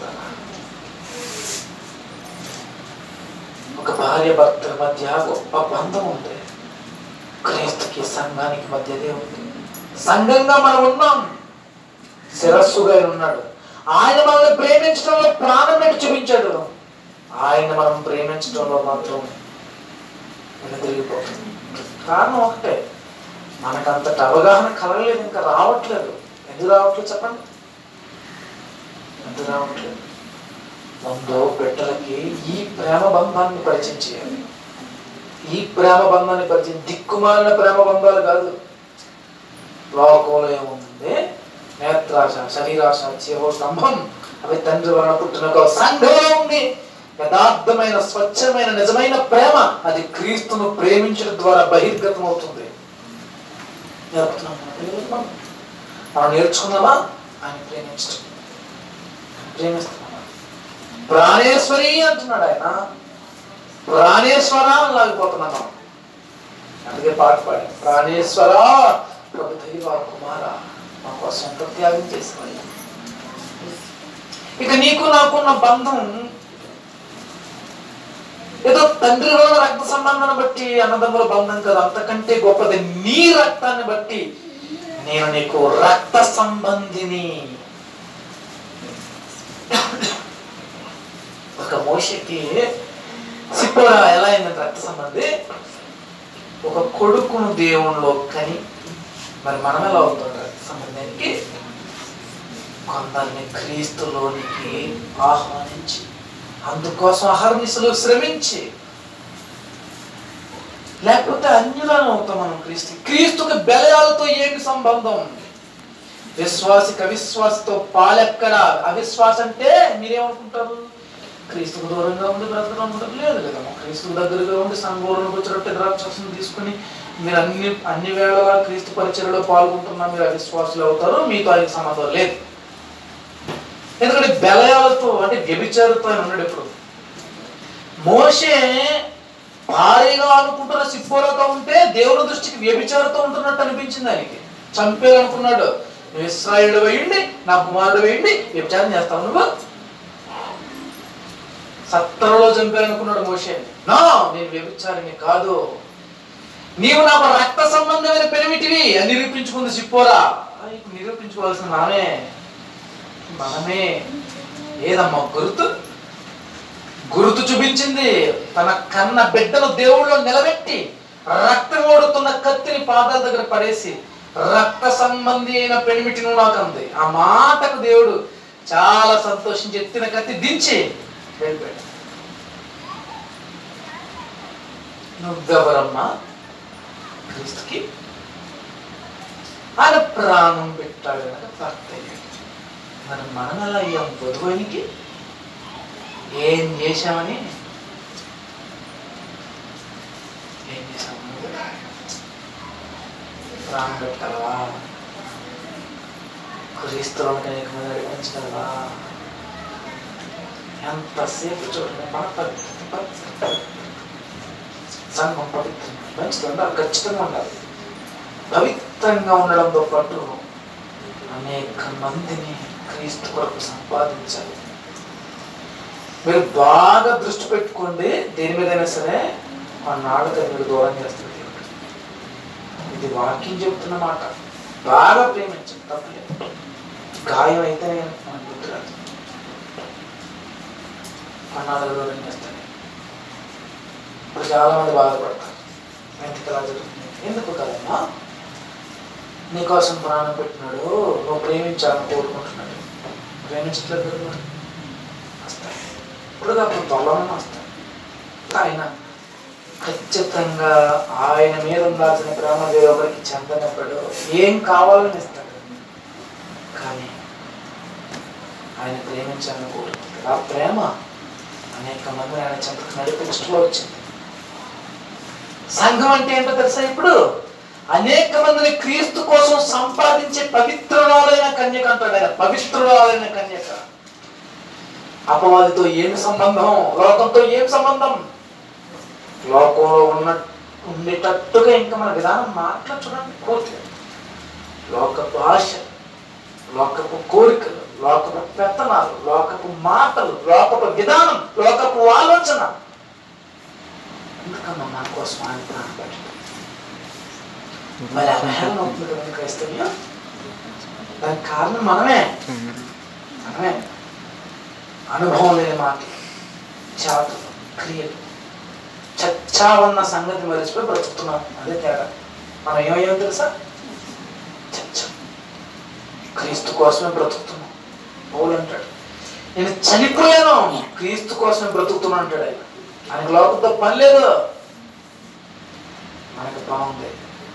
ఒక భార్య భర్తల మధ్య గొప్ప బంధం ఉంది క్రీస్తుకి సంఘానికి మధ్యదే ఉంది సంఘంగా మనం ఉన్నాం శిరస్సుగా ఆయన ఉన్నాడు ఆయన మనల్ని ప్రేమించడంలో ప్రాణం పెట్టి చూపించాడు ఆయన మనం ప్రేమించడంలో మాత్రం వెనుదిరిగిపోతుంది కారణం ఒకటే మనకంత అవగాహన కలగలేదు ఇంకా రావట్లేదు ఎందుకు రావట్లేదు చెప్పండి ఎందుకు రావట్లేదు ముందు బిడ్డలకి ఈ ప్రేమ బంధాన్ని పరిచయం చేయాలి ఈ ప్రేమ బంధాన్ని పరిచయం దిక్కుమాలిన ప్రేమ బంధాలు కాదు లోకంలో ఏముంది నేత్రాశ శరీరాశ జీవ స్తంభం అవి తండ్రి వలన పుట్టిన ఒక సంఘంలో ఉంది యథార్థమైన స్వచ్ఛమైన నిజమైన ప్రేమ అది క్రీస్తును ప్రేమించడం ద్వారా బహిర్గతం అవుతుంది నేర్పుతున్నాం మన పిల్లలకు మనం. మనం నేర్చుకున్నామా ఆయన ప్రేమించడం ప్రేమిస్తున్నామా ప్రాణేశ్వరి అంటున్నాడు ఆయన ప్రాణేశ్వర అని లాగిపోతున్నాం మనం అందుకే పాట పాడి ప్రాణేశ్వర ప్రభు దైవ కుమార మా కోసం ఎంత త్యాగం చేసేవాళ్ళు ఇక నీకు నాకున్న బంధం ఏదో తండ్రి వల్ల రక్త సంబంధాన్ని బట్టి అన్నదమ్ముల బంధం కాదు అంతకంటే గొప్పది నీ రక్తాన్ని బట్టి నేను నీకు రక్త సంబంధిని ఒక మోషకి సిప్పోరా ఎలా అయిందంటే రక్త సంబంధి ఒక కొడుకును దేవుణ్ణిలో కని మరి మనం ఎలా అవుతాం రక్త సంబంధానికి కొందరిని క్రీస్తులోనికి ఆహ్వానించి అందుకోసం అహర్నిశలు శ్రమించి లేకపోతే అన్యులను అవుతాం మనం క్రీస్తు క్రీస్తుకి బెలయాలతో ఏమి సంబంధం విశ్వాసికి అవిశ్వాసతో పాలెక్కడ అవిశ్వాస అంటే మీరేమనుకుంటారు క్రీస్తుకు దూరంగా ఉండి బ్రతకడం ఉంటుంది లేదు కదా క్రీస్తుకు దగ్గరగా ఉండి సంఘంలోకి వచ్చినట్టు ద్రాక్షను తీసుకుని మీరు అన్ని అన్ని వేళలా క్రీస్తు పరిచయలో పాల్గొంటున్నా మీరు అవిశ్వాసులు అవుతారు మీతో ఆయన సంబంధం లేదు ఎందుకంటే బెలయాలతో అంటే వ్యభిచారుతో ఆయన ఉన్నాడు ఇప్పుడు మోషే భారీగా అనుకుంటున్న సిప్పోలతో ఉంటే దేవుని దృష్టికి వ్యభిచారుతో ఉంటున్నట్టు అనిపించింది ఆయనకి చంపేయాలనుకున్నాడు నువ్వు ఇస్రాయేడు వేయండి నా కుమారుడు వేయండి వ్యభిచారం చేస్తావు నువ్వు సత్తరలో చంపేయాలనుకున్నాడు మోషే నా నేను వ్యభిచారిని కాదు నీవు నాకు రక్త సంబంధమైన పెనిమిటివి అని నిరూపించుకుంది సిప్పోరా ఆ, ఇప్పుడు నిరూపించుకోవాల్సిన నామే మనమే ఏదమ్మా గుర్తు గుర్తు చూపించింది తన కన్న బిడ్డను దేవుళ్ళు నిలబెట్టి రక్తం ఓడుతున్న కత్తిని పాదాల దగ్గర పడేసి రక్త సంబంధి అయిన పెనిమిటి నువ్వు నాకు అంది ఆ మాటకు దేవుడు చాలా సంతోషించి ఎత్తిన కత్తి దించి వెళ్ళిపోయాడు నువ్వెవరమ్మా క్రీస్తుకి ఆయన ప్రాణం పెట్టాడు కనుక భర్త అయ్యాడు. మరి మనం ఎలా అయ్యాం వధువునికి ఏం చేశామని ఏం చేశాము ప్రాణం పెట్టాలా క్రీస్తులోకి అనేక మంది నడిపించగలవా ఎంతసేపు చూడండి మన పవిత్రత, పవిత్రత. సంఘం పవిత్రంగా మంచిగా ఉండాలి ఖచ్చితంగా ఉండాలి పవిత్రంగా ఉండడంతో పాటు అనేక మందిని క్రీస్తు కొరకు సంపాదించాలి మీరు బాగా దృష్టి పెట్టుకోండి దేని మీదైనా సరే మా నాడుగా మీరు దూరం చేస్తుంది దేవుడు. ఇది వాక్యం చెప్తున్న మాట బాగా ప్రేమించండి తప్పలేదు గాయం అయితేనే మనకు గుర్తురాదు మా నాడుగా దూరం చేస్తాడు ఇప్పుడు చాలా మంది బాధపడతారు ఎందుకు అలా జరుగుతుంది ఎందుకు కదమ్మా నీకోసం ప్రాణం పెట్టినాడు నువ్వు ప్రేమించాలని కోరుకుంటున్నాడు ప్రేమించట్లేదు కదా మరి? వస్తాయి ఇప్పుడు అప్పుడు త్వరలోనే వస్తాయి ఆయన ఖచ్చితంగా ఆయన మీద ఉండాల్సిన ప్రేమ వేరొకరికి చెందనప్పుడు ఏం కావాలని ఇస్తాడు కానీ ఆయన ప్రేమించాలని కోరుకుంటాడు ఆ ప్రేమ అనేక మందిని ఆయన చెంతకు నడిపించడంలో వచ్చింది సంఘం అంటే ఏంటో తెలుసా ఇప్పుడు అనేక మందిని క్రీస్తు కోసం సంపాదించే పవిత్రురాలైన కన్యక అంటాడు ఆయన పవిత్రురాలైన కన్యక అపవాదితో ఏమి సంబంధం లోకంతో ఏం సంబంధం లోకంలో ఉన్న ఉండేటట్టుగా ఇంకా మన విధానం మాట్లా చూడండి కోరిక లోకపు ఆశ లోకపు కోరికలు లోకపు పెత్తనాలు లోకపు మాటలు లోకపు విధానం లోకపు ఆలోచన ఎందుకమ్మా నా కోసం ఆయన ప్రాణం పెట్టడం మరి అవహేళన అవుతుంది కదా క్రైస్తవ్యం దానికి కారణం మనమే మనమే అనుభవం లేని మాటలు చేతలు క్రియలు చచ్చా ఉన్న సంగతి మరిచిపోయి బ్రతుకుతున్నాం అదే తేడా మనం ఏమయ్యాం తెలుసా చచ్చ క్రీస్తు కోసమే బ్రతుకుతున్నాం పౌలు అంటాడు నేను చనిపోయాను క్రీస్తు కోసమే బ్రతుకుతున్నాను అంటాడు ఆయన ఆయనకు లోకంతో పని లేదు మనకు బాగుంది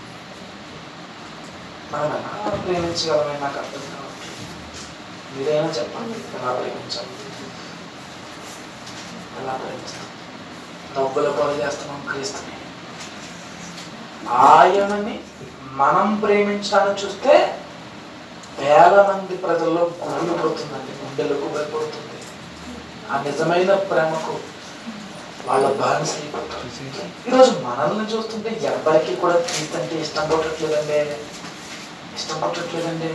మనం ఎలా ప్రేమించగలమే నాకు అర్థం కావట్లేదు మీరైనా చెప్పండి ఎలా ప్రేమించాలి ఎలా ప్రేమిస్తాం డబ్బుల పాలు చేస్తున్నాం క్రీస్తుని ఆయనని మనం ప్రేమించాలని చూస్తే వేల మంది ప్రజల్లో గుండెలు పడుతుందండి గుండెలకు భయపడుతుంది ఆ నిజమైన ప్రేమకు వాళ్ళ బానిస అయిపోతారు ఈరోజు మనల్ని చూస్తుంటే ఎవరికి కూడా క్రీస్తు అంటే ఇష్టం పుట్టట్లేదండి ఇష్టం పుట్టట్లేదండి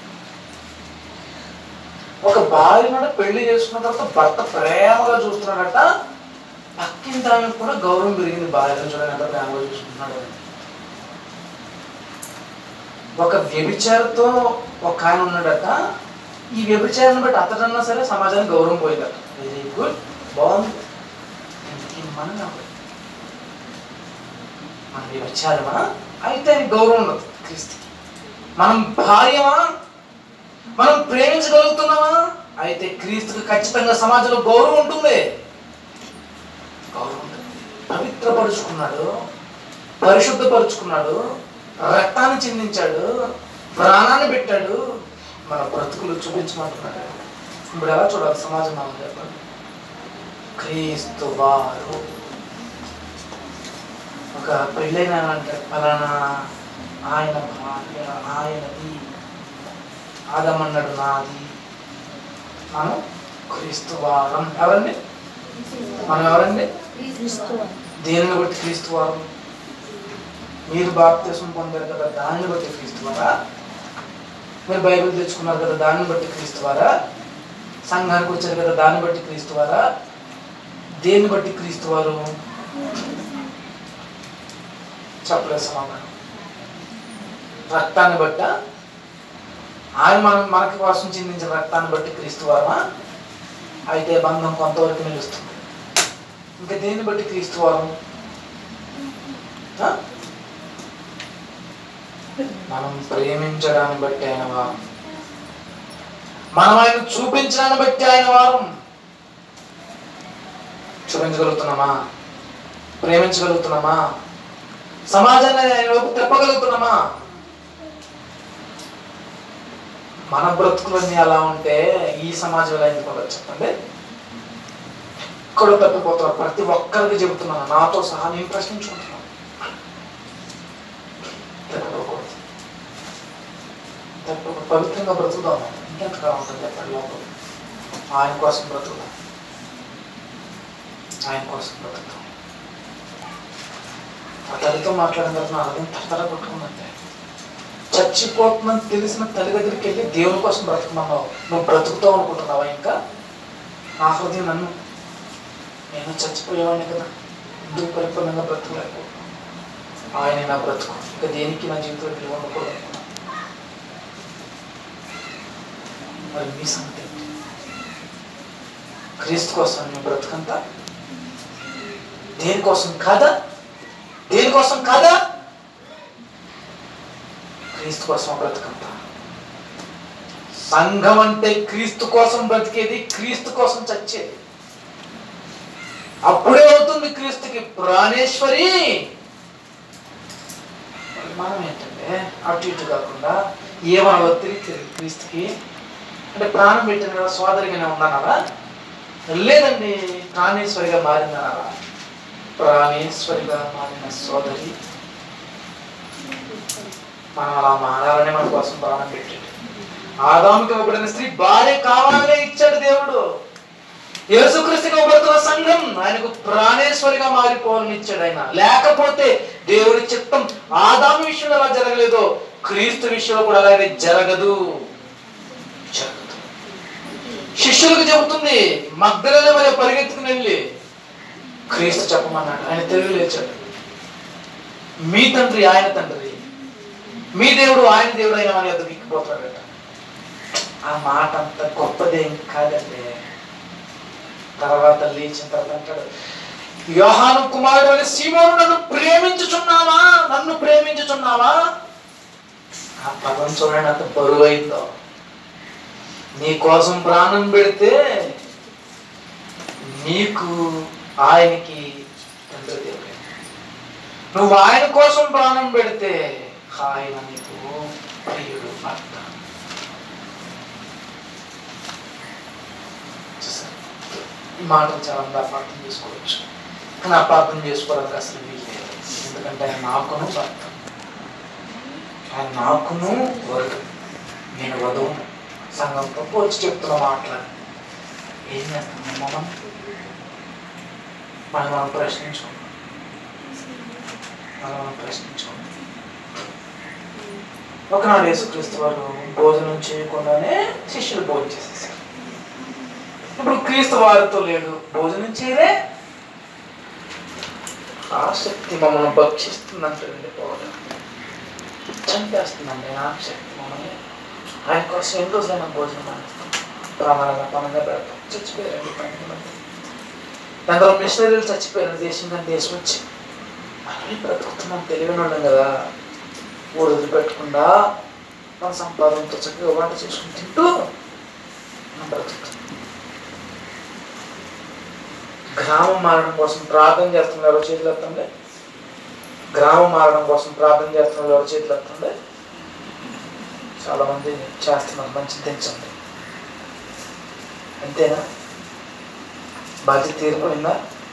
ఒక భార్యను పెళ్లి చేసుకున్న తర్వాత భర్త ప్రేమగా చూస్తున్నాడట పక్కింటి ఆమెకు కూడా గౌరవం పెరిగింది భార్యను చూడండి ఎంత ప్రేమగా చూసుకుంటున్నాడు అని. ఒక వ్యభిచారితో ఒక ఆయన ఉన్నాడట ఈ వ్యభిచారాన్ని బట్టి అతడన్నా సరే సమాజానికి గౌరవం పోయిందట వెరీ గుడ్ బాగుంది ఇంతకీ మనం ఎవరు? మన వ్యభిచారమా అయితే ఆయనకి గౌరవం ఉండదు క్రీస్తుకి మనం భార్యమా మనం ప్రేమించగలుగుతున్నామా అయితే క్రీస్తుకి ఖచ్చితంగా సమాజంలో గౌరవం ఉంటుంది గౌరవం ఉంటుంది పవిత్రపరుచుకున్నాడు పరిశుద్ధపరుచుకున్నాడు రక్తాన్ని చిందించాడు ప్రాణాన్ని పెట్టాడు మన బ్రతుకులు చూపించమంటున్నాడు ఇప్పుడు ఎలా చూడాలి సమాజం మనం చెప్పండి క్రీస్తు వారు ఒక పెళ్ళైన అంటే ఫలానా ఆయన భార్య ఆయనది ఆదమన్నాడు నాది మనం క్రీస్తు వారం ఎవరండి మనం ఎవరండి దేనిని బట్టి క్రీస్తు వారం మీరు బాప్తిసం పొందారు కదా దానిని బట్టి క్రీస్తు వారా మీరు బైబిల్ తెచ్చుకున్నారు కదా దాన్ని బట్టి క్రీస్తు వారా సంఘానికి వచ్చారు కదా దాన్ని బట్టి క్రీస్తు వారా దేన్ని బట్టి క్రీస్తు వారు చెప్పలేదు సమాధానం రక్తాన్ని బట్ట ఆయన మన మనకి కోసం చిందించిన రక్తాన్ని బట్టి క్రీస్తు వారమా అయితే బంధం కొంతవరకు నిలుస్తుంది ఇంకా దేన్ని బట్టి క్రీస్తు వారం ఆ? మనం ప్రేమించడాన్ని బట్టి ఆయన వారం మనం ఆయన చూపించడాన్ని బట్టి ఆయన వారం చూపించగలుగుతున్నామా ప్రేమించగలుగుతున్నామా సమాజాన్ని ఆయన వైపు తిప్పగలుగుతున్నామా మన బ్రతుకులన్నీ అలా ఉంటే ఈ సమాజంలో ఎందుకు ఉండదు చెప్పండి ఎక్కడో తప్పిపోతున్నారు ప్రతి ఒక్కరికి చెబుతున్నాను నాతో సహా నేను ప్రశ్నించుకుంటున్నాను తప్పిపోకూడదు తప్పిపోకూడదు పవిత్రంగా బ్రతుకుదాం ఇంకెంతకాలం ఉంటుంది చెప్పండి లోపల ఆయన కోసం బ్రతుకుదాం ఆయన కోసం బ్రతుకుతాం ఆ తల్లితో మాట్లాడిన తర్వాత నా హృదయం తరతర కొట్టుకుందంటే చచ్చిపోతుందని తెలిసిన తల్లి దగ్గరికి వెళ్ళి దేవుని కోసం బ్రతకమన్నావు నువ్వు బ్రతుకుతావు అనుకుంటున్నావా ఇంకా నా హృదయం నన్ను నేను చచ్చిపోయేవాడిని కదా ఎందుకు పరిపూర్ణంగా బ్రతకలేకపోతున్నాను ఆయన నా బ్రతుకు ఇక దేనికి నా జీవితంలో విలువ ఉండకూడదు అనుకున్నాను. మరి మీ సంగతి ఏంటి? క్రీస్తు కోసం నీ బ్రతుకంతా దేనికోసం కాదా దేనికోసం కాదా క్రీస్తు కోసం బ్రతుకంతా సంఘం అంటే క్రీస్తు కోసం బ్రతికేది క్రీస్తు కోసం చచ్చేది అప్పుడే అవుతుంది క్రీస్తుకి ప్రాణేశ్వరి మరి మనం ఏంటంటే అటు ఇటు కాకుండా ఏమన్నా తిరిగి క్రీస్తుకి అంటే ప్రాణం పెట్టిన కదా సోదరిగానే ఉన్నానరా లేదండి ప్రాణేశ్వరిగా మారిందనరా ప్రాణేశ్వరిగా మారిన సోదరి మనం అలా మారాలని మన కోసం ప్రాణం పెట్టాడు ఆదాముకి ఇవ్వబడిన స్త్రీ భార్య కావాలనే ఇచ్చాడు దేవుడు యేసుక్రీస్తుకి ఇవ్వబడుతున్న సంఘం ఆయనకు ప్రాణేశ్వరిగా మారిపోవాలని ఇచ్చాడు ఆయన లేకపోతే దేవుడి చిత్తం ఆదాము విషయంలో ఎలా జరగలేదో క్రీస్తు విషయంలో కూడా అలాగే జరగదు జరగదు శిష్యులకు చెబుతుంది మగ్ధులలో మరి పరిగెత్తుకుని వెళ్ళి క్రీస్తు చెప్పమన్నాడు ఆయన తెలివి లేచాడు మీ తండ్రి ఆయన తండ్రి మీ దేవుడు ఆయన దేవుడు అయిన మన యొద్ద విక్కిపోతాడట ఆ మాట అంత గొప్పదేం కాదండి తర్వాత లేచిన తర్వాత అంటాడు యోహాను కుమారుడు అని సీమోను నన్ను ప్రేమించుచున్నావా నన్ను ప్రేమించుచున్నావా ఆ పదం చూడండి అంత బరువైందో నీ కోసం ప్రాణం పెడితే నీకు ఆయనకి తండ్రి దేవుడే నువ్వు ఆయన కోసం ప్రాణం పెడితే ఆయన నీకు ప్రియుడు భర్త చూసారా? ఈ మాటలు చాలా మంది అపార్థం చేసుకోవచ్చు కానీ అపార్థం చేసుకోవడానికి అసలు వీలు లేదు ఎందుకంటే ఆయన నాకును భర్త ఆయన నాకును వరుడు నేను వధువు సంఘంతో పోల్చి చెప్తున్న మాటలు ఏం చేస్తాం మనం మనం మనం ప్రశ్నించుకుంటాం మనం మనం ప్రశ్నించుకుంటాం ఒకనాడు యేసుక్రీస్తు వారు భోజనం చేయకుండానే శిష్యులు భోజనం చేసేసారు ఇప్పుడు క్రీస్తు వారితో లేడు భోజనం చేయలే ఆసక్తి మమ్మల్ని భక్షిస్తుందంటే భోజనం చంపేస్తుందండి ఆసక్తి మమ్మల్ని ఆయన కోసం ఎన్ని రోజులైనా భోజనం మానేస్తాం ప్రాణాలుగా పనంగా పెడతాం చచ్చిపోయారండి పన్నెండు మంది దాంట్లో మిషనరీలు చచ్చిపోయారు దేశం కానీ దేశం వచ్చి మళ్ళీ బ్రతుకుతున్నాం తెలివైన వాళ్ళం కదా ఊరు వదిలిపెట్టకుండా మన సంపాదనతో చక్కగా వంట చేసుకుని తింటూ మనం బ్రతుకుతున్నాం గ్రామం మారడం కోసం ప్రార్థన చేస్తున్నారు ఎవరు చేతులు ఎత్తండి గ్రామం మారడం కోసం ప్రార్థన చేస్తున్నారు ఎవరు చేతులు ఎత్తండి చాలా మంది చేస్తున్నారు మంచి తెచ్చండి అంతేనా బాధ్యత తీరిపోయిందా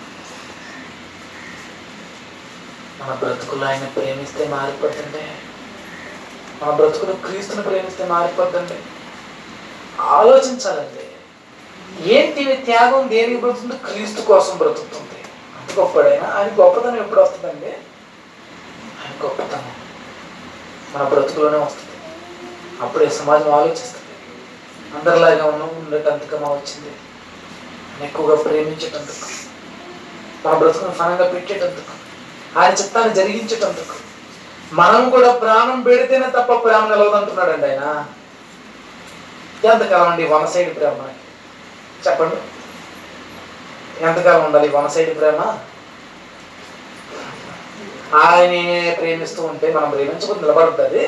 మన బ్రతుకులు ఆయన ప్రేమిస్తే మారిపోతుండే మన బ్రతుకులు క్రీస్తుని ప్రేమిస్తే మారిపోద్దండి ఆలోచించాలండి ఏంటి ఈ త్యాగం దేనికి బ్రతుకుతుంది క్రీస్తు కోసం బ్రతుకుతుంది అంత గొప్పడైనా ఆయన గొప్పతనం ఎప్పుడు వస్తుందండి ఆయన గొప్పతనం మన బ్రతుకులోనే వస్తుంది అప్పుడే సమాజం ఆలోచిస్తుంది అందరిలాగా ఉన్న ఉండేటందుకమా వచ్చింది ఆయన ఎక్కువగా ప్రేమించేటందుకు మన బ్రతుకును ఫలంగా పెట్టేటందుకు ఆయన చిత్తాన్ని జరిగించేటందుకు మనం కూడా ప్రాణం పెడితేనే తప్ప ప్రేమ నిలవదంటున్నాడండి ఆయన ఎంతకాలం అండి వన సైడ్ ప్రేమ మనకి? చెప్పండి ఎంతకాలం ఉండాలి వన సైడ్ ప్రేమ ఆయనే ప్రేమిస్తూ ఉంటే మనం ప్రేమించకపోతే నిలబడుతుంది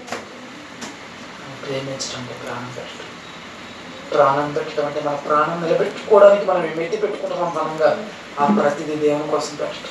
ప్రేమించడం అంటే ప్రాణం పెట్టడం ప్రాణం పెట్టడం అంటే మన ప్రాణం నిలబెట్టుకోవడానికి మనం ఏమైతే పెట్టుకుంటున్నాం మనంగా ఆ ప్రతిదీ దేవుని కోసం పెట్టడం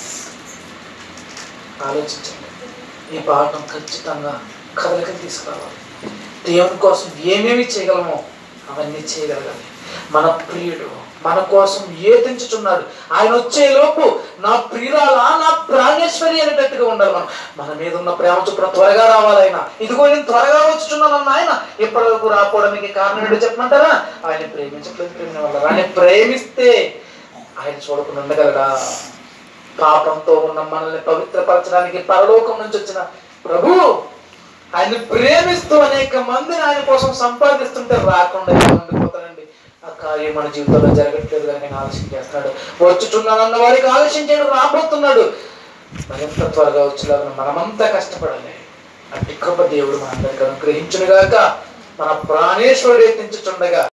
ఆలోచించండి ఈ పాఠం ఖచ్చితంగా కదలికలు తీసుకురావాలి దేవుని కోసం ఏమేమి చేయగలమో అవన్నీ చేయగలగాలి మన ప్రియుడు మన కోసం ఏతించుచున్నాడు ఆయన వచ్చే లోపు నా ప్రియురాల నా ప్రాణేశ్వరి అనేటట్టుగా ఉండాలి మనం మన మీద ఉన్న ప్రేమ చొప్పున త్వరగా రావాలి ఆయన ఇదిగో నేను త్వరగా వచ్చుచున్నాను ఆయన ఇప్పటి వరకు రాకపోవడానికి కారణం ఏంటో చెప్పమంటారా ఆయన ప్రేమించట్లేదు ప్రేమ వల్ల ఆయన ప్రేమిస్తే ఆయన చూడకుండా ఉండగలడా పాపంతో ఉన్న మనల్ని పవిత్రపరచడానికి పరలోకం నుంచి వచ్చిన ప్రభు ఆయన ప్రేమిస్తూ అనేక మందిని ఆయన కోసం సంపాదిస్తుంటే రాకుండా ఎలా ఉండిపోతానండి ఆ కార్యం మన జీవితంలో జరగట్లేదు కానీ ఆయన ఆలస్యం చేస్తున్నాడు వచ్చుచున్నానన్న వాడికి ఆలస్యం చేయడం రాబోతున్నాడు మరింత త్వరగా వచ్చేలాగా మనమంతా కష్టపడాలి అట్టి కృప దేవుడు మనందరికీ అనుగ్రహించునుగాక మన ప్రాణేశ్వరుడు ఎత్తించుచుండగా